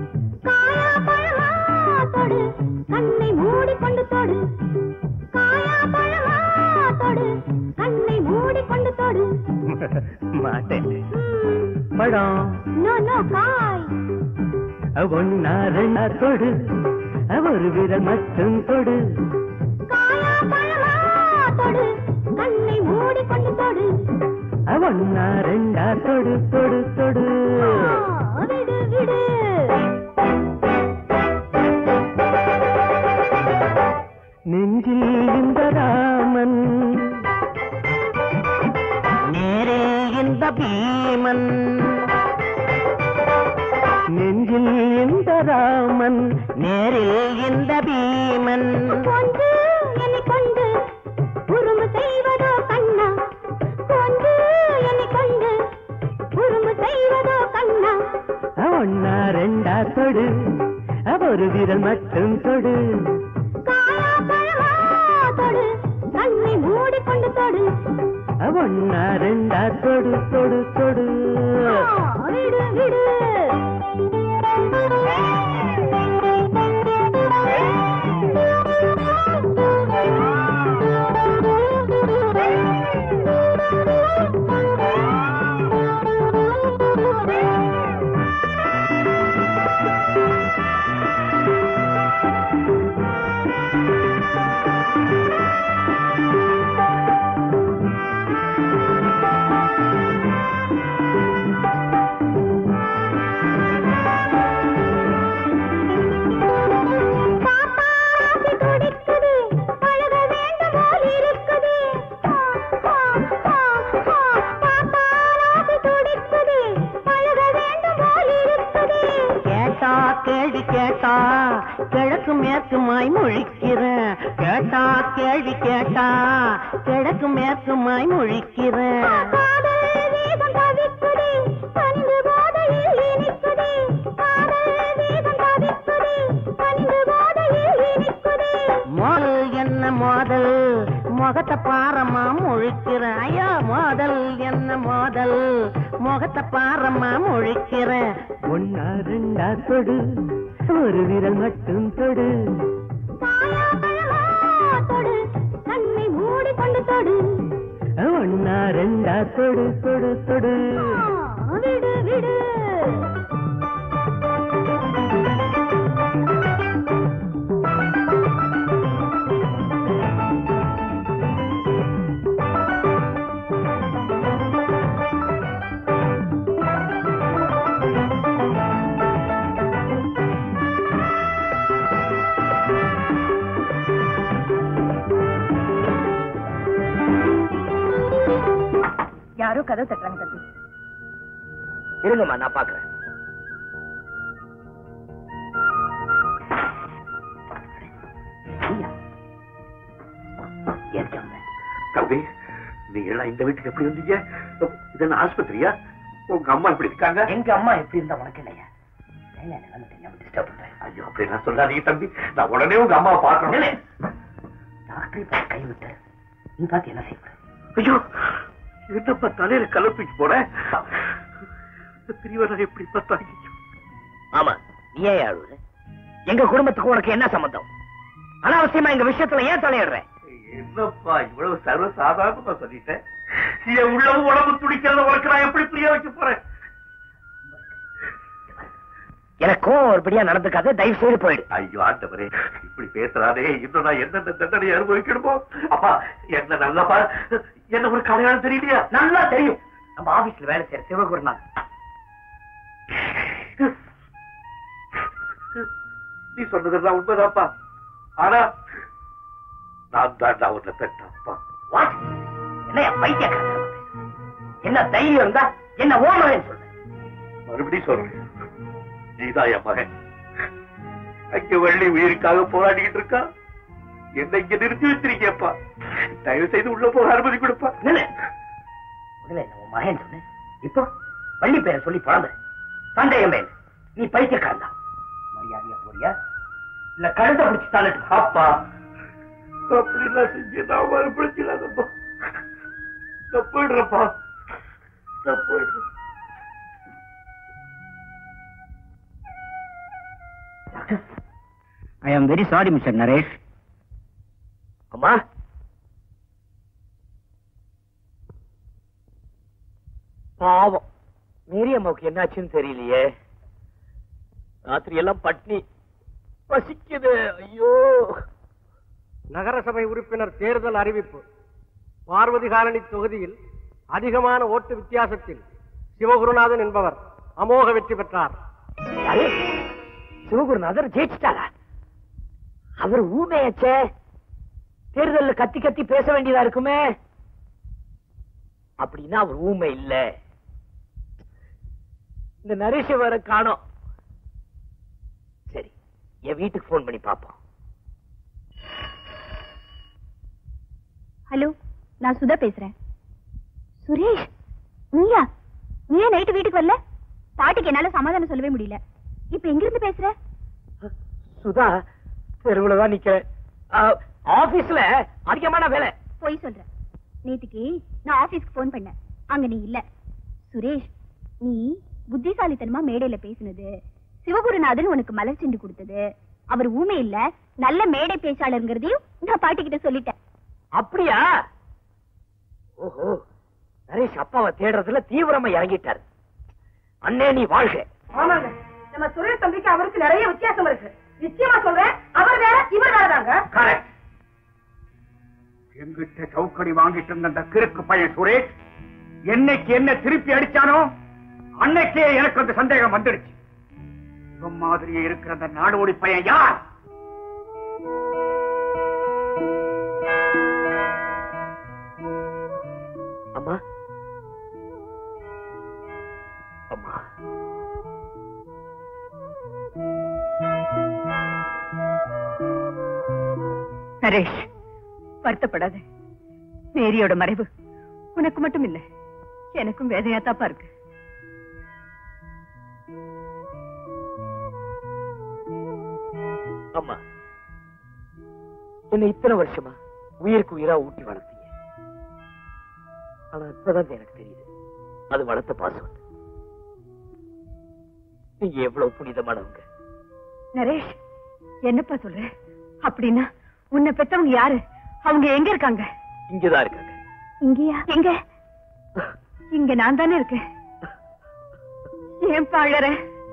தொடு கண்ணை மூடிக்கொண்டு தொடு காயா பழமா தொடு கண்ணை மூடிக்கொண்டு தொடு மாட்டேன் பழம் நோ நோ காய் ஒன்னா ரெண்டா தொடு ஒரு விரல் மட்டும் தொடு காயா பழமா தொடு கண்ணை மூடிக்கொண்டு தொடு ஒன்னா ரெண்டா தொடு தொடு தொடு ஆ, விடு விடு நெஞ்சில் இந்த ராமன் நேரே இந்த பீமன் நெஞ்சில் இந்த ராமன் நேரில் இந்த பீமன் கொண்டு என்னை கொண்டு உருமு செய்வதோ கண்ணா கொண்டு என்னை கொண்டு உருமு செய்வதோ கண்ணா ஒன்னா ரெண்டா தொடு ஒரு விரல் மட்டும் தொடு காயா பழமா தொடு கண்ணை மூடிக்கொண்டு தொடு ஒன்னா ரெண்டா தொடு தொடு தொடு ஆ, விடு விடு பாப்பாசி துடிக்குது பழக வேண்டும் போல் இருக்குது ஆ, ஆ, ஆ, ஆ. பாப்பாசி துடிக்குது பழக வேண்டும் போல் இருக்குது கேட்டா கேள்வி கேட்டா கிழக்கு மேற்குமாய் முழிக்க முழிக்கிறேன் கேட்டா கேள்வி கேட்டா கிழக்கு மேற்குமாய் முழிக்கிறேன் மோதல் என்ன மோதல் முகத்தை பாரமா முழிக்கிறேன் ஐயா மோதல் என்ன மோதல் முகத்தை பாரமா முழிக்கிறேன் ஒன்னா ரெண்டா தொடு ஒரு விரல் மட்டும் தொடு கண்ணை மூடிக்கொண்டு தொடு ஒன்னா ரெண்டா தொடு தொடு தொடு விடு விடு யாரோ கதை தட்டுறாங்க தம்பி இருங்கம்மா நான் பாக்குறேன் தம்பி நீங்க எல்லாம் இந்த வீட்டுக்கு எப்படி வந்தீங்க இது என்ன ஆஸ்பத்திரியா உங்க அம்மா இப்படி இருக்காங்க எங்க அம்மா எப்படி இருந்தா உனக்கு இல்லையா ஏன் என் நிலைமை தெரியாம டிஸ்டர்ப் பண்றேன் ஐயோ அப்படி நான் சொல்லாதீங்க தம்பி நான் உடனே உங்க அம்மாவை பார்க்கணும் டாக்டரை பார்த்து கைவிட்டு நீ பார்த்து என்ன செய்ய ஐயோ என்னப்பா தலையில கலப்பிச்சு போறேன் பிரிவரை எப்படி பார்த்தாங்க ஆமா நீ ஏன் அழுவுற எங்க குடும்பத்துக்கு உனக்கு என்ன சம்பந்தம் அனாவசியமா எங்க விஷயத்துல ஏன் தலையிடுற என்னப்பா இவ்வளவு சர்வ சாதாரணமா சொல்லிட்டேன் என் உள்ளவும் உடம்பு துடிக்கிறத உனக்கு நான் எப்படி புரிய வைக்க போறேன் எனக்கும் ஒருபடியா நடந்துக்காது தயவு செய்து போயிடு ஐயோ ஆண்டவரே இப்படி பேசுறாரே இன்னும் நான் எந்தெந்த தண்டனை அனுபவிக்கணுமோ அப்பா என்ன நல்லப்பா என்ன ஒரு கல்யாணம் தெரியலையா நல்லா தெரியும் நம்ம ஆபீஸ்ல வேலை செய்யற சிவகுருநாத் நீ சொன்னதெல்லாம் உண்மைதான்ப்பா ஆனா நான் தான் உன்னை பெற்ற அப்பா வாட் என்ன பைத்தியக்காரன் என்ன தைரியம் இருந்தா என்ன ஓமரேன்னு சொல்ற மறுபடியும் சொல்றேன் நீதான் என் மகன் அங்க வள்ளி உயிருக்காக போராடிக்கிட்டு இருக்கா என்ன இங்க நிறுத்தி வச்சிருக்கேப்பா தயவு செய்து உள்ள போக அனுமதி கொடுப்பா நில்லு. முதல்ல என்ன உன் மகன் சொன்னேன் இப்போ வள்ளி பேரை சொல்லி பழந்த சந்தேகமே இல்லை. நீ பைத்தியக்காரன் தான் மரியாதையா போறியா இல்ல கழுத்தை பிடிச்சு தள்ளட்டு அப்பா அப்படிலாம் செஞ்சு நான் மறுபடிச்சிடாதப்பா நான் போயிடுறேன்ப்பா நான் போயிடுறேன் ஐ am very sorry mister Naresh அம்மா பாவம் மேரி அம்மாவுக்கு என்னாச்சுன்னு தெரியலையே ராத்திரி எல்லாம் பட்னி பசிக்குது ஐயோ நகரசபை உறுப்பினர் தேர்தல் அறிவிப்பு பார்வதி காலனி தொகுதியில் அதிகமான ஓட்டு வித்தியாசத்தில் சிவகுருநாதன் என்பவர் அமோக வெற்றி பெற்றார் யாரு சிவகுருநாதர் ஜெயிச்சிட்டாரா அவர் ஊமையாச்சே தேர்தல்ல கத்தி கத்தி பேச வேண்டியதா இருக்குமே அப்படின்னா அவர் ஊமை இல்ல இந்த நரேஷ வர காணோம் சரி என் வீட்டுக்கு போன் பண்ணி பாப்போம் ஹலோ நான் சுதா பேசுறேன் சுரேஷ் நீயா நீ ஏன் நைட்டு வீட்டுக்கு வரல பாட்டிக்கு என்னால சமாதானம் சொல்லவே முடியல இப்ப எங்க இருந்து பேசுற சுதா தெருவுல தான் நிக்கிறேன் ஆபீஸ்ல அதிகமான வேலை போய் சொல்ற நேத்துக்கு நான் ஆபீஸ்க்கு போன் பண்ணேன் அங்க நீ இல்ல சுரேஷ் நீ புத்திசாலித்தனமா மேடையில பேசினது சிவகுருநாதன் உனக்கு மலர் சென்று கொடுத்தது அவர் ஊமை இல்ல நல்ல மேடை பேச்சாளருங்கிறதையும் நான் பாட்டி கிட்ட சொல்லிட்டேன் அப்படியா ஓஹோ நரேஷ் அப்பாவை தேடுறதுல தீவிரமா இறங்கிட்டாரு அண்ணே நீ வாழ்க ஆமாங்க நம்ம சுரேஷ் தம்பிக்கு அவருக்கு நிறைய வித்தியாசம் இருக்கு நிச்சயமா சொல்றேன் அவர் வேற இவர் வேறதாங்க கரெக்ட் எங்கிட்ட சவுக்கடி வாங்கிட்டு இருந்த அந்த கிறுக்கு பையன் சுரேஷ் என்னைக்கு என்ன திருப்பி அடிச்சானோ அன்னைக்கே எனக்கு அந்த சந்தேகம் வந்துடுச்சு இவன் மாதிரியே இருக்கிற அந்த நாடோடி பையன் யார் அம்மா அம்மா நரேஷ் வருத்தப்படாத மேரியோட மறைவு உனக்கு மட்டும் இல்ல எனக்கும் வேதையா தாப்பா இருக்கு அம்மா என்ன இத்தனை வருஷமா உயிருக்கு உயிரா ஊட்டி வளர்த்தீங்க ஆனா இப்பதான் எனக்கு தெரியுது அது வளர்த்த பாசம் நீங்க எவ்வளவு புனிதமானவங்க நரேஷ் என்னப்பா சொல்ற அப்படின்னா உன்னை பெத்தவங்க யாரு அவங்க எங்க இருக்காங்க இங்கதான் இருக்காங்க இங்கயா எங்க இங்க நான் தானே இருக்கேன் ஏன் பாழற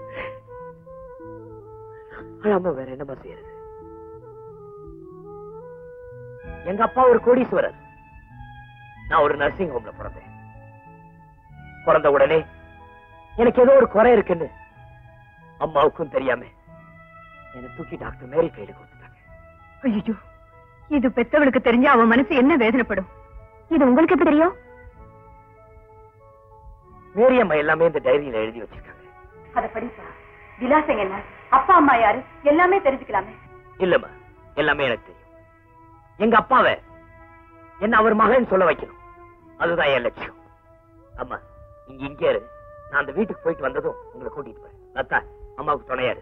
அழாம வேற என்னமா செய்யறது எங்க அப்பா ஒரு கோடீஸ்வரர் நான் ஒரு நர்சிங் ஹோம்ல பிறந்தேன் பிறந்த உடனே எனக்கு ஏதோ ஒரு குறை இருக்குன்னு அம்மாவுக்கும் தெரியாம என்னை தூக்கி டாக்டர் மேரி கையில கொடுத்துட்டாங்க ஐயோ இது பெத்தவளுக்கு தெரிஞ்சா அவன் மனசு என்ன வேதனைப்படும் இது உங்களுக்கு எப்படி தெரியும் மேரி அம்மா எல்லாமே இந்த டைரியில எழுதி வச்சிருக்காங்க அத படிப்பா விலாசம் என்ன அப்பா அம்மா யாரு எல்லாமே தெரிஞ்சுக்கலாமே இல்லம்மா எல்லாமே எனக்கு தெரியும் எங்க அப்பாவை என்ன அவர் மகன் சொல்ல வைக்கணும் அதுதான் என் லட்சியம் அம்மா நீங்க இங்கே இரு நான் அந்த வீட்டுக்கு போயிட்டு வந்ததும் உங்களை கூட்டிட்டு போறேன் லதா அம்மாவுக்கு துணையாரு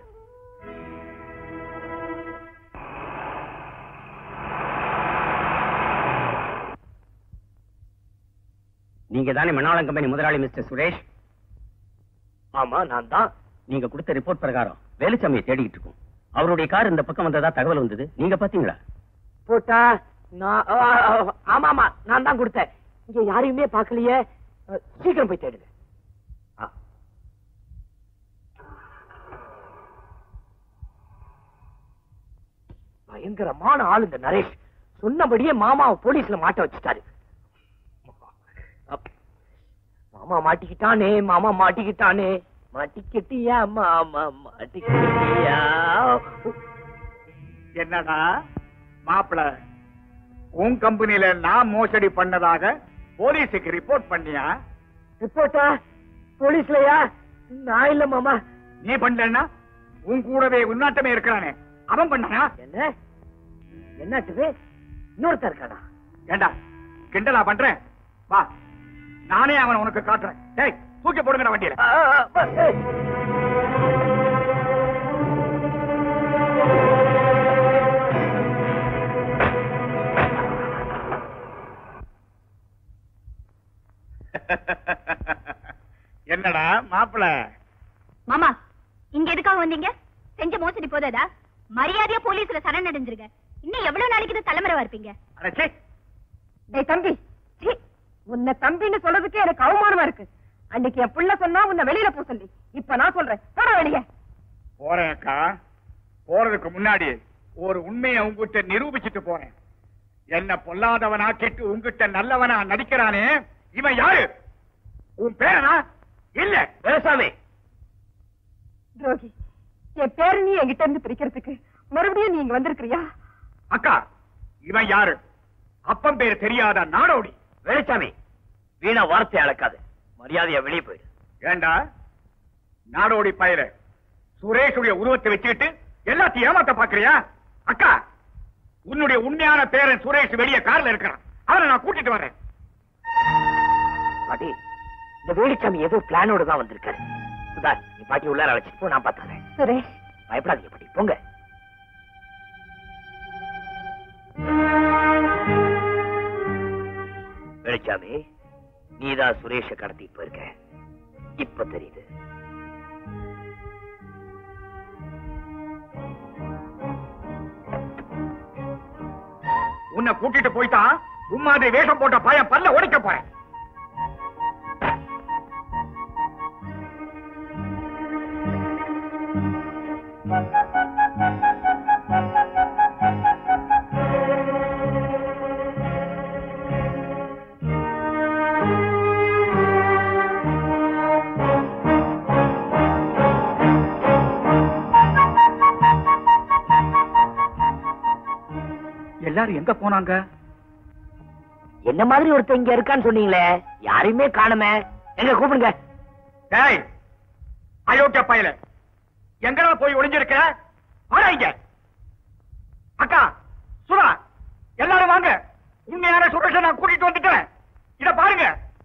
நீங்க தானே மணாளம் கம்பெனி முதலாளி மிஸ்டர் சுரேஷ் ஆமா நான் தான் நீங்க கொடுத்த ரிப்போர்ட் பிரகாரம் வேலுச்சாமியை தேடிட்டு இருக்கோம் அவருடைய கார் இந்த பக்கம் வந்ததா தகவல் வந்தது நீங்க பாத்தீங்களா போட்டா நான் ஆ, ஆ, ஆமா ஆமா நான் தான் கொடுத்தேன் இங்க யாரையுமே பார்க்கலையே அஹ், சீக்கிரம் போய் தேடுங்க ஆ. பயங்கரமான ஆள் இந்த நரேஷ் சொன்னபடியே மாமாவை போலீஸ்ல மாட்ட வச்சுட்டாரு அப். மாமா மாட்டிக்கிட்டானே மாமா மாட்டிக்கிட்டானே மாட்டிக்கிட்டியா மாமா மாட்டிக்கிட்டியா என்னடா மாப்பிள உன் கம்பெனில நான் மோசடி பண்ணதாக போலீஸுக்கு ரிப்போர்ட் பண்ணியா ரிப்போர்ட்டா போலீஸ்லயா நான் இல்ல மாமா நீ பண்ணலன்னா உன் கூடவே உன்னாட்டமே இருக்கிறானே அவன் பண்ணனா என்ன என்னாச்சுது இன்னொருத்தர் இருக்கானா ஏண்டா கிண்டலா பண்றேன் வா நானே அவன் உனக்கு காட்டுறேன் டேய் தூக்கி போடுங்க வண்டியில என்னடா மாப்பிள மாமா இங்க எதுக்காக வந்தீங்க செஞ்ச மோசடி போதாதா மரியாதையா போலீஸ்ல சரணடைஞ்சிருங்க இன்னும் எவ்வளவு நாளைக்கு இது தலைமுறை இருப்பீங்க அடச்சே டேய் தம்பி சீ, உன்னை தம்பின்னு சொல்றதுக்கே எனக்கு அவமானமா இருக்கு அன்னைக்கு என் புள்ள சொன்னா உன்னை வெளியில போ சொல்லி இப்ப நான் சொல்றேன் போட வெளியே போறேன் அக்கா போறதுக்கு முன்னாடி ஒரு உண்மையை உங்ககிட்ட நிரூபிச்சிட்டு போறேன் என்ன பொல்லாதவன் ஆக்கிட்டு உங்ககிட்ட நல்லவனா நடிக்கிறானே இவன் யாரு உன் பேரனா இல்ல வேலுசாமி துரோகி என் பேரு நீ என்கிட்ட இருந்து பிரிக்கிறதுக்கு மறுபடியும் நீ இங்க வந்திருக்கிறியா அக்கா இவன் யாரு அப்பன் பேரு தெரியாத நாடோடி வேலுசாமி வீணா வார்த்தை அளக்காது மரியாதையா வெளியே போயிடு ஏண்டா நாடோடி பயிர சுரேஷுடைய உருவத்தை வச்சுக்கிட்டு எல்லாத்தையும் ஏமாத்த பாக்குறியா அக்கா உன்னுடைய உண்மையான பேரன் சுரேஷ் வெளியே கார்ல இருக்கிறான் அவனை நான் கூட்டிட்டு வரேன் பாட்டி இந்த வேலுசாமி ஏதோ பிளானோட தான் வந்திருக்காரு சுதா நீ பாட்டி உள்ளார அழைச்சிட்டு போ நான் பாத்துக்கிறேன் சுரேஷ் பயப்படாதீங்க பாட்டி போங்க வேலுச்சாமி நீதான் சுரேஷ கடத்திட்டு போயிருக்க இப்ப தெரியுது உன்னை கூட்டிட்டு போய்தான் உம்மாதிரி வேஷம் போட்ட பையன் பல்ல உடைக்க போறேன் எல்லாரும் எங்க போனாங்க என்ன மாதிரி ஒருத்தன் இங்க இருக்கான்னு சொன்னீங்களே யாரையுமே காணுமே எங்க கூப்பிடுங்க டேய் அயோக்கிய பயல எங்கடா போய் ஒளிஞ்சிருக்க வாடா இங்க அக்கா சுதா எல்லாரும் வாங்க உண்மையான சுரேஷ நான் கூட்டிட்டு வந்துட்டேன் இத பாருங்க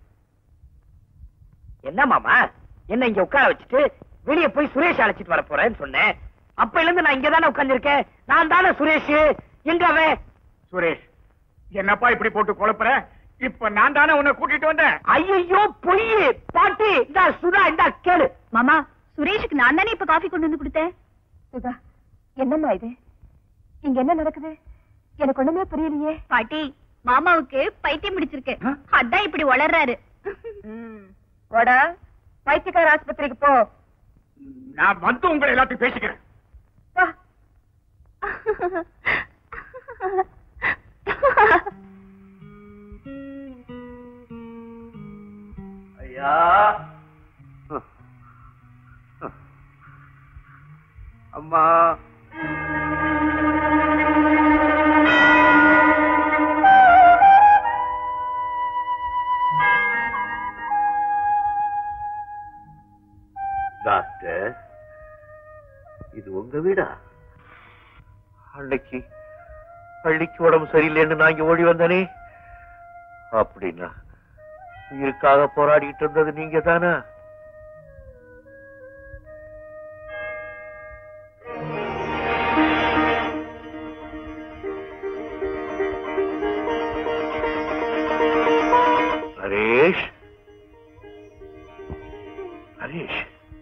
என்ன மாமா என்ன இங்க உட்கார வச்சுட்டு வெளிய போய் சுரேஷ் அழைச்சிட்டு வர போறேன்னு சொன்னேன் அப்பையில இருந்து நான் இங்க தானே உட்கார்ந்திருக்கேன் நான் தானே சுரேஷ் எங்க அவன் சுரேஷ் என்னப்பா இப்படி போட்டு குழப்புற இப்ப நான் தானே உன்னை கூட்டிட்டு வந்தேன் ஐயோ பொய் பாட்டி இந்த சுதா இந்த கேளு மாமா சுரேஷுக்கு நான் தானே இப்ப காஃபி கொண்டு வந்து கொடுத்தேன் சுதா என்னம்மா இது இங்க என்ன நடக்குது எனக்கு ஒண்ணுமே புரியலையே பாட்டி மாமாவுக்கு பைத்தியம் பிடிச்சிருக்கு அதான் இப்படி வளர்றாரு போடா பைத்தியக்கார ஆஸ்பத்திரிக்கு போ நான் வந்து உங்களை எல்லாத்தையும் பேசிக்கிறேன் வா. ஐயா அம்மா டாக்டர் இது உங்க வீடா அன்னைக்கு பள்ளிக்கு உடம்பு சரியில்லைன்னு நான் இங்க ஓடி வந்தனே அப்படின்னா உயிருக்காக போராடிட்டு இருந்தது நீங்க தானா நரேஷ் நரேஷ்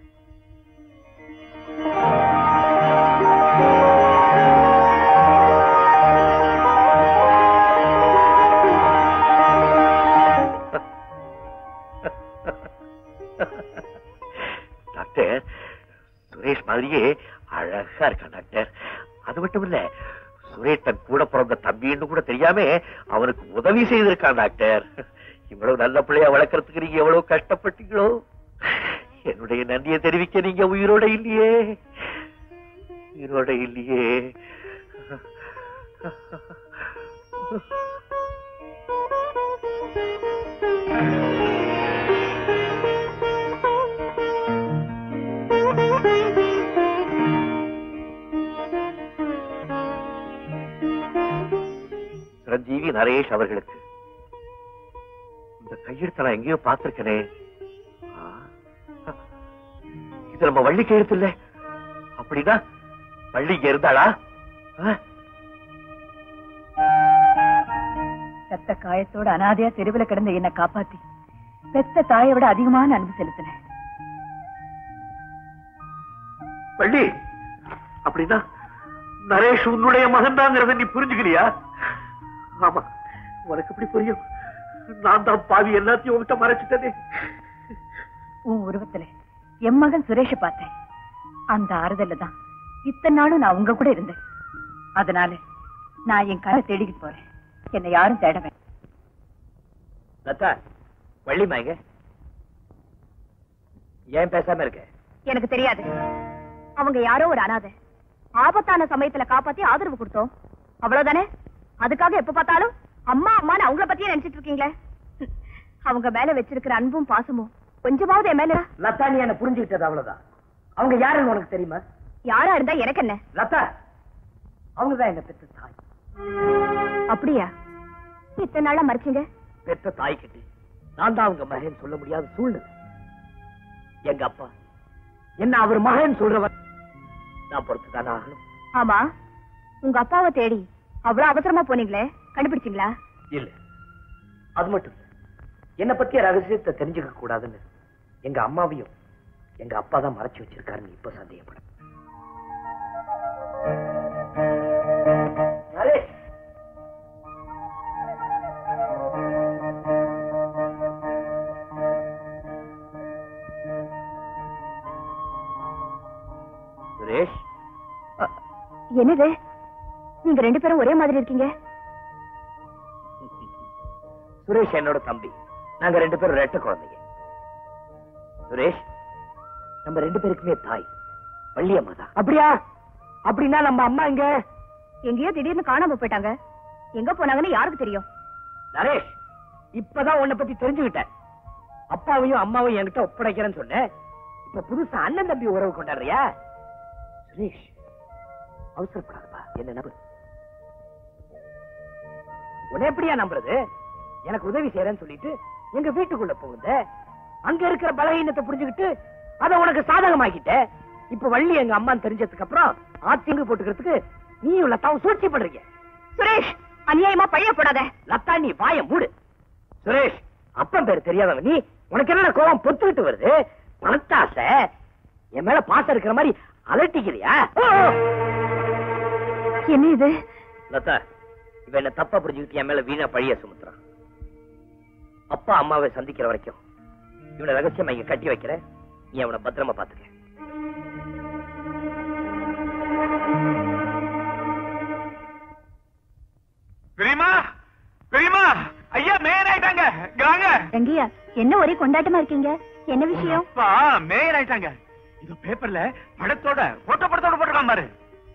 டாக்டர் சுரேஷ் மாதிரியே அழகா இருக்கான் டாக்டர் அது மட்டும் இல்ல சுரேஷ் தன் கூட பிறந்த தம்பின்னு கூட தெரியாம அவனுக்கு உதவி செய்திருக்கான் டாக்டர் இவ்வளவு நல்ல பிள்ளையா வளர்க்கறதுக்கு நீங்க எவ்வளவு கஷ்டப்பட்டீங்களோ என்னுடைய நன்றியை தெரிவிக்க நீங்க உயிரோட இல்லையே உயிரோட இல்லையே சிரஞ்சீவி நரேஷ் அவர்களுக்கு இந்த கையெழுத்த நான் எங்கேயோ பார்த்திருக்கனே ஆ, இது நம்ம வள்ளி கையெழுத்து இல்ல அப்படின்னா வள்ளி இங்க இருந்தாளா ஆ? ரத்த காயத்தோட அனாதையா தெருவுல கிடந்த என்ன காப்பாத்தி பெத்த தாயை விட அதிகமான அன்பு செலுத்தினேன் வள்ளி அப்படின்னா நரேஷ் உன்னுடைய மகன் தாங்கிறத நீ புரிஞ்சுக்கலையா ஆமா உனக்கு எப்படி புரியும் நான் தான் பாவி எல்லாத்தையும் உன்கிட்ட மறைச்சிட்டதே உன் உருவத்துல என் மகன் சுரேஷ பார்த்தேன் அந்த ஆறுதல்ல தான் இத்தனை நாளும் நான் உங்க கூட இருந்தேன் அதனால நான் என் கரை தேடிக்கிட்டு போறேன் என்னை யாரும் தேட வேண்டாம் லதா வள்ளிமா எங்க ஏன் பேசாம இருக்க எனக்கு தெரியாது அவங்க யாரோ ஒரு அனாதை ஆபத்தான சமயத்துல காப்பாத்தி ஆதரவு கொடுத்தோம் அவ்வளவுதானே அதுக்காக எப்ப பார்த்தாலும் அம்மா அம்மான்னு அவங்கள பத்தியே நினைச்சிட்டு இருக்கீங்களே ஹம். அவங்க மேல வச்சிருக்கிற அன்பும் பாசமும் கொஞ்சமாவது என் மேல லதா நீ என்ன புரிஞ்சுக்கிட்டது அவ்வளவுதான் அவங்க யாருன்னு உனக்கு தெரியுமா யாரா இருந்தா எனக்கு என்ன லதா அவங்கதான் என்ன பெத்த தாய் அப்படியா இத்தனை நாளா மறைச்சீங்க பெத்த தாய் கிட்ட நான் தான் அவங்க மகன் சொல்ல முடியாத சூழ்நிலை எங்க அப்பா என்ன அவர் மகன் சொல்றவர் நான் பொறுத்துதானே ஆகணும் ஆமா உங்க அப்பாவை தேடி அவ்வளவு அவசரமா போனீங்களே கண்டுபிடிச்சீங்களா இல்ல அது மட்டும் இல்ல என்ன பத்திய ரகசியத்தை தெரிஞ்சுக்க கூடாதுன்னு எங்க அம்மாவையும் எங்க அப்பா தான் மறைச்சு வச்சிருக்காருன்னு இப்ப சந்தேகப்படும் நரேஷ் சுரேஷ் என்னது நீங்க ரெண்டு பேரும் ஒரே மாதிரி இருக்கீங்க சுரேஷ் என்னோட தம்பி நாங்க ரெண்டு பேரும் ரெட்ட குழந்தைங்க சுரேஷ் நம்ம ரெண்டு பேருக்குமே தாய் வள்ளியம்மா தான் அப்படியா அப்படின்னா நம்ம அம்மா இங்க எங்கேயோ திடீர்னு காணாம போயிட்டாங்க எங்க போனாங்கன்னு யாருக்கு தெரியும் நரேஷ் இப்பதான் உன்னை பத்தி தெரிஞ்சுக்கிட்டேன் அப்பாவையும் அம்மாவையும் என்கிட்ட ஒப்படைக்கிறேன்னு சொன்னேன் இப்ப புதுசா அண்ணன் தம்பி உறவு கொண்டாடுறியா சுரேஷ் அவசரப்படாதப்பா என்ன நபர் உன்னை எப்படியா நம்புறது எனக்கு உதவி செய்யறேன்னு சொல்லிட்டு எங்க வீட்டுக்குள்ள போகுத அங்க இருக்கிற பலகீனத்தை புரிஞ்சுக்கிட்டு அத உனக்கு சாதகமாக்கிட்ட இப்ப வள்ளி எங்க அம்மான்னு தெரிஞ்சதுக்கு அப்புறம் ஆத்திங்கு போட்டுக்கிறதுக்கு நீயும் லத்தாவும் சூழ்ச்சி பண்றீங்க சுரேஷ் அநியாயமா பழைய போடாத லத்தா நீ வாய மூடு சுரேஷ் அப்பன் பேர் தெரியாதவன் நீ உனக்கு என்ன கோவம் பொத்துக்கிட்டு வருது பணத்தாசை என் மேல பாசம் இருக்கிற மாதிரி அலட்டிக்கிறியா ஓ, ஓ. என்ன இது லதா இவ என்ன தப்பா புரிஞ்சுக்கிட்டு என் மேல வீணா பழிய சுமத்துறான் அப்பா அம்மாவை சந்திக்கிற வரைக்கும் இவனை ரகசியமா இங்க கட்டி வைக்கிற நீ அவனை பத்திரமா பாத்துக்க பெரியமா பெரியமா ஐயா மேயர் ஆயிட்டாங்க இங்க வாங்க ரங்கையா என்ன ஒரே கொண்டாட்டமா இருக்கீங்க என்ன விஷயம் அப்பா மேயர் ஆயிட்டாங்க இது பேப்பர்ல படத்தோட போட்டோ படத்தோட போட்டிருக்கான் பாரு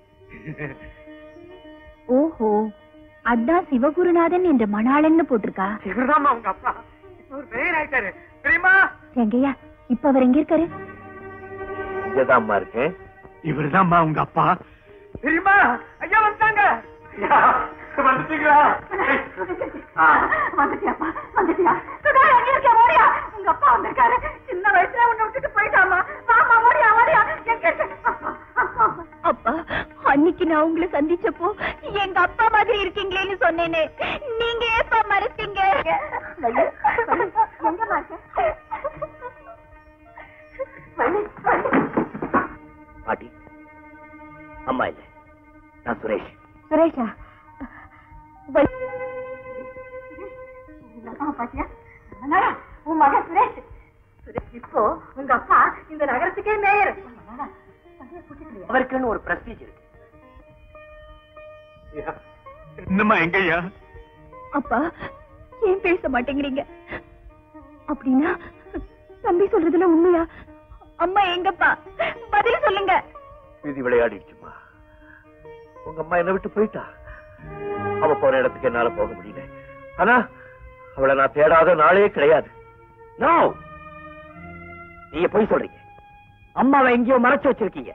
ஓஹோ அதான் சிவகுருநாதன் என்ற மணாளன்னு போட்டிருக்கா இவர்தான் அவங்க அப்பா இப்ப ஒரு மேயர் ஆயிட்டாரு பெரியமா ரங்கையா இப்ப அவர் எங்க இருக்காரு இங்கதான் அம்மா இருக்கேன் இவர்தான்மா உங்க அப்பா பெரியமா ஐயா வந்துட்டாங்க ஐயா, வந்துட்டீங்களா வந்துட்டியாப்பா வந்துட்டியா சுதா எங்க இருக்க ஓடியா உங்க அப்பா வந்திருக்காரு சின்ன வயசுல உன்னை விட்டுட்டு போயிட்டாமா வாமா ஓடியா ஓடியா எங்க இருக்க அப்பா, அப்பா. அப்பா அன்னைக்கு நான் உங்களை சந்திச்சப்போ எங்க அப்பா மாதிரி இருக்கீங்களேன்னு சொன்னேனே நீங்க ஏப்பா மறைச்சீங்க எங்கம்மா இருக்க? வள்ளி, வள்ளி. பாட்டி அம்மா இல்ல நான் சுரேஷ் சுரேஷா ஆமா, பாத்தியா அண்ணா, உன் மகன் சுரேஷ் சுரேஷ் இப்போ உங்க அப்பா இந்த நகரத்துக்கே மேயர் அண்ணா, வண்டியை கூட்டிட்டு அவருக்குன்னு ஒரு பிரஸ்டீஜ் இருக்கு என்னம்மா எங்கய்யா அப்பா ஏன் பேச மாட்டேங்கிறீங்க அப்படின்னா தம்பி சொல்றதுல உண்மையா அம்மா எங்கப்பா பதில் சொல்லுங்க விதி விளையாடிடுச்சுமா உங்க அம்மா என்ன விட்டு போயிட்டா அவ போற இடத்துக்கு என்னால போக முடியல ஆனா அவளை நான் தேடாத நாளே கிடையாது நோ நீங்க போய் சொல்றீங்க அம்மாவை எங்கேயோ மறைச்சு வச்சிருக்கீங்க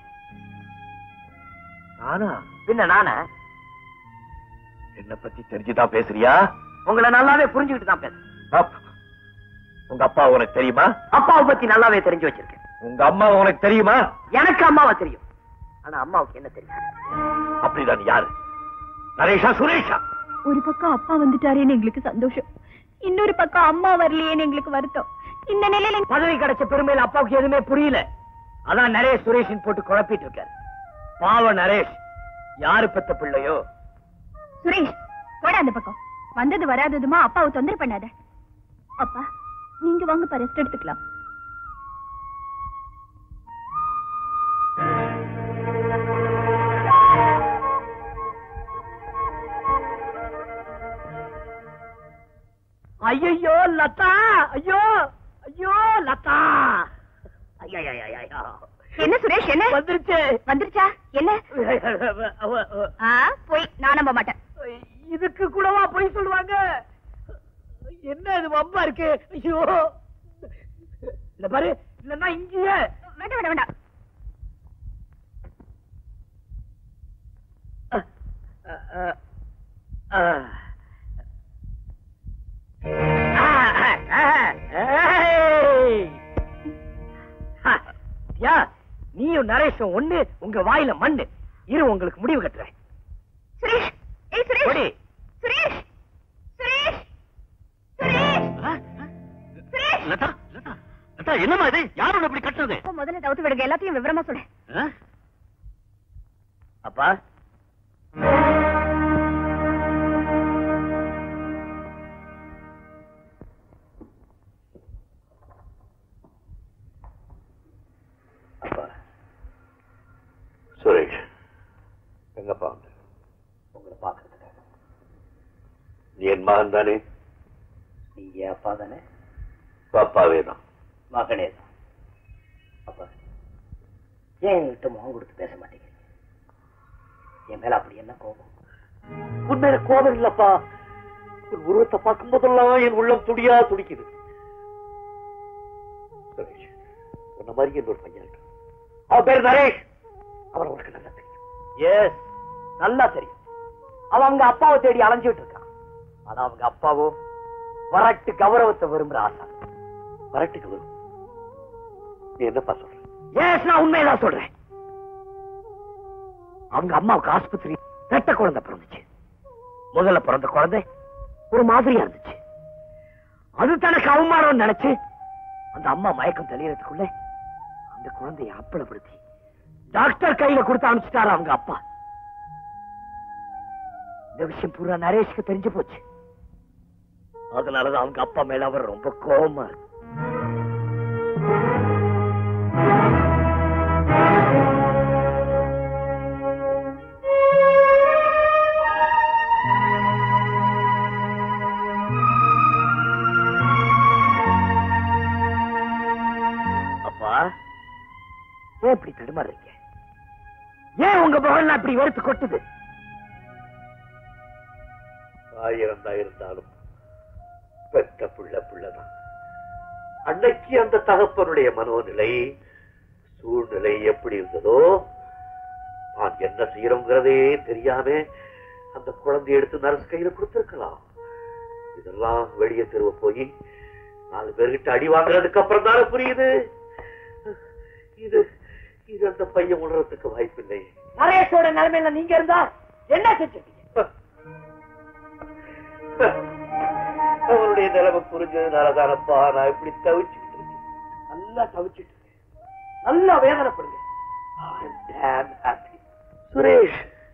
நானா பின்ன நானா என்ன பத்தி தெரிஞ்சுதான் பேசுறியா உங்களை நல்லாவே புரிஞ்சுக்கிட்டு தான் பேசுறேன் அப். உங்க அப்பா உனக்கு தெரியுமா அப்பாவை பத்தி நல்லாவே தெரிஞ்சு வச்சிருக்கேன் உங்க அம்மா உனக்கு தெரியுமா எனக்கு அம்மாவை தெரியும் ஆனா அம்மாவுக்கு என்ன தெரியும் அப்படிதான் யாரு நரேஷா சுரேஷா ஒரு பக்கம் அப்பா வந்துட்டாரேன்னு எங்களுக்கு சந்தோஷம் இன்னொரு பக்கம் அம்மா வரலையேன்னு எங்களுக்கு வருத்தம் இந்த நிலையில பதவி கிடைச்ச பெருமையில அப்பாவுக்கு எதுவுமே புரியல அதான் நரேஷ் சுரேஷன் போட்டு குழப்பிட்டு இருக்காரு பாவ நரேஷ் யாரு பெத்த பிள்ளையோ சுரேஷ் போட அந்த பக்கம் வந்தது வராததுமா அப்பாவை தொந்தரவு பண்ணாத அப்பா நீங்க வாங்கப்பா ரெஸ்ட் எடுத்துக்கலாம் ஐயோ லதா ஐயோ ஐயோ லதா ஐயோ என்ன சுரேஷ் என்ன வந்துருச்சு வந்துருச்சா என்ன ஆ, போய் நான் நம்ப மாட்டேன் இதுக்கு கூடவா போய் சொல்லுவாங்க என்ன இது வம்பா இருக்கு ஐயோ இல்ல பாரு இல்லன்னா இங்கேயே வேண்டாம் வேண்டாம் வேண்டாம் யா நீயும் நரேஷும் ஒண்ணு உங்க வாயில மண்ணு இரு உங்களுக்கு முடிவு கட்டுறேன் சுரேஷ் ஏய் சுரேஷ் ஓடி சுரேஷ் சுரேஷ் சுரேஷ் சுரேஷ் லதா லதா லதா என்னம்மா இது யார் உன்னை இப்படி கட்டுறது அப்பா, முதல்ல தவிர்த்து விடுங்க எல்லாத்தையும் விவரமா சொல்லு ஆ? அப்பா அப்பா சுரேஷ் எங்கப்பா வந்து உங்களை பாக்குறதுக்காக நீ என் மகன் தானே நீங்க அப்பா தானே அப்பாவே தான் மகனே தான் அப்பா ஏன் என்கிட்ட முகம் கொடுத்து பேச மாட்டேங்கிறீங்க என் மேல அப்படி என்ன கோபம் உண்மையில கோபம் இல்லப்பா உன் உருவத்தை பார்க்கும் போதெல்லாம் என் உள்ளம் துடியா துடிக்குது சுரேஷ் உன்ன மாதிரி இன்னொரு பையன் இருக்கான். அவன் பேர் நரேஷ் அவன் உனக்கு நல்லா தெரியும் எஸ் நல்லா தெரியும் அவன் அங்க அப்பாவை தேடி அலைஞ்சிட்டு இருக்கான் ஆனா அவங்க அப்பாவோ வரட்டு கௌரவத்தை விரும்புற ஆசா வரட்டு கௌரவம் நீ என்னப்பா சொல்ற ஏஸ் நான் உண்மையதான் சொல்றேன் அவங்க அம்மாவுக்கு ஆஸ்பத்திரி ரெட்ட குழந்தை பிறந்துச்சு முதல்ல பிறந்த குழந்தை ஒரு மாதிரியா இருந்துச்சு அது தனக்கு அவமானம் நினைச்சு அந்த அம்மா மயக்கம் தெளியறதுக்குள்ள அந்த குழந்தைய அப்பளப்படுத்தி டாக்டர் கையில கொடுத்து அனுப்பிச்சிட்டாரு அவங்க அப்பா இந்த விஷயம் பூரா நரேஷ்க்கு தெரிஞ்சு போச்சு அதனாலதான் அவங்க அப்பா மேல அவர் ரொம்ப கோபமா இருக்கு அப்பா ஏன் இப்படி தடுமாறுறீங்க ஏன் உங்க முகம்லாம் இப்படி வெறுத்து கொட்டுது ஆயிரம் தான் இருந்தாலும் பெத்த புள்ள புள்ளதான் அன்னைக்கு அந்த தகப்பனுடைய மனோநிலை சூழ்நிலை எப்படி இருந்ததோ நான் என்ன செய்யறோங்கிறதே தெரியாம அந்த குழந்தையை எடுத்து நரசு கையில கொடுத்திருக்கலாம் இதெல்லாம் வெளியே தெருவ போய் நாலு பேர்கிட்ட அடி வாங்குறதுக்கு அப்புறம் தானே புரியுது இது இது அந்த பையன் உணர்றதுக்கு வாய்ப்பில்லை நரேஷோட நிலைமையில நீங்க இருந்தா என்ன செஞ்சிருக்கீங்க அவருடைய நிலைமை புரிஞ்சதுனாலதானப்பா நான் இப்படி தவிச்சுக்கிட்டு இருக்கேன் நல்லா தவிச்சிட்டு இருக்கேன். நல்லா வேதனைப்படுங்க I'm damn happy. சுரேஷ்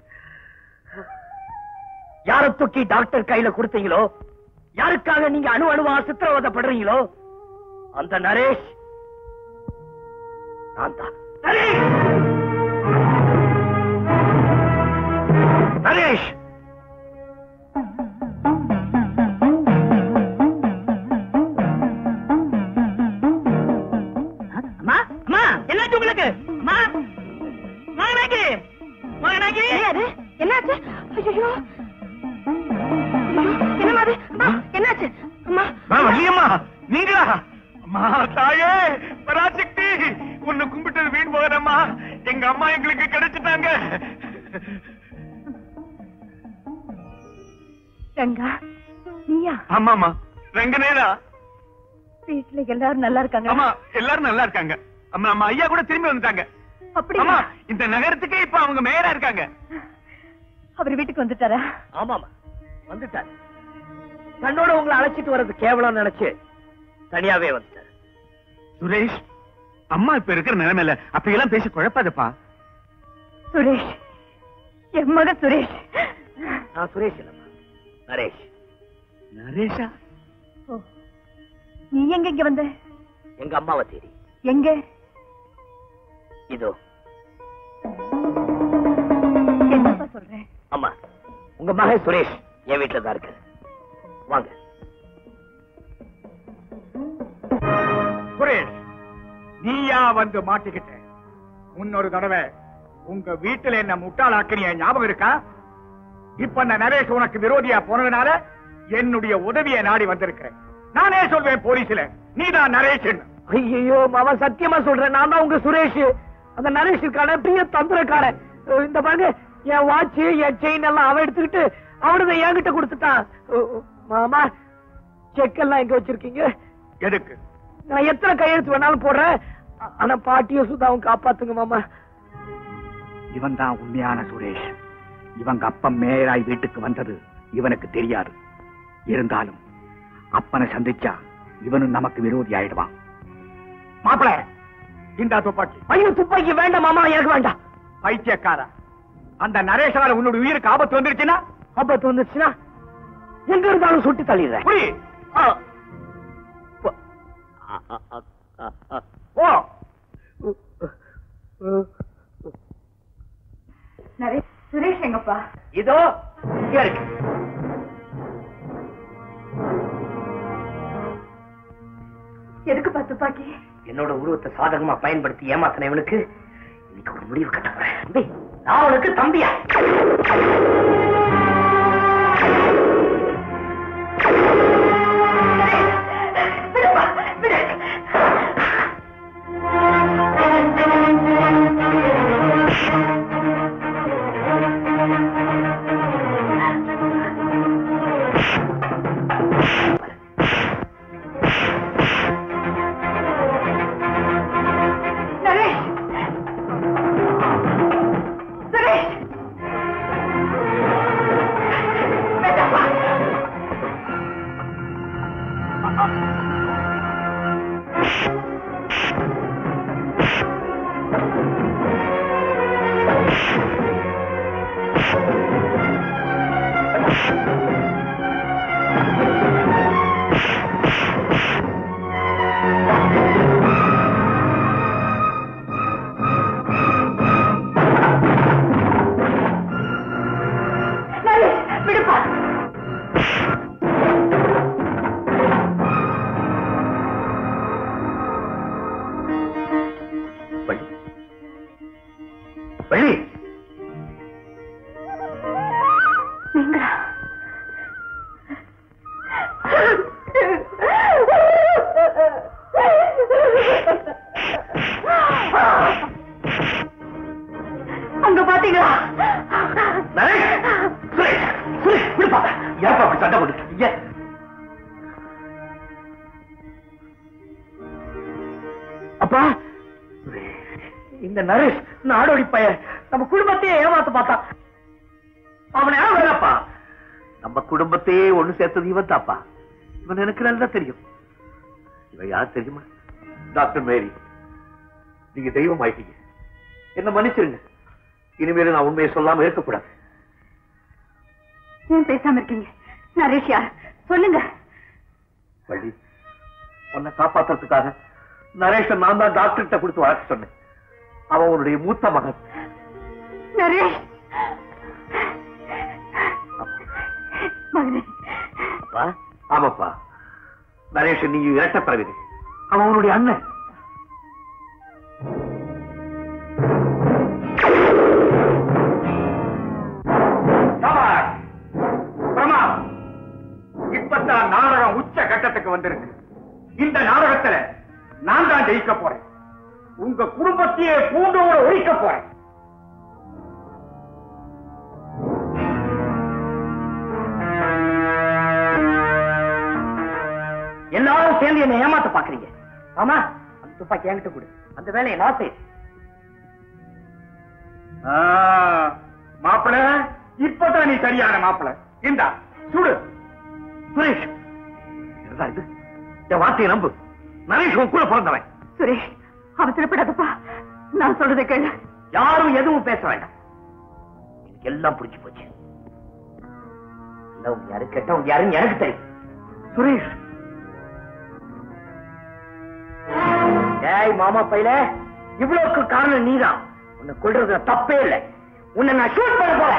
யார தூக்கி டாக்டர் கையில கொடுத்தீங்களோ யாருக்காக நீங்க அணு அணுவா சித்திரவதைப்படுறீங்களோ அந்த நரேஷ் நான் தான் நரேஷ் நரேஷ் அம்மா அம்மா என்னாச்சு உங்களுக்கு அம்மா மகனாக்கி மகனாக்கி என்னாச்சு ஐயோ என்னமா அது அம்மா, என்னாச்சு அம்மா வள்ளியம்மா நீங்களா அம்மா தாயே பராசக்தி உன்னை கும்பிட்டது வீண் போகிறம்மா எங்க அம்மா எங்களுக்கு கிடைச்சிட்டாங்க ரங்கா நீயா ஆமாமா ரங்கனேதா வீட்டுல எல்லாரும் நல்லா இருக்காங்க ஆமா எல்லாரும் நல்லா இருக்காங்க அம்மா நம்ம ஐயா கூட திரும்பி வந்துட்டாங்க அப்படியா? ஆமா இந்த நகரத்துக்கே இப்ப அவங்க மேயரா இருக்காங்க அவர் வீட்டுக்கு வந்துட்டாரா ஆமாமா வந்துட்டார் தன்னோட உங்களை அழைச்சிட்டு வர்றது கேவலம் நினைச்சு தனியாவே வந்துட்டார் சுரேஷ் அம்மா இப்ப இருக்கிற நிலைமையில அப்படியெல்லாம் பேசி குழப்பாதப்பா சுரேஷ் என் மக சுரேஷ் நான் சுரேஷ் இல்லம்மா நரேஷ் நரேஷா ஓ, நீ எங்க இங்க வந்த எங்க அம்மாவை தேடி எங்க இதோ என்னப்பா சொல்றேன் அம்மா உங்க மகன் சுரேஷ் என் வீட்டுல தான் இருக்கு வாங்க சுரேஷ் நீயா வந்து மாட்டிக்கிட்ட முன்னொரு தடவை உங்க வீட்டுல என்ன முட்டாளாக்கினிய ஞாபகம் இருக்கா இப்ப அந்த நரேஷ் உனக்கு விரோதியா போனதுனால என்னுடைய உதவியை நாடி வந்திருக்கிறேன் நானே சொல்வேன் போலீஸ்ல நீதான் நரேஷ் ஐயோ மாமா சத்தியமா சொல்றேன் நான் தான் உங்க சுரேஷ் அந்த நரேஷ் இருக்கான பெரிய தந்திரக்காரன் அஹ் இந்த பாருங்க என் வாட்ச் என் செயின் எல்லாம் அவன் எடுத்துக்கிட்டு அவனதை என்கிட்ட கொடுத்துட்டான் அஹ் மாமா செக் எல்லாம் எங்க வச்சிருக்கீங்க எதுக்கு நான் எத்தனை கையெழுத்து வேணாலும் போடுறேன் ஆ- ஆனா பாட்டியும் சுதாவும் காப்பாத்துங்க மாமா இவன் தான் உண்மையான சுரேஷ் இவங்க அப்பன் மேயராய் வீட்டுக்கு வந்தது இவனுக்கு தெரியாது இருந்தாலும் அப்பனை சந்திச்சா இவனும் நமக்கு விரோதி ஆயிடுவான் மாப்பிள இந்த துப்பாக்கி ஐயோ துப்பாக்கி வேண்டாம் மாமா எனக்கு வேண்டாம் பைத்தியக்காரா அந்த நரேஷால உன்னோட உயிருக்கு ஆபத்து வந்துருச்சுன்னா ஆபத்து வந்துச்சுன்னா எங்க இருந்தாலும் சுட்டு தள்ளிடுறேன் புரி ஓ நரேஷ் சுரேஷ் எங்கப்பா இதோ இங்க இருக்கு எதுக்குப்பா துப்பாக்கி என்னோட உருவத்தை சாதகமா பயன்படுத்தி ஏமாத்தின இவனுக்கு இன்னைக்கு ஒரு முடிவு கட்ட போறேன் தம்பி, நான் அவனுக்கு தம்பியா அப்பா இந்த நரேஷ் நாடோடி பையன் நம்ம குடும்பத்தையே ஏமாத்த பார்த்தான் அவனை யாரும் வேணாப்பா நம்ம குடும்பத்தையே ஒண்ணு சேர்த்தது இவன் தாப்பா இவன் எனக்கு நல்லா தெரியும் இவன் யார் தெரியுமா டாக்டர் மேரி நீங்க தெய்வம் ஆயிட்டீங்க என்ன மன்னிச்சிருங்க இனிமேல் நான் உண்மையை சொல்லாம இருக்கக்கூடாது ஏன் பேசாம இருக்கீங்க நரேஷ் யார் சொல்லுங்க வள்ளி உன்னை காப்பாத்துறதுக்காக நரேஷன் நான் தான் டாக்டர்கிட்ட கொடுத்து வளர்க்க சொன்னேன் அவன் உன்னுடைய மூத்த மகன் நரேஷ் மகனே அப்பா ஆமாப்பா நரேஷன் நீங்க இரட்ட பிறவிது அவன் உன்னுடைய அண்ணன் சபாஷ். பிரமா இப்பதான் நாடகம் உச்ச கட்டத்துக்கு வந்திருக்கு இந்த நாடகத்துல நான் தான் ஜெயிக்க போறேன் உங்க குடும்பத்தையே பூண்டோட ஒழிக்க போறேன் எல்லாரும் சேர்ந்து என்ன ஏமாத்த பாக்குறீங்க ஆமா அந்த துப்பாக்கி என்கிட்ட கொடு அந்த வேலையை நான் செய்ய மாப்பிள இப்பதான் நீ சரியான மாப்பிள இந்தா சுடு சுரேஷ் என்னடா இது என் வார்த்தையை நம்பு நரேஷ் உன் கூட பிறந்தவன் சுரேஷ் அவசரப்படாதப்பா நான் சொல்றதை கேளு யாரும் எதுவும் பேச வேண்டாம் எனக்கு எல்லாம் புடிச்சு போச்சு நல்லவங்க யாரு கெட்டவங்க யாருன்னு எனக்கு தெரியும் சுரேஷ் ஏய் மாமா பையில இவ்வளவுக்கு காரணம் நீதான் உன்னை கொள்றதுல தப்பே இல்லை உன்னை நான் ஷூட் பண்ண போறேன்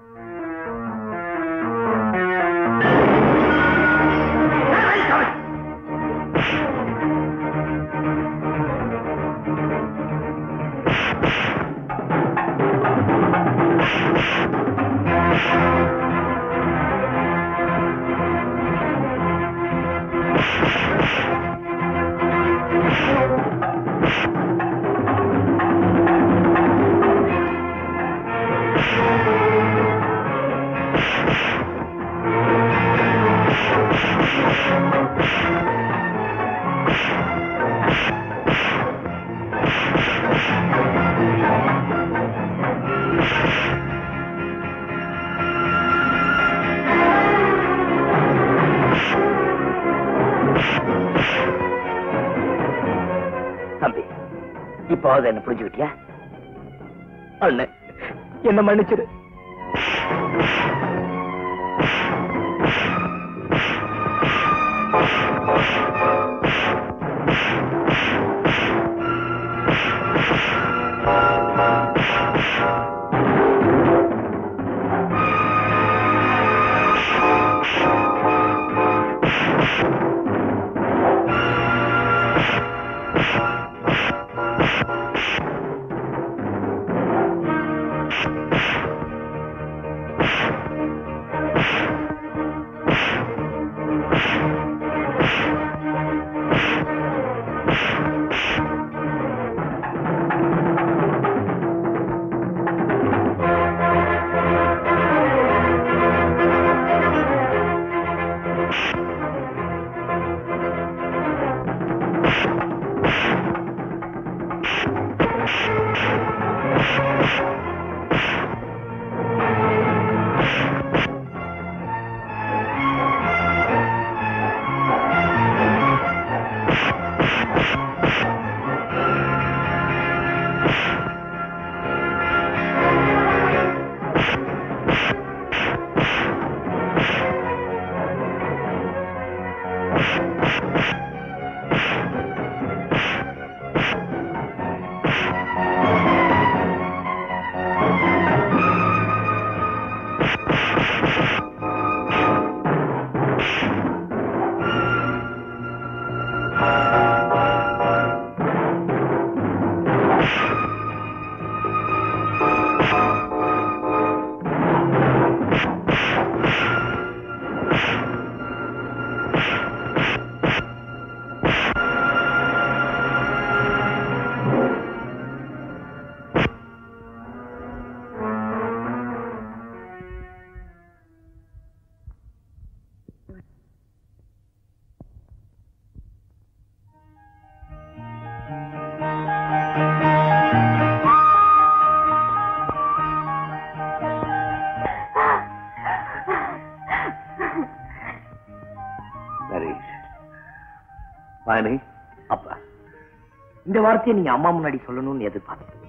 தம்பி இப்போது என்ன புரிஞ்சுக்கிட்டியா அண்ணன் என்ன மன்னிச்சிரு இந்த வார்த்தையை நீங்க அம்மா முன்னாடி சொல்லணும்னு எதிர்பார்த்தேன்